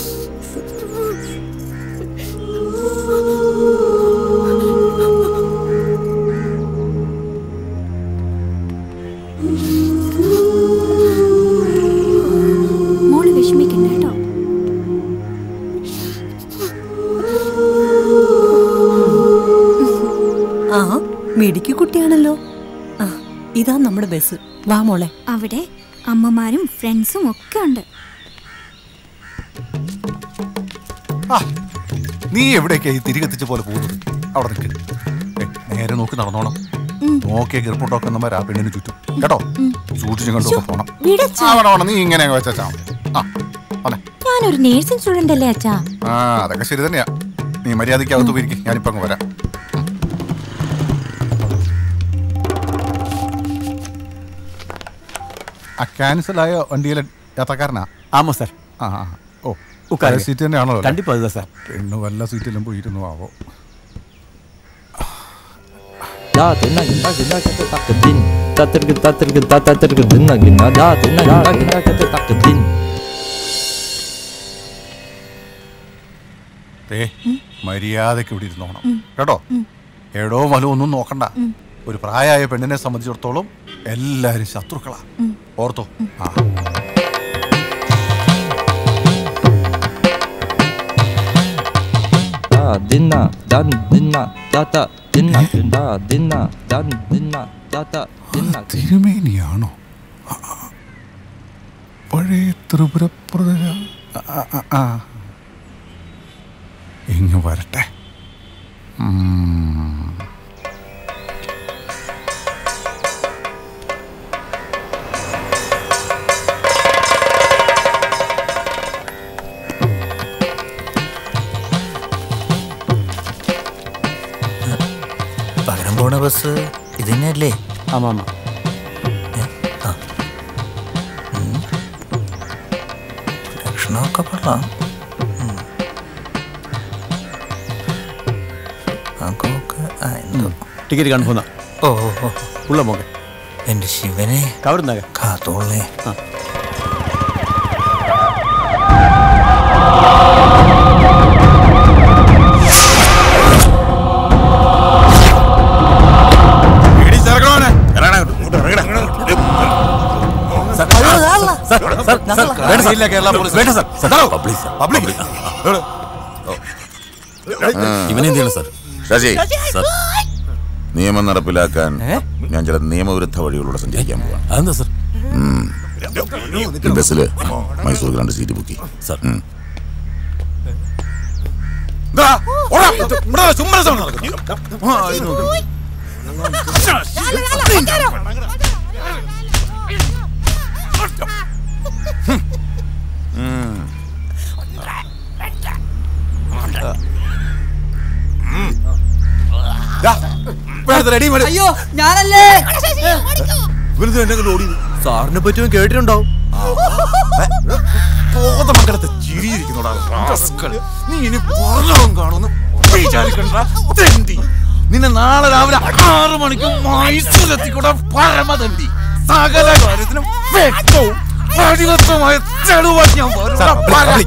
മോള് വിഷമിക്കണ്ട കേട്ടോ ആ മിടിക്ക് കുട്ടിയാണല്ലോ ആ ഇതാ നമ്മുടെ ബസ് വാ മോളെ അവിടെ അമ്മമാരും ഫ്രണ്ട്സും ഒക്കെ ഉണ്ട് നീ എവിടേക്കായി തിരി കത്തിച്ച പോലെ പോകുന്നത് അവിടെ നിൽക്ക് ഏയ്, നേരെ നോക്കി നടന്നോണം നോക്കിയ ഗർഭുണ്ടോക്കുന്നമാർ ആ പെണ്ണിന് ചുറ്റും കേട്ടോ സൂക്ഷിച്ചു കണ്ടൊക്കെ പോണം വിടച്ചാ. ആ, വേണം, വേണം. നീ ഇങ്ങനെ അങ്ങ് വെച്ചാ ആ വന്നെ. ഞാനൊരു നേഴ്സിംഗ് സ്റ്റുഡന്റ് അല്ലേ അച്ഛാ ആ അതൊക്കെ ശരി തന്നെയാ നീ മര്യാദയ്ക്ക് അകത്ത് പോയിരിക്കും ഞാനിപ്പോ അങ്ങ് വരാം ആ ക്യാൻസലായ വണ്ടിയിലെ യാത്രക്കാരനാ ആമോ സാർ ആ ആ. ഓ ഉക്കാരെ. സീറ്റ് തന്നെയാണോ കണ്ടിപ്പാ അതുതാ സാർ. പെണ്ണ് വല്ല സീറ്റിലും പോയിരുന്നു ആവോ Da tena gina gina kata tak kedin. Tak terged tak terged tak tak terged gina gina. Da tena gina gina kata tak kedin. ഏ മര്യാദയ്ക്ക് ഇവിടെ ഇരുന്നോണം കേട്ടോ എടോ വലോ ഒന്നും നോക്കണ്ട ഒരു പ്രായമായ പെണ്ണിനെ സംബന്ധിച്ചിടത്തോളം എല്ലാരും ശത്രുക്കളാ ഓർത്തോ ആ Da dina dan dina da da dina da dina dan dina da da dina. തിരുമേനിയാണോ ആ, ആ. പഴയ ത്രിപുരപ്രദ ഇങ്ങ് വരട്ടെ ഉം. പകരം പോണ ബസ് ഇത് തന്നെയല്ലേ ആമാ ലക്ഷണമൊക്കെ കൊള്ളാം ഉം. അകമൊക്കെ ആ, എന്തോ ടിക്കറ്റ് കൺഫോം ഓ ഓ ഓ ഉള്ള മോക്കെ എന്റെ ശിവനെ കവറുന്നാക കാത്തോളേ ഇവനെന്ത് ചെയ്യണം സാർ ശശി സാർ നിയമം നടപ്പിലാക്കാൻ ഞാൻ ചില നിയമവിരുദ്ധ വഴികളിലൂടെ സഞ്ചരിക്കാൻ പോവാം അതെന്താ സാർ ഈ ബസ്സില് മൈസൂർക്ക് രണ്ട് സീറ്റ് ബുക്ക് ചെയ്യും സാർ അയ്യോ ഞാനല്ലേ സാറിനെ പറ്റിയും കേട്ടിട്ടുണ്ടാവും ബോധമംഗലത്തെ ചിരിയിരിക്കുന്നോടാ rascal. നീ ഇനി പറഞ്ഞവും കാണുന്നു വിചാരിക്കണ്ട തെണ്ടി നിന്നെ നാളെ രാവിലെ ആറു മണിക്ക് മൈസൂരെത്തിക്കൂടെ പരമതണ്ടി സകല കാര്യത്തിനും വ്യക്തവും പരിവൃത്തമായ തെളിവായി ഞാൻ വരും. പര-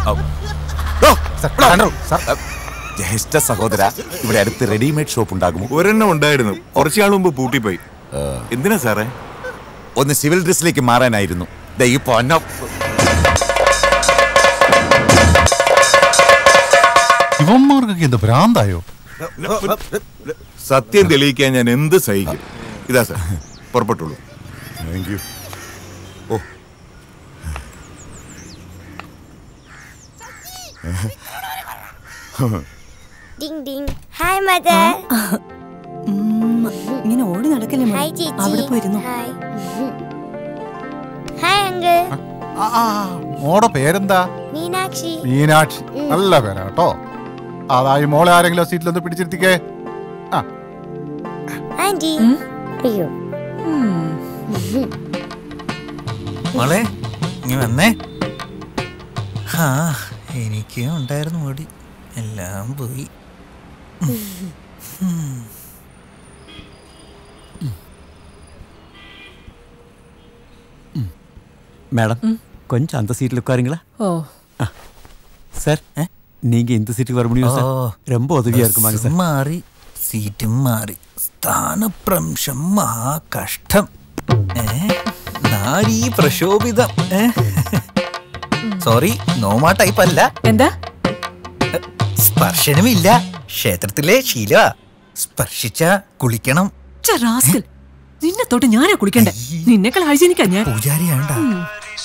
ജ്യേഷ്ഠ സഹോദര ഇവിടെ അടുത്ത് റെഡിമെയ്ഡ് ഷോപ്പ് ഉണ്ടാകുമോ ഒരെണ്ണം ഉണ്ടായിരുന്നു കുറച്ചാൾ മുമ്പ് പൂട്ടിപ്പോയി എന്തിനാ സാറേ ഒന്ന് സിവിൽ ഡ്രസ്സിലേക്ക് മാറാനായിരുന്നു ദേ ഈ പൊന്ന ഇവന്മാർക്കൊക്കെ എന്ത് ഭ്രാന്തായോ സത്യം തെളിയിക്കാൻ ഞാൻ എന്ത് സഹിക്കും ഇതാ സാർ പുറപ്പെട്ടുള്ളൂ താങ്ക് യു ഓ ഡിങ് ഡിങ് ഹായ് മദർ ഇങ്ങനെ ഓടി നടക്കല്ലേ മോളെ? ഹായ് ചേച്ചി അവിടെ പോയിരുന്നു ഹായ് ഹായ് അങ്കിൾ മോടെ പേരെന്താ മീനാക്ഷി മീനാക്ഷി ഉം. നല്ല പേരാ കേട്ടോ അതായി മോളെ ആരെങ്കിലും സീറ്റിലൊന്ന് പിടിച്ചിരുത്തിക്കേ ആ ആന്റി അയ്യോ മോളെ നീ വന്നേ ആ എനിക്ക് ഉണ്ടായിരുന്നു മുടി എല്ലാം പോയി ഉം. மேடம் கொஞ்சம் அந்த சீட்டில் உட்காருங்களா ஓ சார் நீங்க இந்த சீட்டுக்கு வர முடியும் சார் ഓ, ரொம்ப உதவியா இருக்குமாங்க ബസ്സും சார் മാറി സീറ്റും മാറി സ്ഥാനഭ്രംശം മഹാകഷ്ടം ഏ നാരീ പ്രശോഭിതം ഏ? സോറി നോമാ ടൈപ്പ് അല്ല എന്താ സ്പർശനമില്ല ക്ഷേത്രത്തിലെ ശീല സ്പർശിച്ച കുളിക്കണം ഛെ, റാസ്കൽ. നിന്നെ തൊട്ട് ഞാനാ കുളിക്കണ്ടേ നിന്നെക്കാൾ ഹൈജീനിക്കാ ഞാൻ പൂജാരിയാണ്ട ഉം.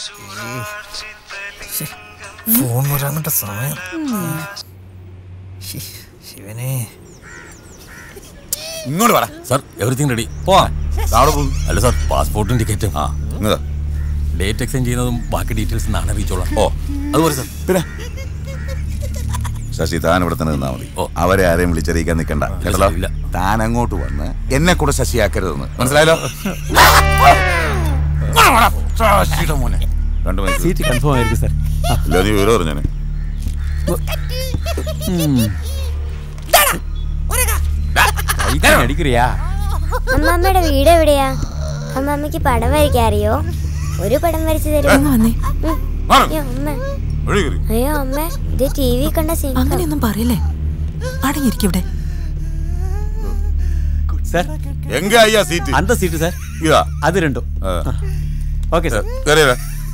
ഫോൺ വരാന്നിട്ട സമയം ശ്ശി, ശിവനെ ഇങ്ങോട്ട് പറ സാർ എവറിത്തിങ് റെഡി പോവാ നാളെ പോകും അല്ല സാർ പാസ്പോർട്ടും ടിക്കറ്റും ആ ഡേറ്റ് എക്സ്ചേഞ്ച് ചെയ്യുന്നതും ബാക്കി ഡീറ്റെയിൽസ് നാളെ അറിയിച്ചോളാം ഓ അതുപോലെ സാർ പിന്നെ ശശി താൻ ഇവിടെ തന്നെ നിന്നാ മതി അവരെ ആരെയും വിളിച്ചറിയിക്കാൻ നിൽക്കണ്ട കേട്ടല്ലോ താൻ അങ്ങോട്ട് വന്ന് എന്നെ കൂടെ ശശിയാക്കരുതെന്ന് മനസ്സിലായല്ലോ ശശിയുടെ മോനെ രണ്ട് മണിക്കൂർ. சீட்டு கன்ஃபார்ம் ஆயிருக்கு சார் ഇല്ല, നീ വിവരം പറഞ്ഞേ அடிக்கிறியா അമ്മമ്മയുടെ വീട് എവിടെയാ അമ്മമ്മക്ക് പടം വരയ്ക്കാൻ അറിയോ ഒരു പടം വരച്ചു തരുമോ ഉം. അയ്യോ അമ്മ അയ്യോ അമ്മ ഇത് ടി വി കണ്ട സീൻ അങ്ങനെയൊന്നും പറയല്ലേ അടങ്ങിയിരിക്കും சார் எங்க ஐயா சீட்டு அந்த சீட்டு சார் இதா அது ரெண்டும் ஓகே சார் കയറിയതാ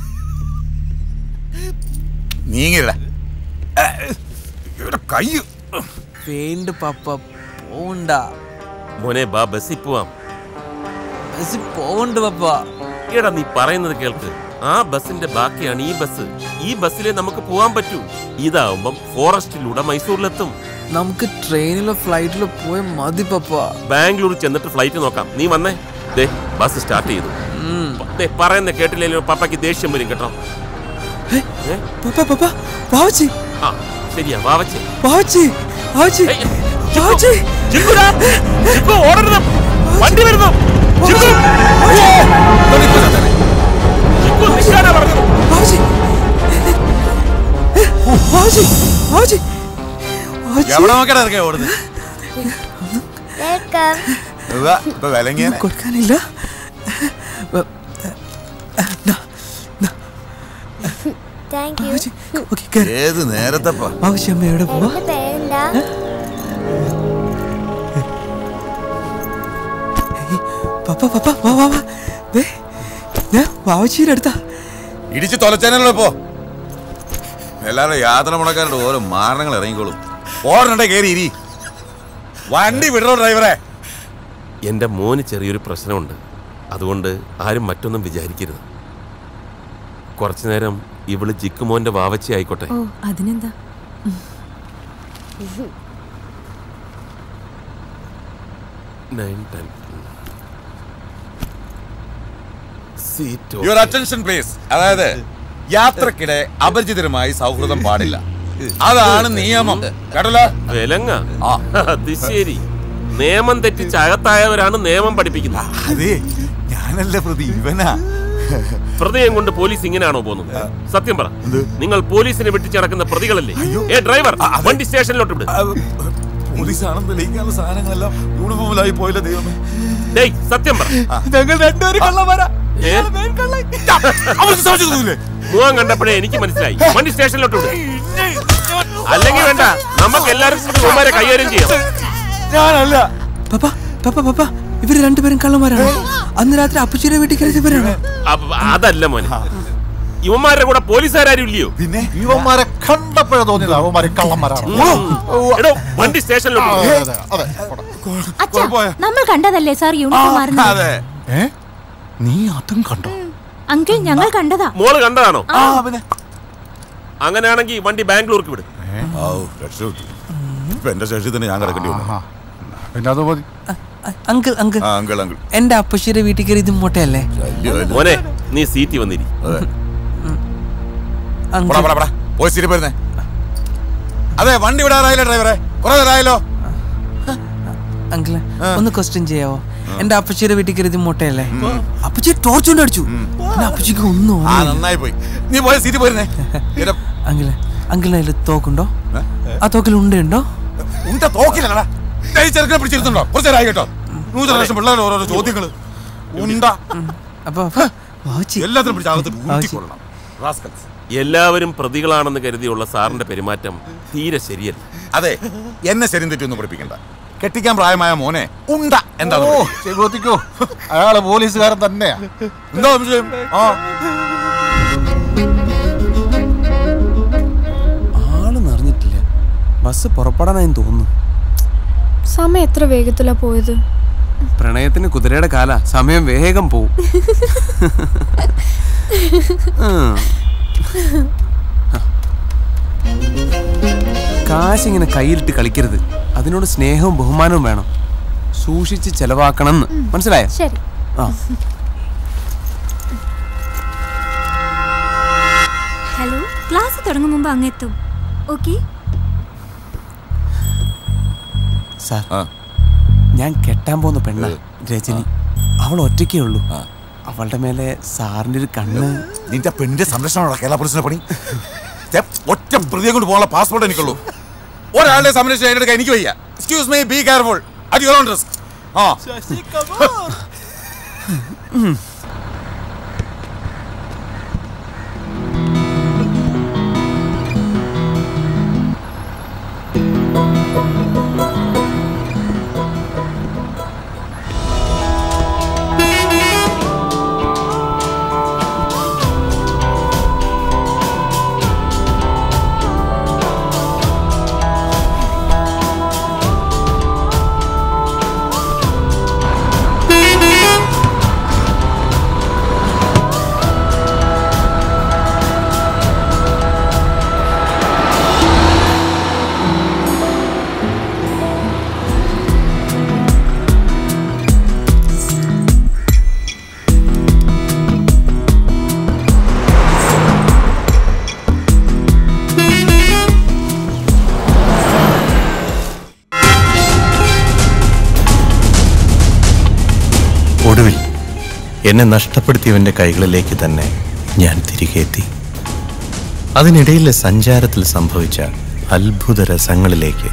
നീങ്ങില്ല ഇവിടെ കൈ വേണ്ട പപ്പ പോണ്ട മോനെ ബാ ബസ്സിൽ പോവാം ബസ്സിൽ പോവണ്ട പപ്പ എടാ നീ പറയുന്നത് കേൾക്ക് ആ ബസ്സിന്റെ ബാക്കിയാണ് ഈ ബസ് ഈ ബസ്സിലെ നമുക്ക് പോവാൻ പറ്റൂ ഇതാവുമ്പം ഫോറസ്റ്റിലൂടെ മൈസൂരിലെത്തും നമുക്ക് ട്രെയിനിലോ ഫ്ലൈറ്റിലോ പോയ മതി പപ്പ ബാംഗ്ലൂർ ചെന്നിട്ട് ഫ്ലൈറ്റ് നോക്കാം നീ വന്നേ ദേ ബസ് സ്റ്റാർട്ട് ചെയ്തു ദേ പറയുന്ന കേട്ടില്ലല്ലോ പപ്പയ്ക്ക് ദേഷ്യം വരും കേട്ടോ ഏ? പപ്പ പപ്പ വാവച്ചി ആ ശരിയാ വാവച്ചേ വാവച്ചി വാവച്ചി വാവച്ചി ചിക്കുടാ ചിക്കു ഓടരുത് വണ്ടി വരുന്നു ചിക്കു ചിക്കു നിൽക്കാനാ പറഞ്ഞത് വാവച്ചി വാവച്ചി വാവച്ചി എവിടെ നോക്കടാ ഇറങ്ങിയ ഓടുന്നത് വെൽക്കം ഇതാ, ഇപ്പൊ വിലങ്ങിയ കൊടുക്കാനില്ല താങ്ക് യു ഏത് നേരത്തപ്പാ വാവച്ചി അമ്മ എവിടെ പോവാ എന്റെ പേരെന്താ പപ്പ പപ്പ വാ വാ വാ ദേ ഞാൻ വാവച്ചിയുടെ അടുത്താ ഇടിച്ച് തൊലച്ചാനല്ലോ ഇപ്പോ എല്ലാവരും യാത്ര മുടക്കാനുണ്ട് ഓരോ മാരണങ്ങൾ ഇറങ്ങിക്കോളും ഓടണ്ടേ കയറി ഇരി വണ്ടി വിടണോ ഡ്രൈവറെ എന്റെ മോന് ചെറിയൊരു പ്രശ്നമുണ്ട് അതുകൊണ്ട് ആരും മറ്റൊന്നും വിചാരിക്കരുത് കുറച്ചു നേരം ഇവള് ജിക്കുമോന്റെ വാവച്ചി ആയിക്കോട്ടെ ഓ അതിനെന്താ nine ten seat your attention please അതായത് യാത്രക്കിടെ അപരിചിതരുമായി സൗഹൃദം പാടില്ല അതാണ് നിയമം കേട്ടല്ലോ വിലങ്ങ അത് ശരി നിയമം തെറ്റിച്ച് അകത്തായവരാണ് നിയമം പഠിപ്പിക്കുന്നത് അതെ ഞാനല്ല പ്രതി ഇവനാ പ്രതിയും കൊണ്ട് പോലീസ് ഇങ്ങനെയാണോ പോകുന്നത് സത്യം പറ നിങ്ങൾ പോലീസിനെ വെട്ടിച്ച് നടക്കുന്ന പ്രതികളല്ലേ ഏ ഡ്രൈവർ വണ്ടി സ്റ്റേഷനിലോട്ട് വിട് പോലീസാണെന്ന് തെളിയിക്കാനുള്ള സാധനങ്ങളെല്ലാം യൂണിഫോമിലായി പോയില്ല ദൈവമേ ഡേയ് സത്യം പറ ഞങ്ങൾ രണ്ടുപേരും കള്ളന്മാരാ ഏ? മുഖം കണ്ടപ്പോഴേ എനിക്ക് മനസ്സിലായി വണ്ടി സ്റ്റേഷനിലോട്ട് വിട് അല്ലെങ്കിൽ വേണ്ട നമുക്ക് എല്ലാവർക്കും കൂടി ഉമ്മാരെ കൈകാര്യം ചെയ്യാം ഞാനല്ല പപ്പ പപ്പ പപ്പ ഇവര് രണ്ടുപേരും കള്ളന്മാരാണ് അന്ന് രാത്രി അപ്പച്ചിയുടെ വീട്ടിൽ കയറിയത് ഇവരാണ് അപ്പ- അതല്ല മോനെ ഇവന്മാരുടെ കൂടെ പോലീസുകാരും ഇല്ലയോ പിന്നെ ഇവന്മാരെ കണ്ടപ്പോഴേ തോന്നിയതാ അവന്മാരെ കള്ളന്മാരാണ് എടോ വണ്ടി സ്റ്റേഷനിലോട്ട് വിട്. അതെ, അതെ, അതെ. അച്ഛാ നമ്മൾ കണ്ടതല്ലേ സാർ യൂണിഫോം മാറുന്നത് ഏ നീ അതും കണ്ടോ അങ്കിൾ ഞങ്ങൾ കണ്ടതാ മോള് കണ്ടതാണോ അങ്ങനെയാണെങ്കിൽ വണ്ടി ബാംഗ്ലൂർക്ക് വിട് ഇപ്പൊ എന്റെ ശേഷി തന്നെ ഞാൻ കിടക്കേണ്ടി വന്നു പിന്നെ അത് മതി അങ്കിൾ അങ്കിൾ ആ അങ്കിൾ അങ്കിൾ എന്റെ അപ്പശ്ശിയുടെ വീട്ടിൽ കയറി ഇത് മുട്ടയല്ലേ മോനെ നീ സീറ്റ് വന്നിരി പോടാ, പോടാ, പോടാ. പോയി സീറ്റ് പോയിരുന്നേ അതെ വണ്ടി വിടാറായില്ല ഡ്രൈവറെ കുറെ നേരമായല്ലോ അങ്കിള് ഒന്ന് ക്വസ്റ്റ്യൻ ചെയ്യാവോ എന്റെ അപ്പച്ചിയുടെ വീട്ടിൽ കയറി ഇത് മുട്ടയല്ലേ അപ്പച്ചി ടോർച്ച് കൊണ്ട് അടിച്ചു എന്റെ അപ്പച്ചിക്ക് ഒന്നും ആ നന്നായി പോയി നീ പോയ സീറ്റ് പോയിരുന്നേ ഇര- അങ്കിള് അങ്കിളിന് അതിൽ തോക്കുണ്ടോ ആ തോക്കിൽ ഉണ്ടോ ഉണ്ട തോക്കില്ലടാ ഈ ചെറുക്കനെ പിടിച്ചിരുത്തുണ്ടോ കുറച്ച് നേരമായി കേട്ടോ നൂറ് ലക്ഷം പിള്ളേർ ഓരോരോ ചോദ്യങ്ങള് ഉണ്ട അപ്പൊ എല്ലാത്തിനും പിടിച്ച് അകത്ത് ഊറ്റിക്കൊള്ളണം റാസ്കൽസ് എല്ലാവരും പ്രതികളാണെന്ന് കരുതിയുള്ള സാറിന്റെ പെരുമാറ്റം തീരെ ശരിയല്ല അതെ എന്നെ ശരി തെറ്റൊന്നും പഠിപ്പിക്കണ്ട കെട്ടിക്കാൻ പ്രായമായ മോനെ ഉണ്ട എന്താ ഓ ചെകുത്തിക്കോ അയാള് പോലീസുകാരൻ തന്നെയാ എന്താ സംശയം ആ ആള് നിറഞ്ഞിട്ടില്ല ബസ് പുറപ്പെടാനായി തോന്നുന്നു സമയം എത്ര വേഗത്തിലാ പോയത് പ്രണയത്തിന് കുതിരയുടെ കാല സമയം വേഗം പോവും ഉം. കാശിങ്ങനെ കയ്യിലിട്ട് കളിക്കരുത് അതിനോട് സ്നേഹവും ബഹുമാനവും വേണം സൂക്ഷിച്ച് ചെലവാക്കണം മനസ്സിലായോ ശരി ആ ഹലോ ക്ലാസ് തുടങ്ങും മുമ്പ് അങ്ങെത്തും ഓക്കെ സാർ ഞാൻ കെട്ടാൻ പോകുന്ന പെണ്ണ രജനി അവൾ ഒറ്റയ്ക്കേ ഉള്ളൂ അവളുടെ മേലെ സാറിന്റെ ഒരു കണ്ണ് നിന്റെ പെണ്ണിന്റെ സംരക്ഷണമാണ് കേരള പോലീസിന്റെ പണി ഛെ, ഒറ്റ പ്രതിയെ കൊണ്ട് പോകാനുള്ള പാസ്പോർട്ട് എനിക്കുള്ളൂ ഒരാളുടെ സംരക്ഷണം ഏറ്റെടുക്കാൻ എനിക്ക് വയ്യ excuse me be careful at your own risk ആ ഉം. ഒടുവിൽ എന്നെ നഷ്ടപ്പെടുത്തിയവന്റെ കൈകളിലേക്ക് തന്നെ ഞാൻ തിരികെ എത്തി അതിനിടയിലെ സഞ്ചാരത്തിൽ സംഭവിച്ച അത്ഭുത രസങ്ങളിലേക്ക്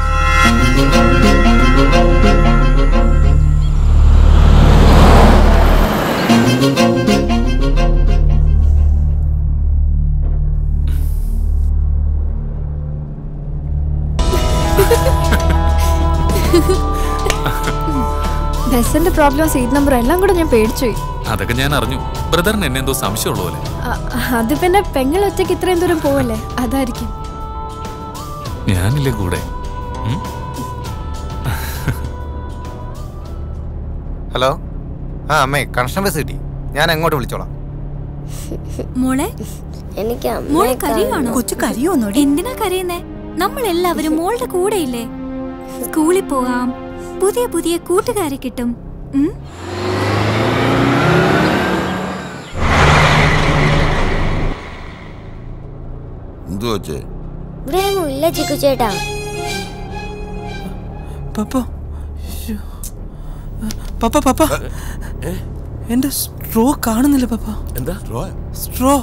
ബസ്സിന്റെ പ്രോബ്ലം സീറ്റ് നമ്പർ എല്ലാം കൂടെ ഞാൻ പേടിച്ചു പോയി. അതൊക്കെ ഞാൻ അറിഞ്ഞു ബ്രദറിന് എന്നെ എന്തോ സംശയമുള്ള പോലെ അ- അത് പിന്നെ പെങ്ങൾ ഒറ്റയ്ക്ക് ഇത്രയും ദൂരം പോവല്ലേ അതായിരിക്കും ഞാനില്ലേ കൂടെ ഉം? ഹലോ ആ അമ്മേ കണക്ഷൻ ബസ് കിട്ടി ഞാൻ എങ്ങോട്ട് വിളിച്ചോളാം മോളെ എനിക്ക് മോളെ കരയുവാണോ കൊച്ചു കരയോന്നോ എന്തിനാ കരയുന്നേ നമ്മൾ എല്ലാവരും മോളുടെ കൂടെ ഇല്ലേ സ്കൂളിൽ പോവാം പുതിയ പുതിയ കൂട്ടുകാരെ കിട്ടും ഉം? എന്തു വെച്ചേ ഇവിടെ ഒന്നും ഇല്ല ചിക്കു ചേട്ടാ പപ്പ ശ്ശോ. പപ്പ പപ്പ എന്റെ സ്ട്രോ കാണുന്നില്ല പപ്പ എന്താ സ്ട്രോ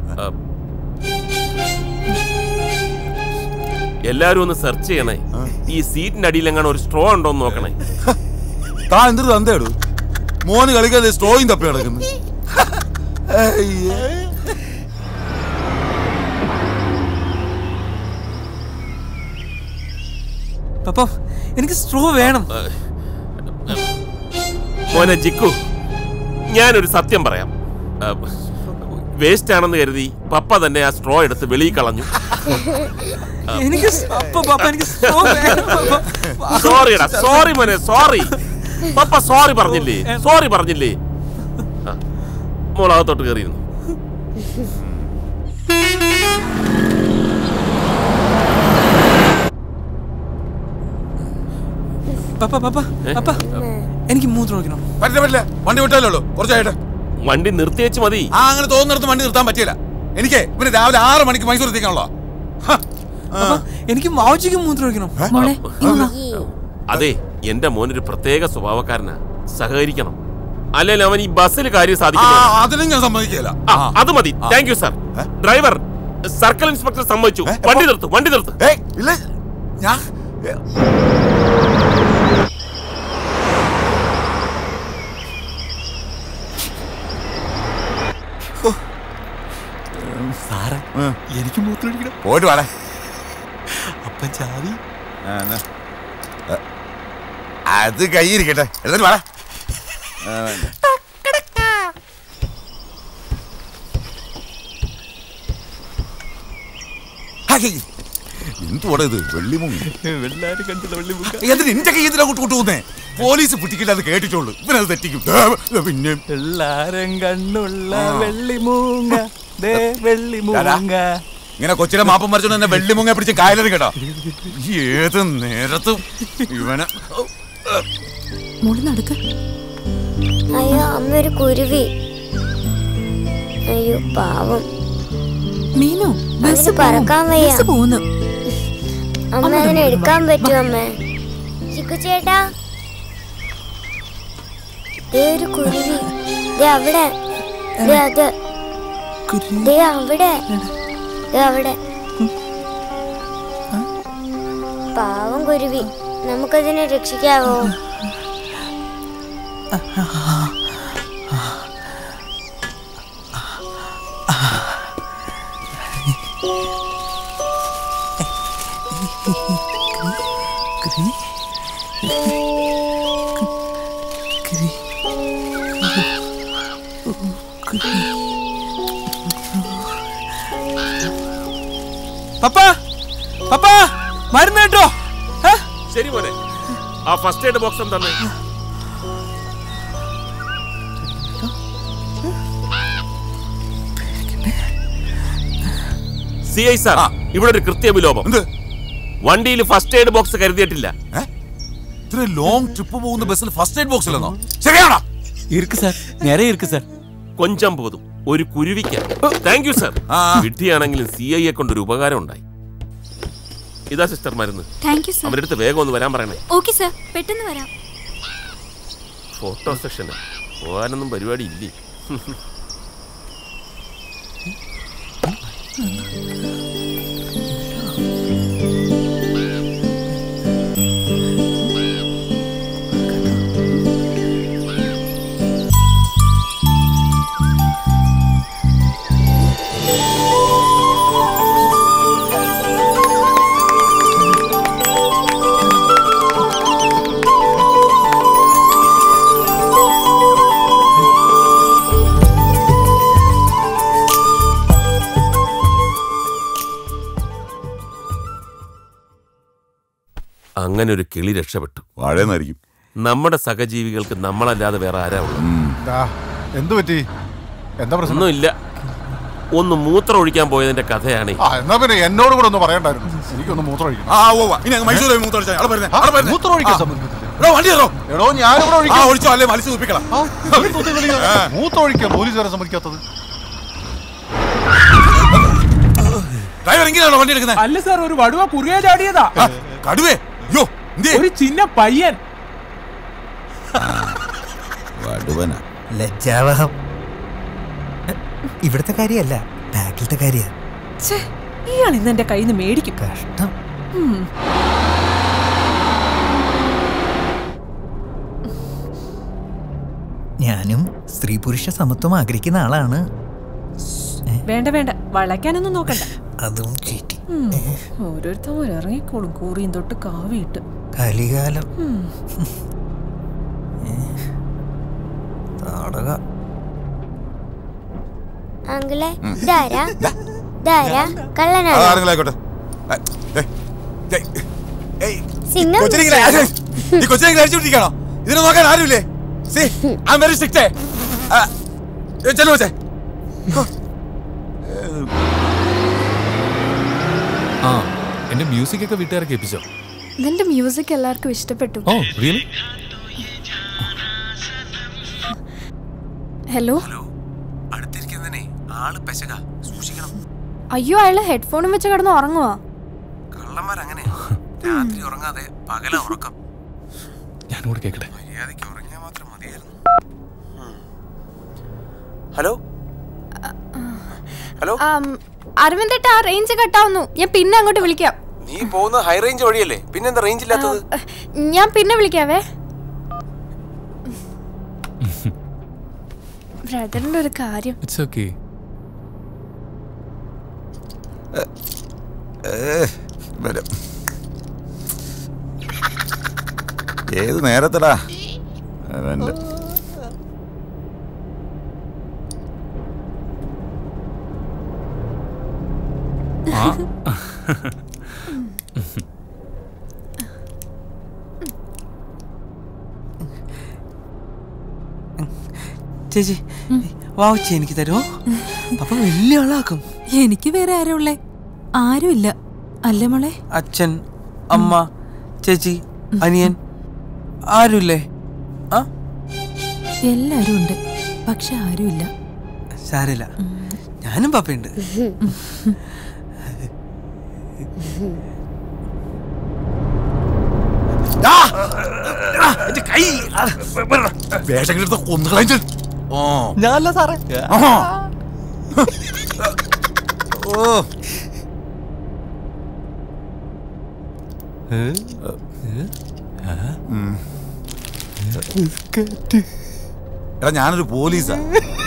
എല്ലാരും ഒന്ന് സെർച്ച് ചെയ്യണേ ഈ സീറ്റിന്റെ അടിയിലെങ്ങാണ് ഒരു സ്ട്രോ ഉണ്ടോ എന്ന് നോക്കണേ താൻ എന്തൊരു തന്തേടു മോന് കളിക്കാതെ സ്ട്രോയും തപ്പി നടക്കുന്നു അയ്യേ. പപ്പ എനിക്ക് സ്ട്രോ വേണം മോനെ ജിക്കു ഞാനൊരു സത്യം പറയാം വേസ്റ്റ് ആണെന്ന് കരുതി പപ്പ തന്നെ ആ സ്ട്രോ എടുത്ത് വെളിയിൽ കളഞ്ഞു എനിക്ക് സ്- പപ്പ പപ്പ എനിക്ക് സ്ട്രോ വേണം പപ്പ. സോറിടാ സോറി മോനെ സോറി പപ്പ സോറി പറഞ്ഞില്ലേ സോറി പറഞ്ഞില്ലേ ആ, മോൾ അകത്തോട്ട് കയറിയിരുന്നു പപ്പ പപ്പ പപ്പ എനിക്ക് മൂത്രം ഒഴിക്കണം പറ്റില്ല പറ്റില്ല വണ്ടി വിട്ടാലേ ഉള്ളൂ കുറച്ചായിട്ട് വണ്ടി നിർത്തിയേച്ച് മതി ആ അങ്ങനെ തോന്നുന്നിടത്ത് വണ്ടി നിർത്താൻ പറ്റില്ല എനിക്ക് പിന്നെ രാവിലെ ആറ് മണിക്ക് മൈസൂർ എത്തിക്കാണല്ലോ എനിക്ക് മാവച്ചിക്ക് മൂത്രം ഒഴിക്കണം അതെ എന്റെ മോനൊരു പ്രത്യേക സ്വഭാവക്കാരനാ സഹകരിക്കണം അല്ലെങ്കിൽ അവൻ ഈ ബസ്സിൽ കാര്യം സാധിക്കില്ല അതിനും ഞാൻ സമ്മതിക്കില്ല അത് മതി thank you sir driver circle inspector സമ്മതിച്ചു വണ്ടി നിർത്ത് വണ്ടി നിർത്ത് ഇല്ല ഞാൻ സാറേ എനിക്ക് മൂത്രമൊഴിക്കണം പോയിട്ട് വാടേ അപ്പം ചാവി അത് കൈയിരിക്കട്ടെ എന്നിട്ട് വാടാ എന്തുവാടാ ഇത് വെള്ളിമുങ്ങി വെള്ളാരും കണ്ടില്ല വെള്ളി എന്തിന് നിന്റെ കയ്യത്തിലാ കൂട്ട് കൂട്ടുന്നേ പോലീസ് പിടിക്കില്ല അത് കേട്ടിട്ടുള്ളൂ ഇവനത് തെറ്റിക്കും ദേ, പിന്നെ എല്ലാരും കണ്ണുള്ള വെള്ളിമൂങ്ങ ദേ വെള്ളിമൂങ്ങ ഇങ്ങനെ കൊച്ചിലെ മാപ്പം മറിച്ചോണ്ട് എന്നെ വെള്ളിമുങ്ങ പിടിച്ച് കായലറി കേട്ടോ ഏത് നേരത്തും ഇവനെ മോള് നടക്ക അയ്യോ അമ്മ ഒരു കുരുവി അയ്യോ പാവം മീനു അതിന് പറക്കാൻ വയ്യ പോകുന്നു അമ്മ അതിനെ എടുക്കാൻ പറ്റുമോ അമ്മ ചിക്കു ചേട്ടാ ദേ ഒരു കുരുവി ദേ അവിടെ ദേ അത് ദേ അവിടെ ദേ അവിടെ പാവം കുരുവി നമുക്കതിനെ രക്ഷിക്കാവോ പപ്പ പപ്പ മരുന്ന് കേട്ടോ ശരി മോനെ ആ ഫസ്റ്റ് എയ്ഡ് ബോക്സ് തന്നെ സി ഐ സാർ ഇവിടെ ഒരു കൃത്യ വിലോപം വണ്ടിയിൽ ഫസ്റ്റ് എയ്ഡ് ബോക്സ് കരുതിയിട്ടില്ല ഇത്ര ലോങ് ട്രിപ്പ് പോകുന്ന ബസ്സിൽ ഫസ്റ്റ് എയ്ഡ് ബോക്സ് ഇല്ലെന്നോ ശരിയാണോ ഇருக்கு സാർ നേരെ ഇருக்கு സാർ കൊഞ്ചം പോതും ഒരു കുരുവിക്ക താങ്ക് യു സാർ വിഡ്ഢിയാണെങ്കിലും സി ഐയെ കൊണ്ടൊരു ഉപകാരം ഉണ്ടായി ഇതാ സിസ്റ്റർ മരുന്ന് താങ്ക് യു സർ അവരുടെ അടുത്ത് വേഗം ഒന്ന് വരാൻ പറയണേ ഓക്കെ സർ പെട്ടെന്ന് വരാം ഫോട്ടോ സെക്ഷന് പോകാനൊന്നും പരിപാടി ഇല്ലേ അങ്ങനെ ഒരു കിളി രക്ഷപ്പെട്ടു വാഴന്നായിരിക്കും നമ്മുടെ സഹജീവികൾക്ക് നമ്മളല്ലാതെ വേറെ ആരാ ഉള്ളത് എന്തു പറ്റി എന്താ പ്രശ്നം ഒന്നുമില്ല ഒന്ന് മൂത്രം ഒഴിക്കാൻ പോയതിന്റെ കഥയാണ് ആ എന്നാ പിന്നെ എന്നോട് കൂടെ ഒന്ന് പറയണ്ടായിരുന്നു എനിക്കൊന്ന് മൂത്രം ഒഴിക്കണം ആ ഓ ഇനി അങ്ങ് മൈസൂർ പോയി മൂത്രം ഒഴിച്ചാൽ അവിടെ വരുന്നേ അവിടെ വരുന്നേ മൂത്രം ഒഴിക്കാൻ ആ. സമ്മതിക്കത്തില്ല. എടോ വണ്ടി കയറോ എടോ ഞാനിവിടെ ആ ഒഴിക്കാം ഒഴിച്ചോ അല്ലേ മത്സ്യം ഒപ്പിക്കളാം നീ തൊട്ടി കളിയാ. മൂത്രം ഒഴിക്കാൻ പോലീസ് വരെ സമ്മതിക്കാത്തത് ഡ്രൈവർ എങ്ങനെയാണോ വണ്ടി എടുക്കുന്നത് അല്ല സാർ ഒരു വടുവ കുറുകെ ചാടിയതാ കടുവേ യോ ഒരു ചിന്ന പയ്യൻ വടുവന ലജ്ജാവഹം ഇവിടുത്തെ കാര്യമല്ല ബാക്കിലത്തെ കാര്യ ഛേ, ഇയാൾ ഇന്ന് എന്റെ കയ്യിൽ നിന്ന് മേടിക്കും കഷ്ടം ഉം. ഞാനും സ്ത്രീ പുരുഷ സമത്വം ആഗ്രഹിക്കുന്ന ആളാണ് വേണ്ട വേണ്ട വളയ്ക്കാനൊന്നും നോക്കണ്ട അതും ചീറ്റി ഉം. ഓരോരുത്തർ ഇറങ്ങിക്കോളും കൂറിയും തൊട്ട് കാവിയിട്ട് കലികാലം ഉം. താടക അങ്കിളെ ഇതാരാ ഇതാരാ കള്ളനാണോ അതാരെങ്കിലും ആയിക്കോട്ടെ സിംഗം കൊച്ചിനെ ഈ കൊച്ചിനെ അടിച്ചുപിടിക്കണോ ഇതിനെ നോക്കാൻ ആരുമില്ലേ see I am very strict ചെല്ലു വെച്ചേ ആ എന്റെ മ്യൂസിക് ഒക്കെ വീട്ടുകാരെ കേൾപ്പിച്ചോ ഇതിന്റെ മ്യൂസിക് എല്ലാവർക്കും ഇഷ്ടപ്പെട്ടു ഓ റിയലി ഹലോ അടുത്തിരിക്കുന്നതിനെ ആള് പെശക സൂക്ഷിക്കണം അയ്യോ അയാള് ഹെഡ്ഫോണും വെച്ച് കിടന്ന് ഉറങ്ങുവാ കള്ളന്മാരങ്ങനെ രാത്രി ഉറങ്ങാതെ പകല ഉറക്കം ഞാൻ കൂടെ കേക്കട്ടെ മര്യാദയ്ക്ക് ഉറങ്ങിയാൽ മാത്രം മതിയായിരുന്നു ഹലോ ഹലോ അരവിന്ദേട്ടാ റേഞ്ച് കട്ടാവുന്നു ഞാൻ പിന്നെ അങ്ങോട്ട് വിളിക്കാം നീ പോകുന്ന ഹൈ റേഞ്ച് വഴിയല്ലേ പിന്നെന്താ റേഞ്ച് ഇല്ലാത്തത് ഞാൻ പിന്നെ വിളിക്കാവേ ബ്രദറിന്റെ ഒരു കാര്യം ഇറ്റ്സ് ഓക്കെ വരും ഏത് നേരത്തടാ അവൻ്റെ ആ ചേച്ചി വാവച്ചി എനിക്ക് തരുമോ അപ്പൊ വലിയ ആളാക്കും എനിക്ക് വേറെ ആരാ ഉള്ളേ ആരുമില്ല അല്ലേ മോളെ അച്ഛൻ അമ്മ ചേച്ചി അനിയൻ ആരുമില്ലേ ആ എല്ലാരും ഉണ്ട് പക്ഷെ ആരുമില്ല സാരില്ല ഞാനും പപ്പയുണ്ട് കൈ വേഷം എടുത്ത് കൊന്നുകളയും ഓ ഞാനല്ല സാറേ ഓ ഉം. എടാ ഞാനൊരു പോലീസാ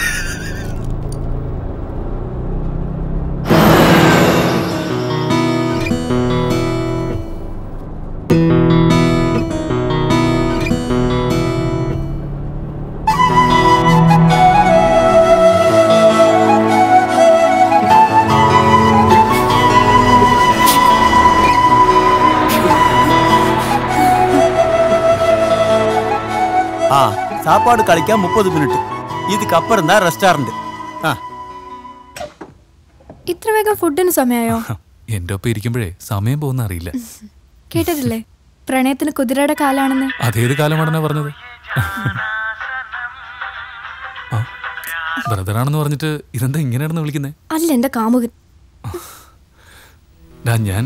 ஆ சாப்பாடு கிடைக்க முப்பது மினிட் இதுக்கு அப்புறம் தான் ரெஸ்டாரண்ட் ஆ ഇത്ര വേഗം ഫുഡിന് സമയമായോ എന്റെ ഒപ്പം ഇരിക്കുമ്പോഴേ സമയം പോകുന്ന അറിയില്ല കേട്ടിട്ടില്ലേ പ്രണയത്തിന് കുതിരയുടെ കാലാണെന്ന് അതേത് കാലമാണെന്നാ പറഞ്ഞത് ബ്രദറാണെന്ന് പറഞ്ഞിട്ട് ഇതെന്താ ഇങ്ങനെയാണെന്ന് വിളിക്കുന്നേ അല്ല എന്റെ കാമുകൻ ഡാ ഞാൻ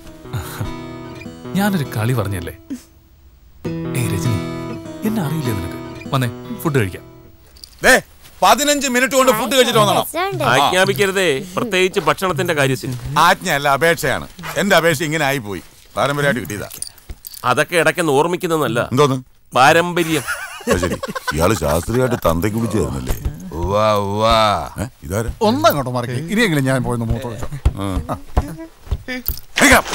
ഞാനൊരു കളി പറഞ്ഞല്ലേ ഏയ് രജനി എന്നെ അറിയില്ലേ നിനക്ക് വന്നേ ഫുഡ് കഴിക്കാം ദേ പതിനഞ്ച് മിനിറ്റ് കൊണ്ട് ഫുഡ് കഴിച്ചിട്ട് വന്നണം ആജ്ഞാപിക്കരുതേ പ്രത്യേകിച്ച് ഭക്ഷണത്തിന്റെ കാര്യത്തിൽ ആജ്ഞയല്ല അപേക്ഷയാണ് എന്റെ അപേക്ഷ ഇങ്ങനെ ആയിപ്പോയി പാരമ്പര്യമായിട്ട് കിട്ടിയതാ അതൊക്കെ ഇടയ്ക്കൊന്ന് ഓർമ്മിക്കുന്നതല്ല എന്തോന്ന് പാരമ്പര്യം ശരി ഇയാള് ശാസ്ത്രീയമായിട്ട് തന്തയ്ക്ക് വിളിച്ചു തരുന്നില്ലേ ഉവ്വാ ഉവ്വാ ഏ, ഇതാരാ ഒന്നങ്ങോട്ട് മറക്കി ഇനിയെങ്കിലും ഞാൻ പോയി മൂത്ത് വെച്ചോ ആ. കഴിക്കാം.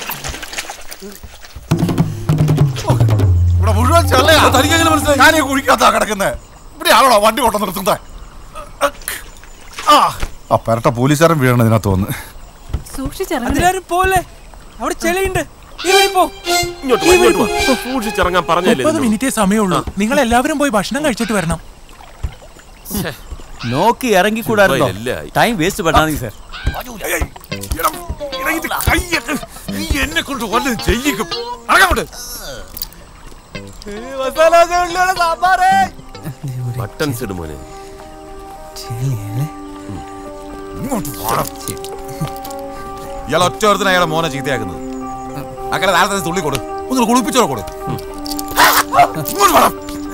ഇവിടെ മുഴുവൻ ചെള്ളയാ അത് തനിക്കെങ്ങനെ മനസ്സിലായി? ഞാൻ ഈ കുഴിക്കകത്താ കിടക്കുന്നത് ഇവിടെ ആളോടാ വണ്ടി കൊണ്ടു നിർത്തുന്നത് ആ ആ പെരട്ട പോലീസുകാരൻ വീഴണം ഇതിനകത്ത് വന്ന് അതിലാരും പോലെ അവിടെ ചെളിയുണ്ട് നീ വഴി പോ ഇങ്ങോട്ട് വാ, ഇങ്ങോട്ട് വാ. സൂക്ഷിച്ചിറങ്ങാൻ പറഞ്ഞല്ലേ മുപ്പത് മിനിറ്റേ സമയമുള്ളൂ നിങ്ങൾ എല്ലാവരും പോയി ഭക്ഷണം കഴിച്ചിട്ട് വരണം നോക്കി ഇറങ്ങിക്കൂടായിരുന്നോ എല്ലായി. ടൈം വേസ്റ്റ് பண்ணாதீங்க சார் നീ എന്നെ കൊണ്ട് വല്ലതും ചെയ്യിക്കും അടങ്ങോട്ട് ബട്ടൺസ് ഇടും മോനെ ഇങ്ങോട്ട് വാടാ. ഇയാൾ ഒറ്റ ഒരുത്തിന് അയാളെ മോനെ ചീത്തയാക്കുന്നത് അങ്ങനെ നാളെ തന്നെ തുള്ളി കൊടു ഒന്ന് കുളിപ്പിച്ചോ കൊടു ഇങ്ങോട്ട് വാടാ.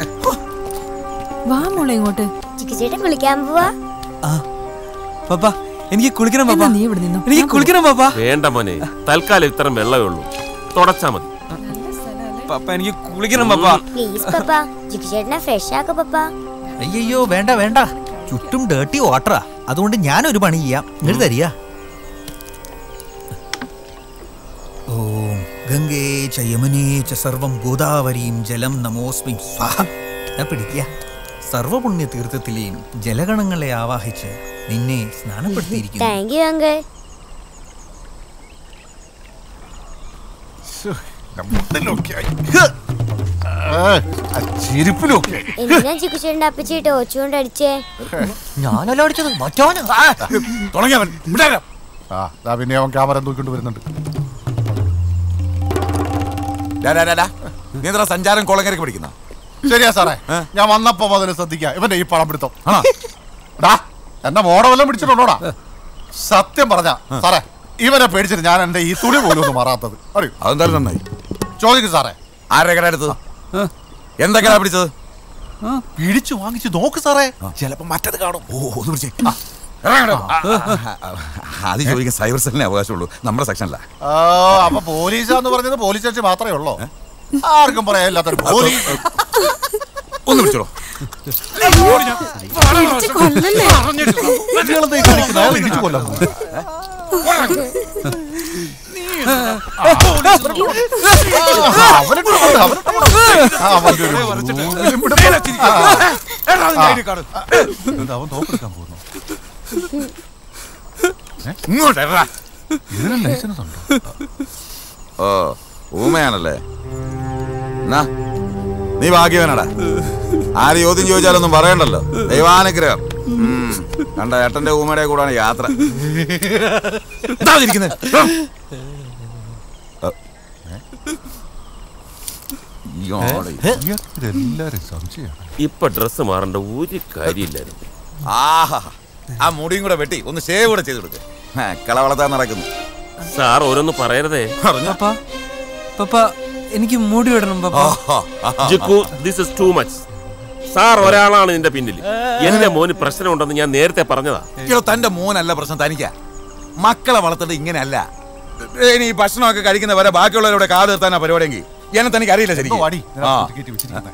വാ മോളെ ഇങ്ങോട്ട് ചിക്കിച്ചേട്ടൻ കുളിക്കാൻ പോവാ പപ്പ എനിക്ക് കുളിക്കണം പപ്പ നീ ഇവിടെ നിന്നോ എനിക്ക് കുളിക്കണം പപ്പ വേണ്ട മോനെ തൽക്കാലം ഇത്തരം വെള്ളമേ ഉള്ളൂ തുടച്ചാ മതി പപ്പ എനിക്ക് കുളിക്കണം പപ്പ പ്ലീസ് പപ്പ ചിക്കിച്ചേട്ടനെ ഫ്രഷ് ആക്ക പപ്പ അയ്യോ വേണ്ട വേണ്ട ചുറ്റും ഡേർട്ടി വാട്ടറാ അതുകൊണ്ട് ഞാനൊരു പണി ചെയ്യാം ഇങ്ങോട്ട് തരിക ഓം ഗംഗേ ച യമുനേ ച സർവം ഗോദാവരീം ജലം നമോസ്മി സ്വാഹ ദാ പിടിക്കുക സർവപുണ്യ തീർത്ഥത്തിലെയും ജലഗണങ്ങളെ ആവാഹിച്ച് നിന്നെ സ്നാനപ്പെടുത്തിയിരിക്കുന്നു താങ്ക് യു അങ്കിൾ ചിരിപ്പിലൊക്കെ എന്തിനാ ചിക്കുച്ചേട്ടൻ്റെ അപ്പച്ചിട്ട് ഓച്ചുകൊണ്ട് അടിച്ചേ ഞാനല്ല അടിച്ചത് മറ്റോന് തുടങ്ങിയവൻ ഇവിടെ ആ ദാ പിന്നെ അവൻ ക്യാമറ തൂക്കിക്കൊണ്ട് വരുന്നുണ്ട് ഡാ, ഡാ, ഡാ, ഡാ. നീ എന്താ സഞ്ചാരം കോളങ്ങരക്ക് പഠിക്കുന്ന ശരിയാ സാറേ ഞാൻ വന്നപ്പോ മുതൽ ശ്രദ്ധിക്കാം ഇവന്റെ ഈ പണം പിടുത്തം ഡാ എന്നെ മോട വല്ലതും പിടിച്ചിട്ടുണ്ടോടാ സത്യം പറഞ്ഞ സാറേ ഇവനെ പേടിച്ചിട്ട് ഞാൻ എന്റെ ഈ തുണി പോലും ഒന്ന് മാറാത്തത് അറിയോ അതെന്തായാലും നന്നായി ചോദിക്കും സാറേ ആരുടെ കട എടുത്തത് എന്തൊക്കെയാ പിടിച്ചത് പിടിച്ചു വാങ്ങിച്ചു നോക്ക് സാറേ ചിലപ്പോ മറ്റത് കാണും ഓ ഒന്ന് പിടിച്ചേ ആ, ഇറങ്ങ് അങ്ങോട്ട്. ആ, ആ, ആ, അത് ചോദിക്കാൻ സൈബർ സെല്ലിനെ അവകാശമുള്ളൂ നമ്മുടെ സെക്ഷനല്ല ആ, അപ്പൊ പോലീസാന്ന് പറഞ്ഞത് പോലീസ് സ്റ്റേഷൻ മാത്രമേ ഉള്ളൂ ആർക്കും പറയാനില്ലാത്തൊരു പോലീസ് ഒന്ന് പിടിച്ചോളൂ ഇയാളെന്താ ഈ കാണിക്കുന്നത്? അയാളെ ഇടിച്ചു കൊല്ലാൻ പോകുന്നു. ആ, അവനിട്ട് കൊണ്ട്, അവനിട്ട് കൊണ്ട്. ആ, അവന്റെ ഒരു ഊരിലും പിടുത്തം. ആ, ആ. എന്താ, അവൻ തോക്കെടുക്കാൻ പോകുന്നു ഇങ്ങോട്ട് ഇറങ്ങാ. ഇതിന് ലൈസൻസ് ഉണ്ടോ ഓ ഊമയാണല്ലേ എന്നാ നീ ഭാഗ്യവനടാ ആര് ചോദ്യം ചോദിച്ചാലൊന്നും പറയണ്ടല്ലോ ദൈവാനുഗ്രഹം ഉം. കണ്ട ഏട്ടന്റെ ഊമയുടെ കൂടാണ് യാത്ര എന്താ ഇരിക്കുന്നെ? ആ. ഇയാളെ. എല്ലാരും സംശയമാണ് ഇപ്പൊ ഡ്രസ്സ് മാറേണ്ട ഒരു കാര്യമില്ലായിരുന്നു ആഹാ ആ മുടിയും കൂടെ വെട്ടി ഒന്ന് ഷേവ് കൂടെ ചെയ്ത് കൊടുക്ക് കള വളർത്താൻ നടക്കുന്നു സാർ ഓരോന്ന് പറയരുതേ പപ്പ പപ്പ എനിക്ക് മൂടി വിടണം papa Jikku this is too much sir ഒരാളാണ് ഇതിന്റെ പിന്നിൽ എന്റെ മോന് പ്രശ്നമുണ്ടെന്ന് ഞാൻ നേരത്തെ പറഞ്ഞതാ അയ്യോ തന്റെ മോനല്ല പ്രശ്നം തനിക്കാ മക്കളെ വളർത്തേണ്ടത് ഇങ്ങനെയല്ല ഇനി ഈ ഭക്ഷണമൊക്കെ കഴിക്കുന്നവരെ ബാക്കിയുള്ളവരുടെ കാത് നിർത്താനാ പരിപാടിയെങ്കിൽ എന്നെ തനിക്ക് അറിയില്ല ശരിക്കും വാടി ആ. കയറ്റി വെച്ചിരിക്കുന്നെ.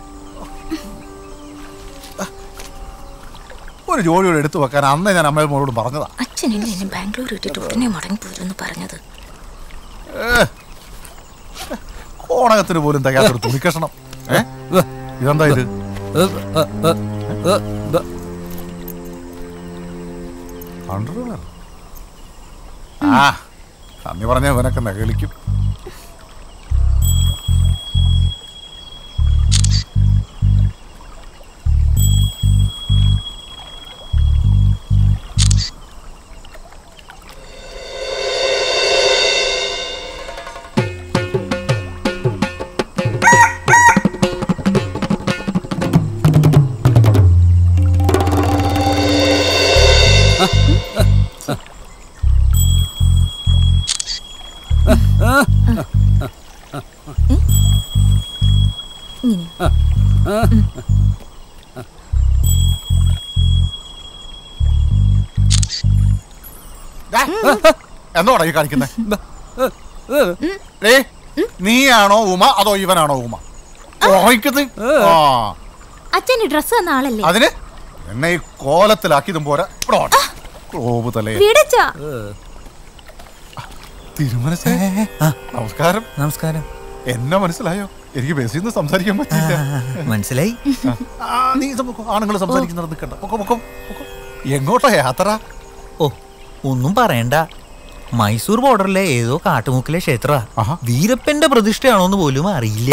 ഒരു ജോലിയോട് എടുത്തു വെക്കാൻ അന്ന് ഞാൻ അമ്മയുടെ മോളോട് പറഞ്ഞതാ അച്ഛനില്ല എന്നെ ബാംഗ്ലൂർ ഇട്ടിട്ട് ഉടനെ മടങ്ങി പോരുമെന്ന് പറഞ്ഞത് ഏ, കോണകത്തിന് പോലും തികയാത്തൊരു തുണിക്കഷണം ഏ? ഇതെന്താ ഇത് Underwear? ആ നന്ദി പറഞ്ഞ ഇവനൊക്കെ നകലിക്കും ഇങ്ങനെ എന്നോടാ ഈ കാണിക്കുന്നേ ഏ നീയാണോ ഉമ അതോ ഇവനാണോ ഉമ ഓഹിക്കുന്നത് ആ അച്ഛന് ഡ്രസ് തന്ന ആളല്ലേ അതിന് എന്നെ ഈ കോലത്തിലാക്കിയതും പോരാ ഇവിടെ വാ. ക്ലോബ് തലേ വിടച്ചാ തിരുമനസേ നമസ്കാരം നമസ്കാരം എന്നെ മനസ്സിലായോ എനിക്ക് ബസ്സിൽ നിന്ന് സംസാരിക്കാൻ പറ്റില്ല മനസ്സിലായി നീ ആണുങ്ങൾ സംസാരിക്കുന്നത് നിൽക്കണ്ട പൊക്കോ പൊക്കോ പൊക്കോ. എങ്ങോട്ടാ യാത്ര ഓ ഒന്നും പറയണ്ട മൈസൂർ ബോർഡറിലെ ഏതോ കാട്ടുമുക്കിലെ ക്ഷേത്ര വീരപ്പന്റെ പ്രതിഷ്ഠയാണോന്ന് പോലും അറിയില്ല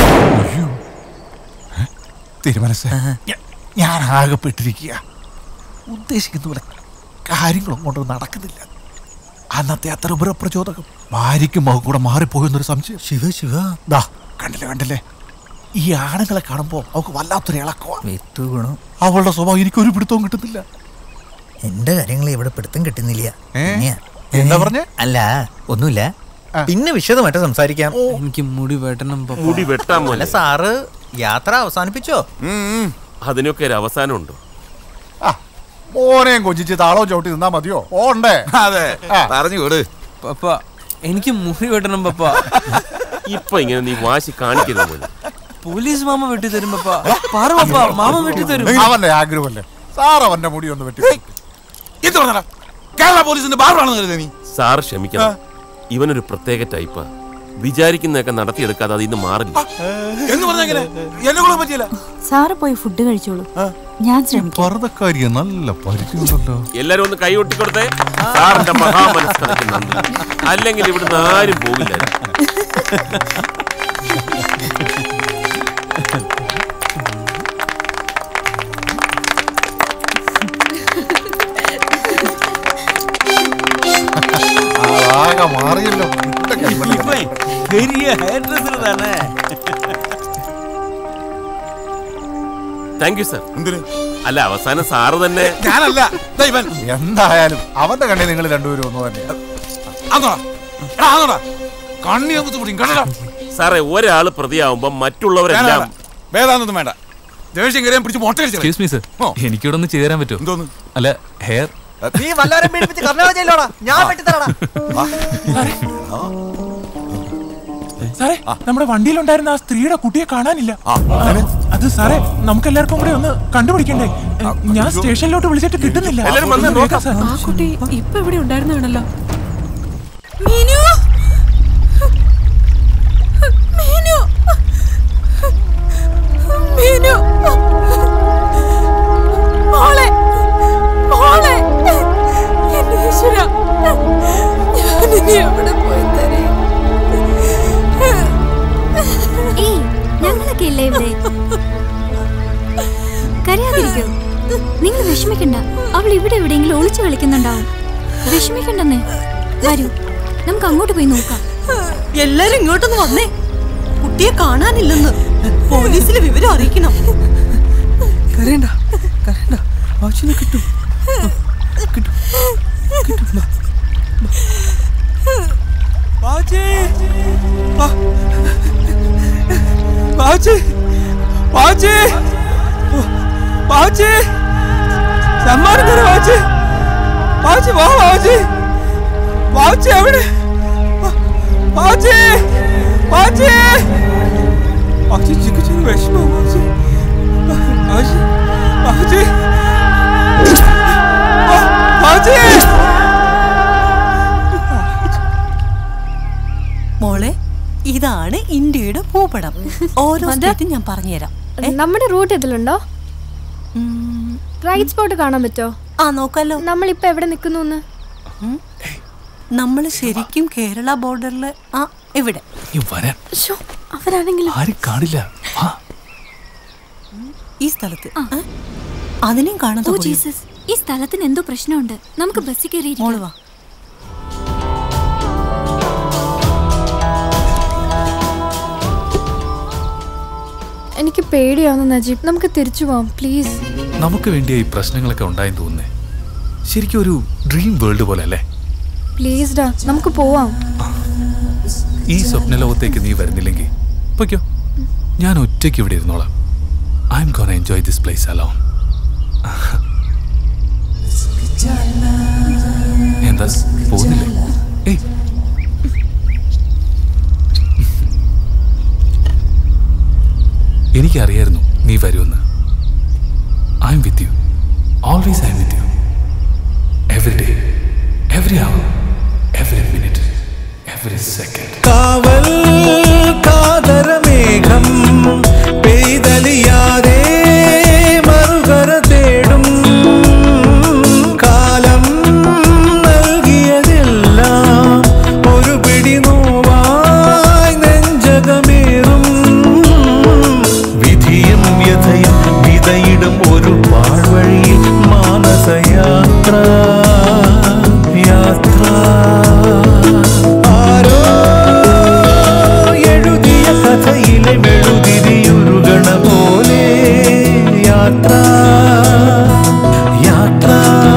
തിരുമനസ് ഞാൻ ആകെപ്പെട്ടിരിക്കുക ഉദ്ദേശിക്കുന്ന പോലെ കാര്യങ്ങളും കൊണ്ട് നടക്കുന്നില്ല അന്നത്തെ അത്ര ഉപരപ്രചോദകം ഭാര്യയ്ക്കും മകൻ കൂടെ മാറിപ്പോയെന്നൊരു സംശയം ശിവ ശിവ ദാ കണ്ടില്ലേ കണ്ടില്ലേ ഈ ആണുങ്ങളെ കാണുമ്പോ അവൾക്ക് വല്ലാത്തൊരു ഇളക്കമാ വിത്തു ഗുണം അവളുടെ സ്വഭാവം എനിക്കൊരു പിടുത്തവും കിട്ടുന്നില്ല എന്റെ കാര്യങ്ങൾ ഇവിടെ പിടുത്തം കിട്ടുന്നില്ല പിന്നെയാ. എന്താ പറഞ്ഞേ? അല്ല ഒന്നുമില്ല പിന്നെ വിശദമായിട്ട് സംസാരിക്കാം എനിക്ക് മുടി വെട്ടണം പപ്പ. മുടി വെട്ടാൻ അല്ല പോലെ സാറ് യാത്ര അവസാനിപ്പിച്ചോ അതിനൊക്കെ ഒരു അവസാനമുണ്ട് മോനെയും കൊഞ്ചിച്ച് താളവും ചവിട്ടി നിന്നാ മതിയോ ഓണ്ടേ അതെ പറഞ്ഞു വിട് പപ്പ എനിക്ക് മുടി വെട്ടണം പപ്പ ഇപ്പൊ ഇങ്ങനെ നീ വാശി കാണിക്കരുത് മോനെ. പോലീസ് മാമ വെട്ടി തരും പപ്പ പറ പപ്പ മാമ വെട്ടി തരും അവന്റെ ആഗ്രഹമല്ലേ സാർ അവന്റെ മുടി ഒന്ന് വെട്ടി എന്ത് പറഞ്ഞാ കേരള പോലീസിന്റെ ബാർബറാണെന്ന് കരുതി നീ സാർ ക്ഷമിക്കണം ഇവനൊരു പ്രത്യേക ടൈപ്പാ വിചാരിക്കുന്നതൊക്കെ നടത്തിയെടുക്കാതെ അതിൽ നിന്ന് മാറില്ല എന്ന് പറഞ്ഞെങ്ങനെ എന്നെ കൂടെ പറ്റിയില്ല സാറ് പോയി ഫുഡ് കഴിച്ചോളൂ ഞാൻ ശ്രമിക്കാം പർദ്ദക്കാരിയെ നല്ല പരിചയമുണ്ടല്ലോ എല്ലാരും ഒന്ന് കൈ ഒട്ടിക്കൊടുത്തേ സാറിന്റെ മഹാമനസ്കതയ്ക്ക് നന്ദി അല്ലെങ്കിൽ ഇവിടുന്ന് ആരും പോകില്ല ആകെ മാറിയല്ലോ பெரிய ஹேர் ட்ரெஸ்ல தானே താങ്ക് യു സർ അല്ല അവസാനം സാറ് തന്നെ ഞാനല്ല ദാ ഇവൻ എന്തായാലും അവന്റെ കണ്ണിൽ നിങ്ങൾ രണ്ടുപേരും ഒന്നു തന്നെയാ ആന്നോടാ എടാ, ആന്നോടാ കണ്ണി നമുക്ക് പിടിക്കും കണ്ടടാ സാറേ ഒരാള് പ്രതിയാവുമ്പോ മറ്റുള്ളവരെല്ലാം വേദാന്നൊന്നും വേണ്ട ദേഷ്യം കയറിയാൻ പിടിച്ച് മൊട്ട എക്സ്ക്യൂസ് മീ സർ എനിക്കിവിടെ ഒന്ന് ചെയ്തു തരാൻ പറ്റുമോ അല്ല ഹെയർ നീ വല്ലവരും പീഡിപ്പിച്ച് കർണാടക ജയിലോടാ ഞാൻ വെട്ടിത്തരടാ സാറേ നമ്മുടെ വണ്ടിയിലുണ്ടായിരുന്ന ആ സ്ത്രീയുടെ കുട്ടിയെ കാണാനില്ല അത് സാറേ നമുക്ക് എല്ലാവർക്കും കൂടെ ഒന്ന് കണ്ടുപിടിക്കണ്ടേ ഞാൻ സ്റ്റേഷനിലോട്ട് വിളിച്ചിട്ട് കിട്ടുന്നില്ല എല്ലാവരും വന്ന് നോക്കാം. സാർ. ആ കുട്ടി ഇപ്പൊ ഇവിടെ ഉണ്ടായിരുന്നാണല്ലോ മീനു മീനു മീനു മോളെ മോളെ എന്റെ ഈശ്വരാ, ഞാനിനി എവിടെ പോയി തരേ ഏയ് ഞങ്ങളൊക്കെ ഇല്ലേ ഇവിടെ കരയാതിരിക്കൂ നിങ്ങൾ വിഷമിക്കണ്ട അവൾ ഇവിടെ എവിടെയെങ്കിലും ഒളിച്ചു കളിക്കുന്നുണ്ടാവും വിഷമിക്കണ്ടെന്നേ വരൂ നമുക്ക് അങ്ങോട്ട് പോയി നോക്കാം എല്ലാരും ഇങ്ങോട്ടൊന്ന് വന്നേ കുട്ടിയെ കാണാനില്ലെന്ന് പോലീസിൽ വിവരം അറിയിക്കണം കരയണ്ട കരയണ്ട വാച്ചിനെ കിട്ടും കിട്ടും കിട്ടും വാ. വാച്ചി വാ. വാച്ചി വാച്ചി ഓ, വാച്ചി സമ്മാനം തരാം വാച്ചി വാച്ചി വാ വാച്ചി വാച്ചി എവിടെ വാ, വാച്ചി വാച്ചി വാച്ചി ചിക്കു ചിക്കു വിഷമം വാച്ചി വാച്ചി വാച്ചി വാച്ചി മോളെ ഇതാണ് ഇന്ത്യയുടെ ഭൂപടം ഓരോ സ്റ്റേറ്റും ഞാൻ പറഞ്ഞുതരാം നമ്മുടെ റൂട്ട് ഇതിലുണ്ടോ റൈറ്റ് സ്പോട്ട് കാണാൻ പറ്റോ ആ നോക്കാലോ നമ്മളിപ്പോ എവിടെ നിൽക്കുന്നു നമ്മൾ ശരിക്കും കേരള ബോർഡറില് ആ ഇവിടെ നീ വരാൻ അവരാണെങ്കിലും ആരും കാണില്ല വാ ഈ സ്ഥലത്ത് ആ? അതിനെയും ഓ കാണാൻ ജീസസ് ഈ സ്ഥലത്തിന് എന്തോ പ്രശ്നമുണ്ട് നമുക്ക് ബസ്സിൽ കയറി മോള് വാ എനിക്ക് പേടിയാവുന്നു നജീബ് നമുക്ക് തിരിച്ചു പോവാം പ്ലീസ് നമുക്ക് വേണ്ടിയാ ഈ പ്രശ്നങ്ങളൊക്കെ ഉണ്ടായെന്ന് തോന്നുന്നേ ശരിക്കും ഒരു ഡ്രീം വേൾഡ് പോലെ അല്ലേ പ്ലീസ് ഡാ നമുക്ക് പോവാം ഈ സ്വപ്നലോകത്തേക്ക് നീ വരുന്നില്ലെങ്കിൽ പൊയ്ക്കോ ഞാൻ ഒറ്റയ്ക്ക് ഇവിടെ ഇരുന്നോളാം I am gonna enjoy this place alone എന്താ പോകുന്നില്ലേ ഏയ് എനിക്കറിയായിരുന്നു നീ വരുമെന്ന് I am with you always I am with you every day every hour every minute every second കാവൽ കാതരമേഘം പെയ്തലിയാതെ മറുകര തേടും കാലം നൽകിയതെല്ലാം ഒരു പിടി നോവായി നെഞ്ചകമേറും വിധിയും വ്യഥയും വിതയിടും ഒരു പാഴ്വഴിയിൽ മാനസയാത്ര യാത്ര ആരോ എഴുതിയ കഥയിലെ മെഴുതിരിയുരുകണ പോലെ യാത്ര യാത്ര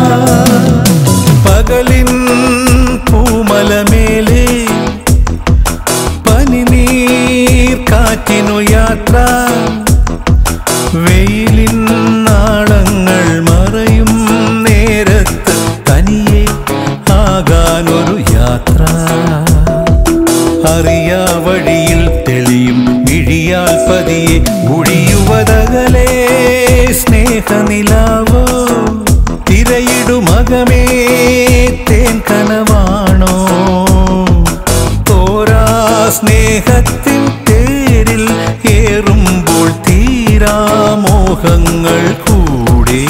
പകലിൻ പൂമലമേലെ പനിനീർ കാറ്റിനു യാത്ര വെയിലിൻ നാളങ്ങൾ മറയും നേരത്ത് തനിയെ ആകാനൊരു യാത്ര അറിയാ വഴിയിൽ തെളിയും മിഴിയാൽ പതിയെ ഒഴിയുവതകലേ സ്നേഹനിലാവോ തിരയിടുമകമേ തേൻ കനവാണോ തോരാ സ്നേഹത്തിൻ തേരിൽ ഏറുമ്പോൾ തീരാ മോഹങ്ങൾ കൂടെ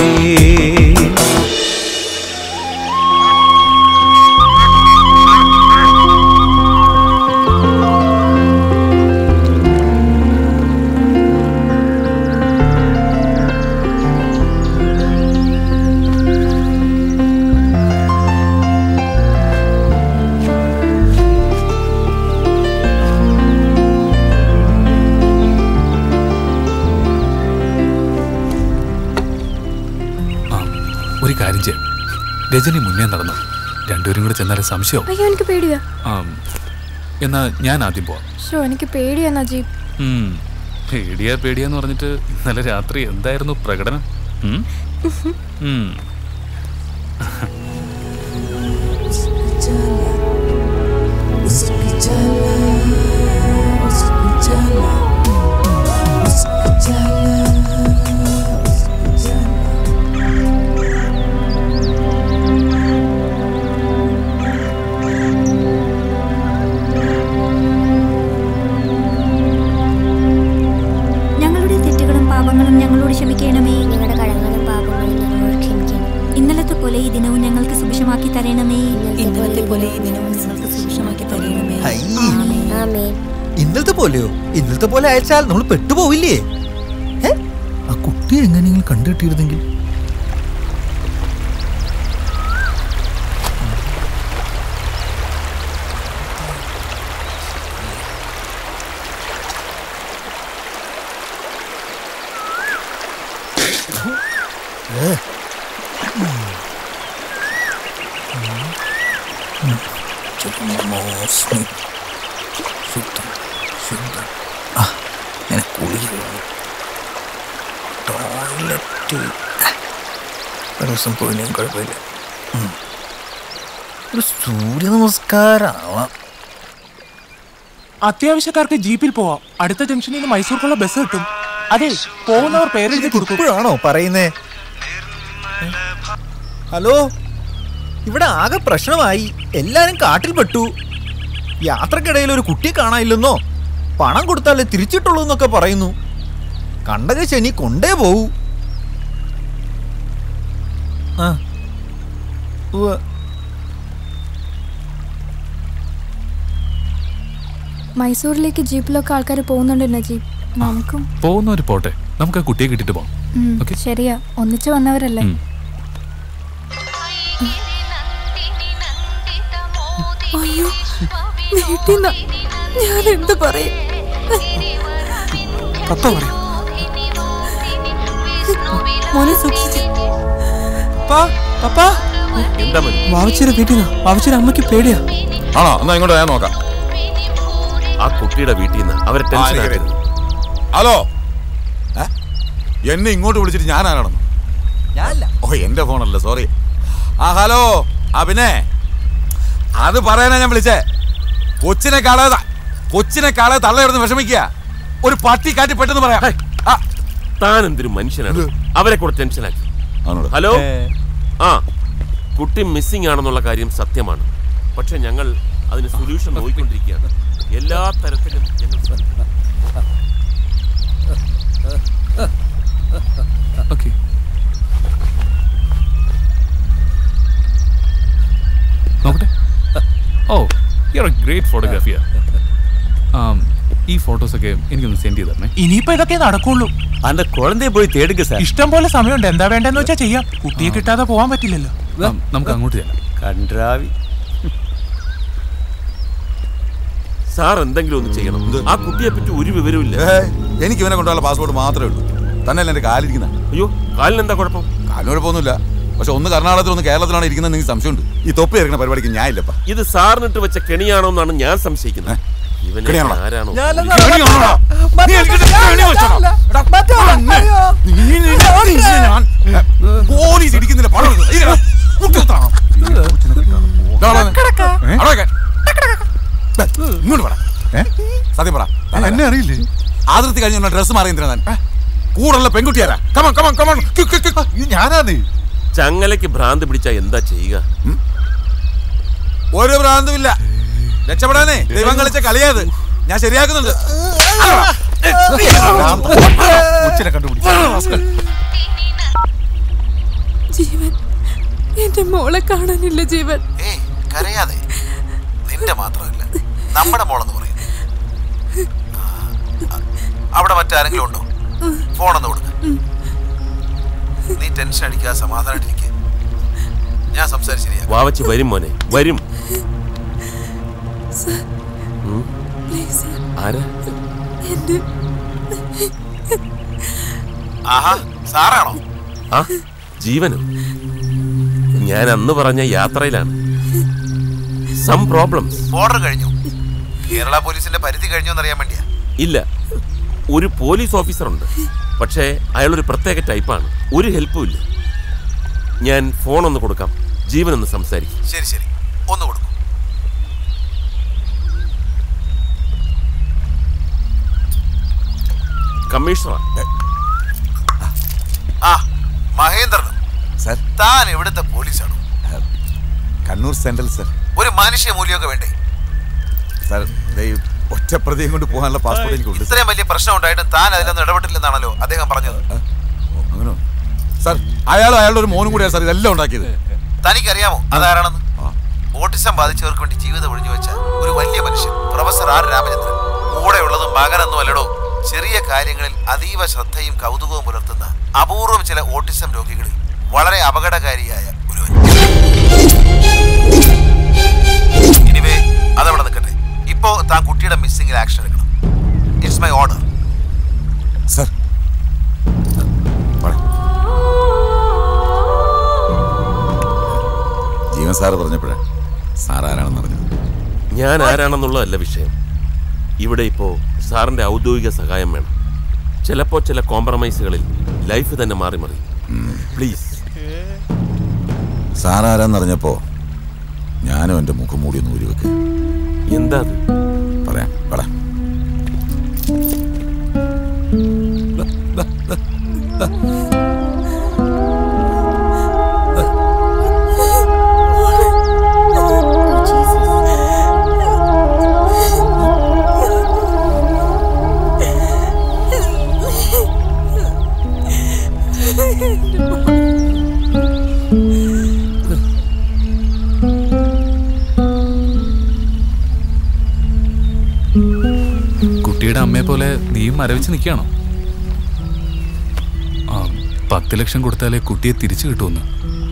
എം ജെ രജനി മുന്നേ നടന്നു രണ്ടുപേരും കൂടെ ചെന്നാലേ സംശയവും അയ്യോ എനിക്ക് പേടിയാ ആം, എന്നാ ഞാൻ ആദ്യം പോവാം ഷോ എനിക്ക് പേടിയാ നജീബ് ഉം. പേടിയാ പേടിയാന്ന് പറഞ്ഞിട്ട് ഇന്നലെ രാത്രി എന്തായിരുന്നു പ്രകടനം ഉം? ഉം. ഞങ്ങളുടെ തെറ്റുകളും പാപങ്ങളും ഞങ്ങളോട് ക്ഷമിക്കണമേ ഞങ്ങളുടെ കടങ്ങളും പാപങ്ങളും ഞങ്ങളോട് ക്ഷമിക്കണം ഇന്നലത്തെ പോലെ ഈ ദിനവും ഞങ്ങൾക്ക് സുഭിക്ഷമാക്കി തരണമേ ഇന്നലത്തെ പോലെ ഈ ദിനവും നിങ്ങൾക്ക് സുഭിക്ഷമാക്കി തരണമേ ആമേൻ ഇന്നലത്തെ പോലെയോ ഇന്നലത്തെ പോലെ അയച്ചാൽ നമ്മൾ പെട്ടുപോവില്ലേ ഏ? ആ കുട്ടിയെ എങ്ങനെയെങ്കിലും കണ്ടുകിട്ടിയിരുന്നെങ്കിൽ ശുദ്ധം ശുദ്ധം ആ ഇങ്ങനെ കുളിക ടോയ്ലറ്റ് ഒരു ദിവസം പോയില്ലെങ്കിൽ കുഴപ്പമില്ല ഉം. ഒരു സൂര്യ നമസ്കാരമാവാം അത്യാവശ്യക്കാർക്ക് ജീപ്പിൽ പോവാം അടുത്ത ജംഗ്ഷനിൽ നിന്ന് മൈസൂർക്കുള്ള ബസ് കിട്ടും അതെ പോകുന്നവർ പേരെഴുതി കൊടുക്കും ഇപ്പോഴാണോ പറയുന്നേ ഹലോ ഇവിടെ ആകെ പ്രശ്നമായി എല്ലാരും കാട്ടിൽ പെട്ടു യാത്രക്കിടയിൽ ഒരു കുട്ടിയെ കാണാനില്ലെന്നോ പണം കൊടുത്താലേ തിരിച്ചിട്ടുള്ളൂ എന്നൊക്കെ പറയുന്നു കണ്ടക ശനി കൊണ്ടേ പോവൂ ആ ഉവ്വ്. മൈസൂരിലേക്ക് ജീപ്പിലൊക്കെ ആൾക്കാർ പോകുന്നുണ്ട് നജീബ് നമുക്കും പോകുന്നവര് പോട്ടെ നമുക്ക് ആ കുട്ടിയെ കിട്ടിട്ട് പോവാം ഉം, ഓക്കേ. ശരിയാ ഒന്നിച്ചു വന്നവരല്ലേ ഉം. അയ്യോ വീട്ടിൽ ഞാൻ എന്ത് പറയും പപ്പ പറയും മോനെ സൂക്ഷിച്ച് പപ്പാ എന്താ മതി വാവച്ചിയുടെ വീട്ടിൽ നിന്നാ വാവച്ചിയുടെ അമ്മയ്ക്ക് പേടിയാ ആണോ എന്നാ ഇങ്ങോട്ട് ഞാൻ നോക്കാം ആ കുട്ടിയുടെ വീട്ടിൽ നിന്ന് അവരെ ആ, ടെൻഷൻ എനിക്കറിയാം. ഹലോ ഏ? എന്നെ ഇങ്ങോട്ട് വിളിച്ചിട്ട് ഞാൻ ആരാണെന്ന് ഓ എന്റെ ഫോണല്ല സോറി ആ ഹലോ ആ പിന്നെ അത് പറയാനാ ഞാൻ വിളിച്ചേ കൊച്ചിനെ കാണാതെ കൊച്ചിനെ കാണാതെ തള്ളയിടുന്ന് വിഷമിക്കുക ഒരു പട്ടി കാട്ടി പെട്ടെന്ന് പറയാം ആ, താൻ എന്തൊരു മനുഷ്യനാണ് അവരെ കൂടെ ടെൻഷനാക്കി ഹലോ ആ കുട്ടി മിസ്സിംഗ് ആണെന്നുള്ള കാര്യം സത്യമാണ് പക്ഷെ ഞങ്ങൾ അതിന് സൊല്യൂഷൻ നോക്കിക്കൊണ്ടിരിക്കുകയാണ് എല്ലാ തരത്തിലും ഞങ്ങൾ ശ്രമിക്കുന്നു. ഓക്കെ നോക്കട്ടെ ഓ യു എ ഗ്രേറ്റ് ഫോട്ടോഗ്രാഫിയാ ഈ ഫോട്ടോസ് ഒക്കെ എനിക്കൊന്ന് സെൻഡ് ചെയ്ത് തരണേ ഇനിയിപ്പോ ഇതൊക്കെ നടക്കുള്ളൂ അന്റെ കുഴന്തയെ പോയി തേടുക സാർ ഇഷ്ടം പോലെ സമയമുണ്ട് എന്താ വേണ്ടെന്ന് വെച്ചാ ചെയ്യാം കുട്ടിയെ കിട്ടാതെ പോവാൻ പറ്റില്ലല്ലോ ആ, നമുക്ക് അങ്ങോട്ട് ചെല്ലാം കൺട്രാവി സാർ എന്തെങ്കിലും ഒന്ന് ചെയ്യണം ആ കുട്ടിയെ പറ്റി ഒരു വിവരവും ഏയ്, എനിക്ക് ഇവനെ കൊണ്ടുള്ള പാസ്പോർട്ട് മാത്രമേ ഉള്ളൂ തന്നെയല്ല എന്റെ കാലിരിക്കുന്ന അയ്യോ കാലിന് എന്താ കുഴപ്പം കാലിന് കുഴപ്പമൊന്നുമില്ല പക്ഷെ ഒന്ന് കർണാടകത്തിൽ ഒന്ന് കേരളത്തിലാണ് ഇരിക്കുന്നത് എനിക്ക് സംശയമുണ്ട് ഈ തൊപ്പി ഇറക്കുന്ന പരിപാടിക്ക് ഞാൻ ഇല്ലപ്പാ ഇത് സാറിനിട്ട് വെച്ച കെണിയാണോ എന്നാണ് ഞാൻ സംശയിക്കുന്നത് ഇവനെ കെണിയാണോ? ആരാണോ പോലീസ് ഇടിക്കുന്നില്ല പണം എടുക്ക്. ഇരിക്കണം. മുട്ടുകുത്തണം. ദാ അവിടെ വന്ന്. അവിടെ വെക്കാൻ. ദാ, ഇങ്ങോട്ട് പറ സത്യം പറ എന്നെ അറിയില്ലേ ആതിർത്തി കഴിഞ്ഞ ഡ്രസ് മാറി എന്തിനാ താൻ കൂടുള്ള പെൺകുട്ടിയാരാ കമൺ കമൺ കമൺ ഞാനാണ് ചങ്ങലയ്ക്ക് ഭ്രാന്ത് പിടിച്ചാ എന്താ ചെയ്യുക ഒരു ഭ്രാന്തുമില്ല രക്ഷപ്പെടാനേ ദൈവം കളിച്ച കളിയാത് ഞാൻ ശരിയാക്കുന്നുണ്ട് ഉച്ചിനെ കണ്ടുപിടിച്ചു ജീവൻ എന്റെ മോളെ കാണാനില്ല ജീവൻ കരയാതെ നിന്റെ മാത്രമല്ല നമ്മുടെ മോളെന്ന് പറയും അവിടെ മറ്റാരെങ്കിലും ഉണ്ടോ ഫോണൊന്ന് കൊടുക്ക നീ ടെൻഷൻ അടിക്കാതെ സമാധാനായിട്ടിരിക്കുക ഞാൻ സംസാരിച്ച് ശരിയാ വാവച്ച് വരും മോനെ വരും സർ ഉം. പ്ലീസ് സർ ആരാ എന്റെ ആഹാ സാറാണോ ആ ജീവനും ഞാൻ അന്ന് പറഞ്ഞ യാത്രയിലാണ് സം പ്രോബ്ലംസ് ബോർഡർ കഴിഞ്ഞു കേരള പോലീസിന്റെ പരിധി കഴിഞ്ഞു എന്നറിയാൻ വേണ്ടിയാ ഇല്ല ഒരു പോലീസ് ഓഫീസറുണ്ട് പക്ഷേ അയാളൊരു പ്രത്യേക ടൈപ്പാണ് ഒരു ഹെൽപ്പും ഇല്ല ഞാൻ ഫോൺ ഒന്ന് കൊടുക്കാം ജീവൻ ഒന്ന് സംസാരിക്കും ശരി ശരി ഒന്ന് കൊടുക്കും കമ്മീഷണറാ ആ മഹേന്ദ്രൻ സർ താൻ എവിടുത്തെ പോലീസാണോ കണ്ണൂർ സെൻട്രൽ സർ ഒരു മനുഷ്യ മൂല്യമൊക്കെ വേണ്ടേ സർ ദേ ഈ ഒറ്റ പ്രതിയും കൊണ്ട് പോകാനുള്ള പാസ്പോർട്ട് എനിക്കുണ്ട് ഇത്രയും വലിയ പ്രശ്നം ഉണ്ടായിട്ടും താൻ അതിലൊന്നും ഇടപെട്ടില്ലെന്നാണല്ലോ അദ്ദേഹം പറഞ്ഞത് അങ്ങനെ സർ അയാളും അയാളുടെ ഒരു മോനും കൂടിയാണ് സാർ ഇതെല്ലാം ഉണ്ടാക്കിയത് തനിക്കറിയാമോ അതാരാണെന്ന് ഓട്ടിസം ബാധിച്ചവർക്ക് വേണ്ടി ജീവിതം ഒഴിഞ്ഞു വെച്ച ഒരു വലിയ മനുഷ്യൻ പ്രൊഫസർ ആർ രാമചന്ദ്രൻ കൂടെയുള്ളതും മകനൊന്നും അല്ലടോ ചെറിയ കാര്യങ്ങളിൽ അതീവ ശ്രദ്ധയും കൗതുകവും പുലർത്തുന്ന അപൂർവം ചില ഓട്ടിസം രോഗികളിൽ വളരെ അപകടകാരിയായ ഒരുവൻ ഇനിവേ അതവിടെ നിൽക്കട്ടെ ഇപ്പോ താൻ കുട്ടിയുടെ മിസ്സിംഗിൽ ആക്ഷൻ എടുക്കണം it's my order sir Jeevan sir പറഞ്ഞപ്പോഴേ സാർ ആരാണെന്ന് അറിഞ്ഞത് ഞാൻ ആരാണെന്നുള്ളതല്ല വിഷയം ഇവിടെ ഇപ്പോൾ സാറിൻ്റെ ഔദ്യോഗിക സഹായം വേണം ചിലപ്പോൾ ചില കോംപ്രമൈസുകളിൽ ലൈഫ് തന്നെ മാറി മറി പ്ലീസ് സാർ ആരാന്നറിഞ്ഞപ്പോ ഞാനും എൻ്റെ മുഖം മൂടി ഒന്ന് ഊരി വെക്ക് എന്താ അത് പറയാം പറയാം കുട്ടിയുടെ അമ്മയെ പോലെ നീയും മരവിച്ച് നിൽക്കുകയാണോ ആ പത്ത് ലക്ഷം കൊടുത്താലേ കുട്ടിയെ തിരിച്ചു കിട്ടുമെന്ന്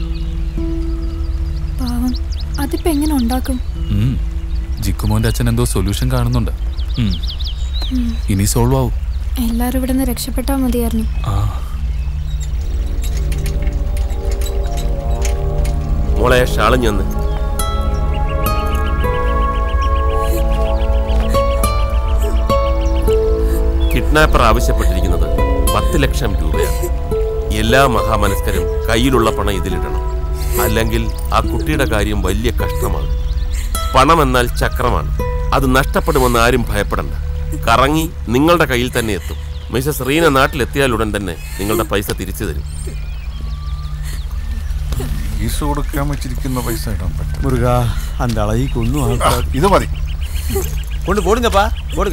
പാവം അതിപ്പോ എങ്ങനെ ഉണ്ടാക്കും ഉം. ജിക്കുമോന്റെ അച്ഛൻ എന്തോ സൊല്യൂഷൻ കാണുന്നുണ്ട് ഉം. ഉം. ഇനി സോൾവ് ആവും എല്ലാരും ഇവിടെ നിന്ന് രക്ഷപ്പെട്ടാ മതിയായിരുന്നു ആ മോളെ ഷാളഞ്ഞന്ന് കിഡ്നാപ്പർ ആവശ്യപ്പെട്ടിരിക്കുന്നത് പത്ത് ലക്ഷം രൂപയാണ് എല്ലാ മഹാമനസ്കരും കയ്യിലുള്ള പണം ഇതിലിടണം അല്ലെങ്കിൽ ആ കുട്ടിയുടെ കാര്യം വലിയ കഷ്ടമാണ് പണം എന്നാൽ ചക്രമാണ് അത് നഷ്ടപ്പെടുമെന്ന് ആരും ഭയപ്പെടണ്ട കറങ്ങി നിങ്ങളുടെ കയ്യിൽ തന്നെ എത്തും മിസസ് റീന നാട്ടിലെത്തിയാലുടൻ തന്നെ നിങ്ങളുടെ പൈസ തിരിച്ചു തരും ഫീസ് കൊടുക്കാൻ വെച്ചിരിക്കുന്ന പൈസ ഇടാൻ പറ്റും മുരുക அந்த அழகிக்கு ஒன்றும் ஆகக்கூடாது ഇത് മതി கொண்டு போடுங்கப்பா போடுங்க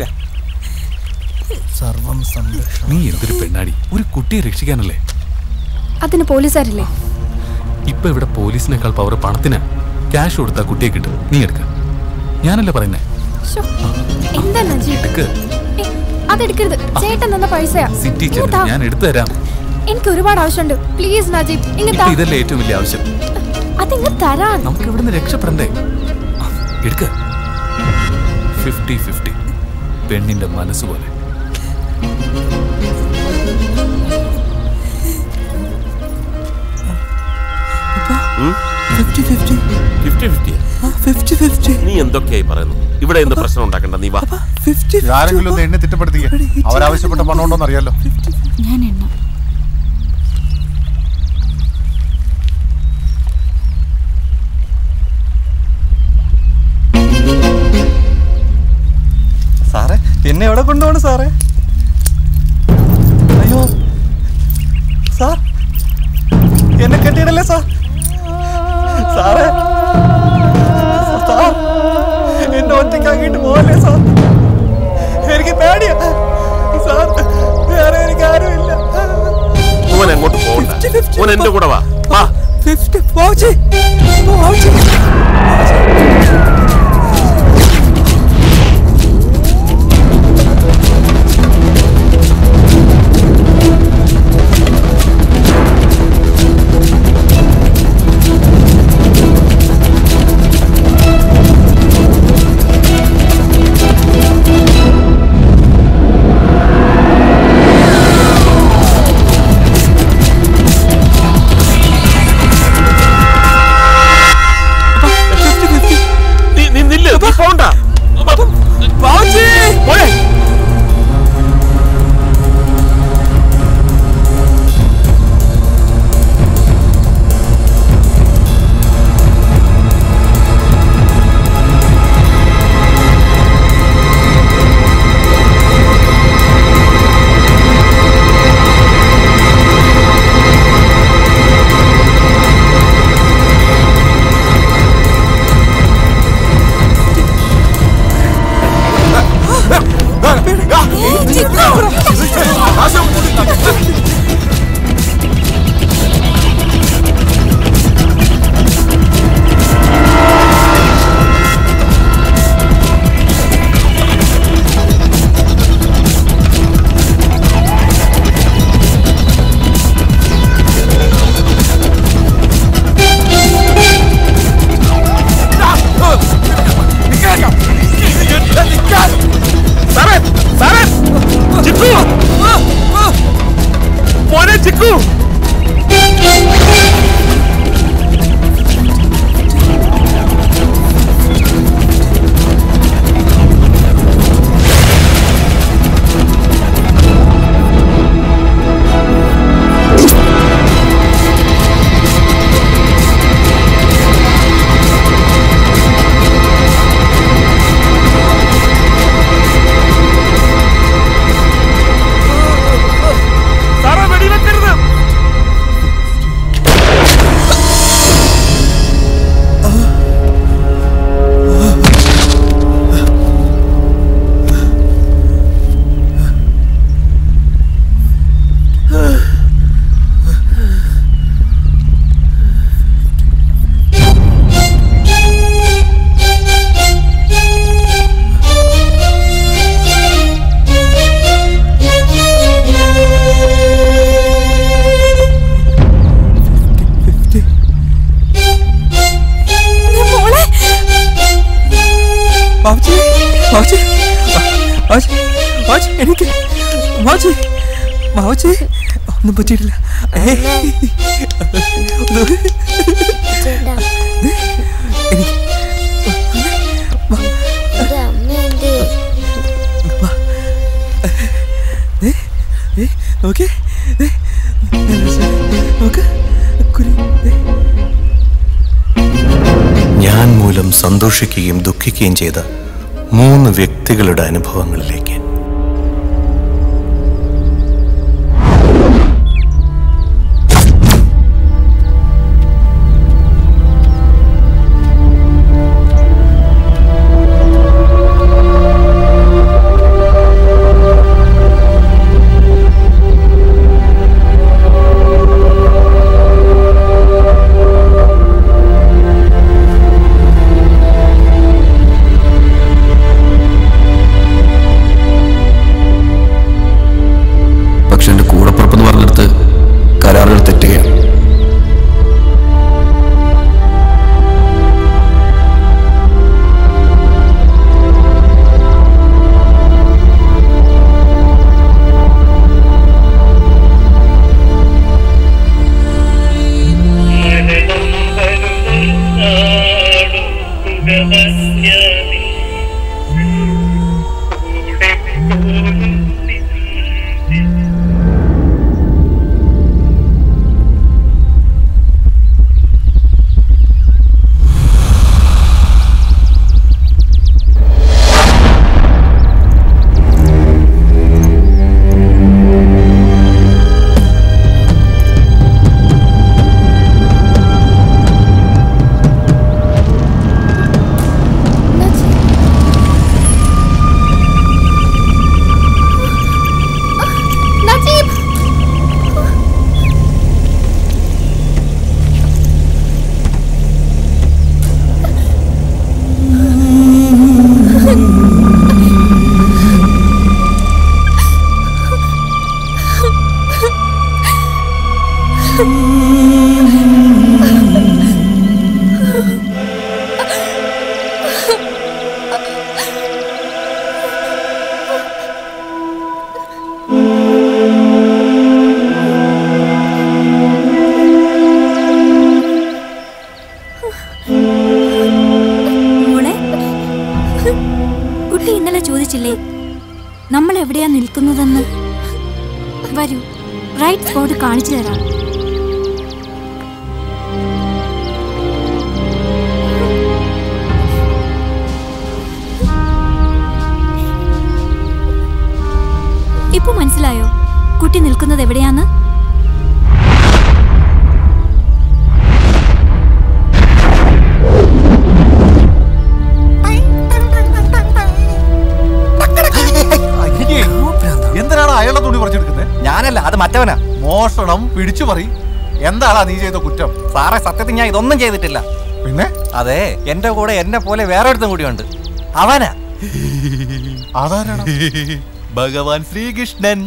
സർവം നീ എന്തൊരു പെണ്ണാടി ഒരു കുട്ടിയെ രക്ഷിക്കാനല്ലേ അതിന് പോലീസുകാരില്ലേ ഇപ്പൊ ഇവിടെ പോലീസിനേക്കാൾ പവർ പണത്തിനാ ക്യാഷ് കൊടുത്താ കുട്ടിയെ കിട്ടും നീ എടുക്ക ഞാനല്ലേ പറയുന്നേ ശ്ശോ, എന്താ നജീബ് എടുക്ക് ഏ, അതെടുക്കരുത് ചേട്ടൻ തന്ന പൈസയാ സിറ്റി ഇങ്ങ് ചെന്ന് താ. ഞാൻ എടുത്തു തരാം എനിക്ക് ഒരുപാട് ആവശ്യമുണ്ട് പ്ലീസ് നജീബ് ഇങ്ങ് ഇപ്പൊ താ ഇതല്ലേ ഏറ്റവും വലിയ ആവശ്യം അതിങ്ങ് തരാൻ നമുക്ക് ഇവിടുന്ന് രക്ഷപ്പെടണ്ടേ ആ, എടുക്ക ഫിഫ്റ്റി ഫിഫ്റ്റി പെണ്ണിന്റെ മനസ്സ് പോലെ fifty fifty fifty fifty fifty fifty നീ എന്തൊക്കെയായി പറയുന്നു ഇവിടെ എന്ത് പ്രശ്നം ഉണ്ടാക്കണ്ട നീ വാ ആരെങ്കിലും ഒന്ന് എണ്ണി തിട്ടപ്പെടുത്തിക്കുക അവരാവശ്യപ്പെട്ട പണം ഉണ്ടോന്ന് അറിയാലോ ഞാൻ എണ്ണ സാറേ എന്നെ എവിടെ കൊണ്ടുപോകണം സാറേ അയ്യോ സാർ എന്നെ കെട്ടിയിടല്ലേ സാർ സാറേ സാർ എന്നെ ഒറ്റയ്ക്കാക്കിയിട്ട് പോകല്ലേ സാർ എനിക്ക് പേടിയാ സാർ വേറെ എനിക്ക് ആരുമില്ല മോൻ അങ്ങോട്ട് പോകണ്ട മോൻ എന്റെ കൂടെ വാ വാ ഫിഫ്റ്റി പോച്ചി പോച്ചി ആ മാവച്ചി മാവച്ചി ഒന്നും പറ്റിയിട്ടില്ല ഏ, ഒന്ന് ചേട്ടാ എനിക്ക് എന്റെ അമ്മ എന്തേ ഏ, ഏ, നോക്കിയേ ഏ, നോക്ക് കുരു ഏ. ഞാൻ മൂലം സന്തോഷിക്കുകയും ദുഃഖിക്കുകയും ചെയ്ത മൂന്ന് വ്യക്തികളുടെ അനുഭവങ്ങളിലേക്ക് പക്ഷെ എൻ്റെ കൂടപ്പുറപ്പെന്ന് പറഞ്ഞെടുത്ത് കരാറുകൾ തെറ്റുകയാണ് നജീബ് മോളെ കുട്ടി ഇന്നലെ ചോദിച്ചില്ലേ നമ്മൾ എവിടെയാ നിൽക്കുന്നതെന്ന് വരൂ റൈറ്റ് സ്പോട്ട് കാണിച്ചു തരാം ഇപ്പൊ മനസ്സിലായോ കുട്ടി നിൽക്കുന്നത് എവിടെയാന്ന് എന്തിനാണ് അയാളുടെ തുണി പറിച്ചെടുക്കുന്നത് ഞാനല്ല അത് മറ്റവനാ മോഷണം പിടിച്ചു പറി എന്താടാ നീ ചെയ്ത കുറ്റം സാറേ സത്യത്തിൽ ഞാൻ ഇതൊന്നും ചെയ്തിട്ടില്ല പിന്നെ അതെ എന്റെ കൂടെ എന്നെ പോലെ വേറെ ഒരുത്തും കൂടിയുണ്ട് അവനാ അതാരാണ് ഭഗവാൻ ശ്രീകൃഷ്ണൻ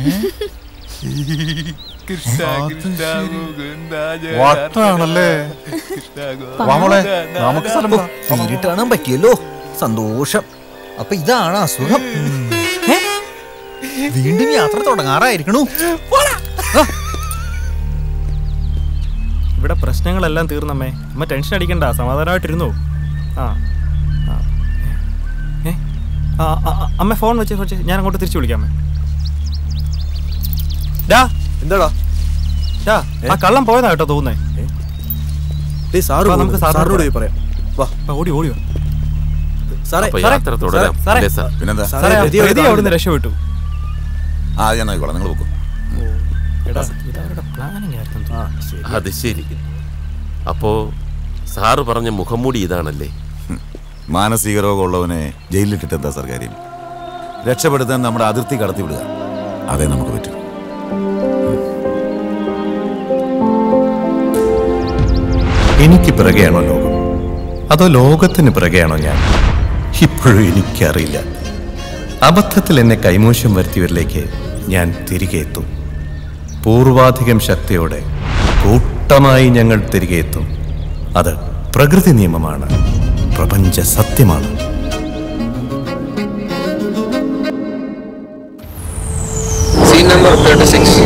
വട്ടാണല്ലേ വാ മോളെ, നമുക്ക് സ്ഥലം വിടാം. നേരിട്ട് കാണാൻ പറ്റിയല്ലോ സന്തോഷം അപ്പൊ ഇതാണ് അസുഖം ഏ? വീണ്ടും യാത്ര തുടങ്ങാറായിരിക്കണു ഇവിടെ പ്രശ്നങ്ങളെല്ലാം തീർന്നമ്മേ അമ്മ ടെൻഷൻ അടിക്കണ്ട സമാധാനമായിട്ടിരുന്നു ആ ആ. ഏ? ആ, ആ, ആ, അമ്മ ഫോൺ വെച്ച് വെച്ച് ഞാൻ അങ്ങോട്ട് തിരിച്ചു വിളിക്കാമേ ഡാ എന്താടാ ഡാ ആ കള്ളം പോയതാ കേട്ടോ തോന്നുന്നേ ഡേയ് സാറ് വാ, നമുക്ക് പോകുന്നു. സാറിനോട് സാറിനോട് പോയി പറയാം വാ ആ, ഓടി ഓടി വാ. സാറേ അപ്പൊ സാറേ, യാത്ര തുടരാം സാറേ, അല്ലേ സാർ പിന്നെന്താ സാറേ, ആ പ്രതി അവിടുന്ന് രക്ഷപ്പെട്ടു ആ ഞാൻ ആയിക്കോളാം നിങ്ങൾ പോക്കോ എടാ ഇതവരുടെ പ്ലാനിങ് ആയിരുന്നു അത് ശരി അപ്പോ സാറ് പറഞ്ഞ മുഖംമൂടി ഇതാണല്ലേ മാനസിക രോഗമുള്ളവനെ ജയിലിലിട്ടിട്ട് എന്താ സാർ കാര്യം രക്ഷപ്പെടുത്താൻ നമ്മുടെ അതിർത്തി കടത്തിവിടുക അതേ നമുക്ക് പറ്റൂ എനിക്ക് പിറകെയാണോ ലോകം അതോ ലോകത്തിന് പിറകെയാണോ ഞാൻ ഇപ്പോഴും എനിക്കറിയില്ല അബദ്ധത്തിൽ എന്നെ കൈമോശം വരുത്തിയവരിലേക്ക് ഞാൻ തിരികെ എത്തും പൂർവാധികം ശക്തിയോടെ കൂട്ടമായി ഞങ്ങൾ തിരികെ എത്തും അത് പ്രകൃതി നിയമമാണ് പ്രപഞ്ച സത്യമാണ് number 36.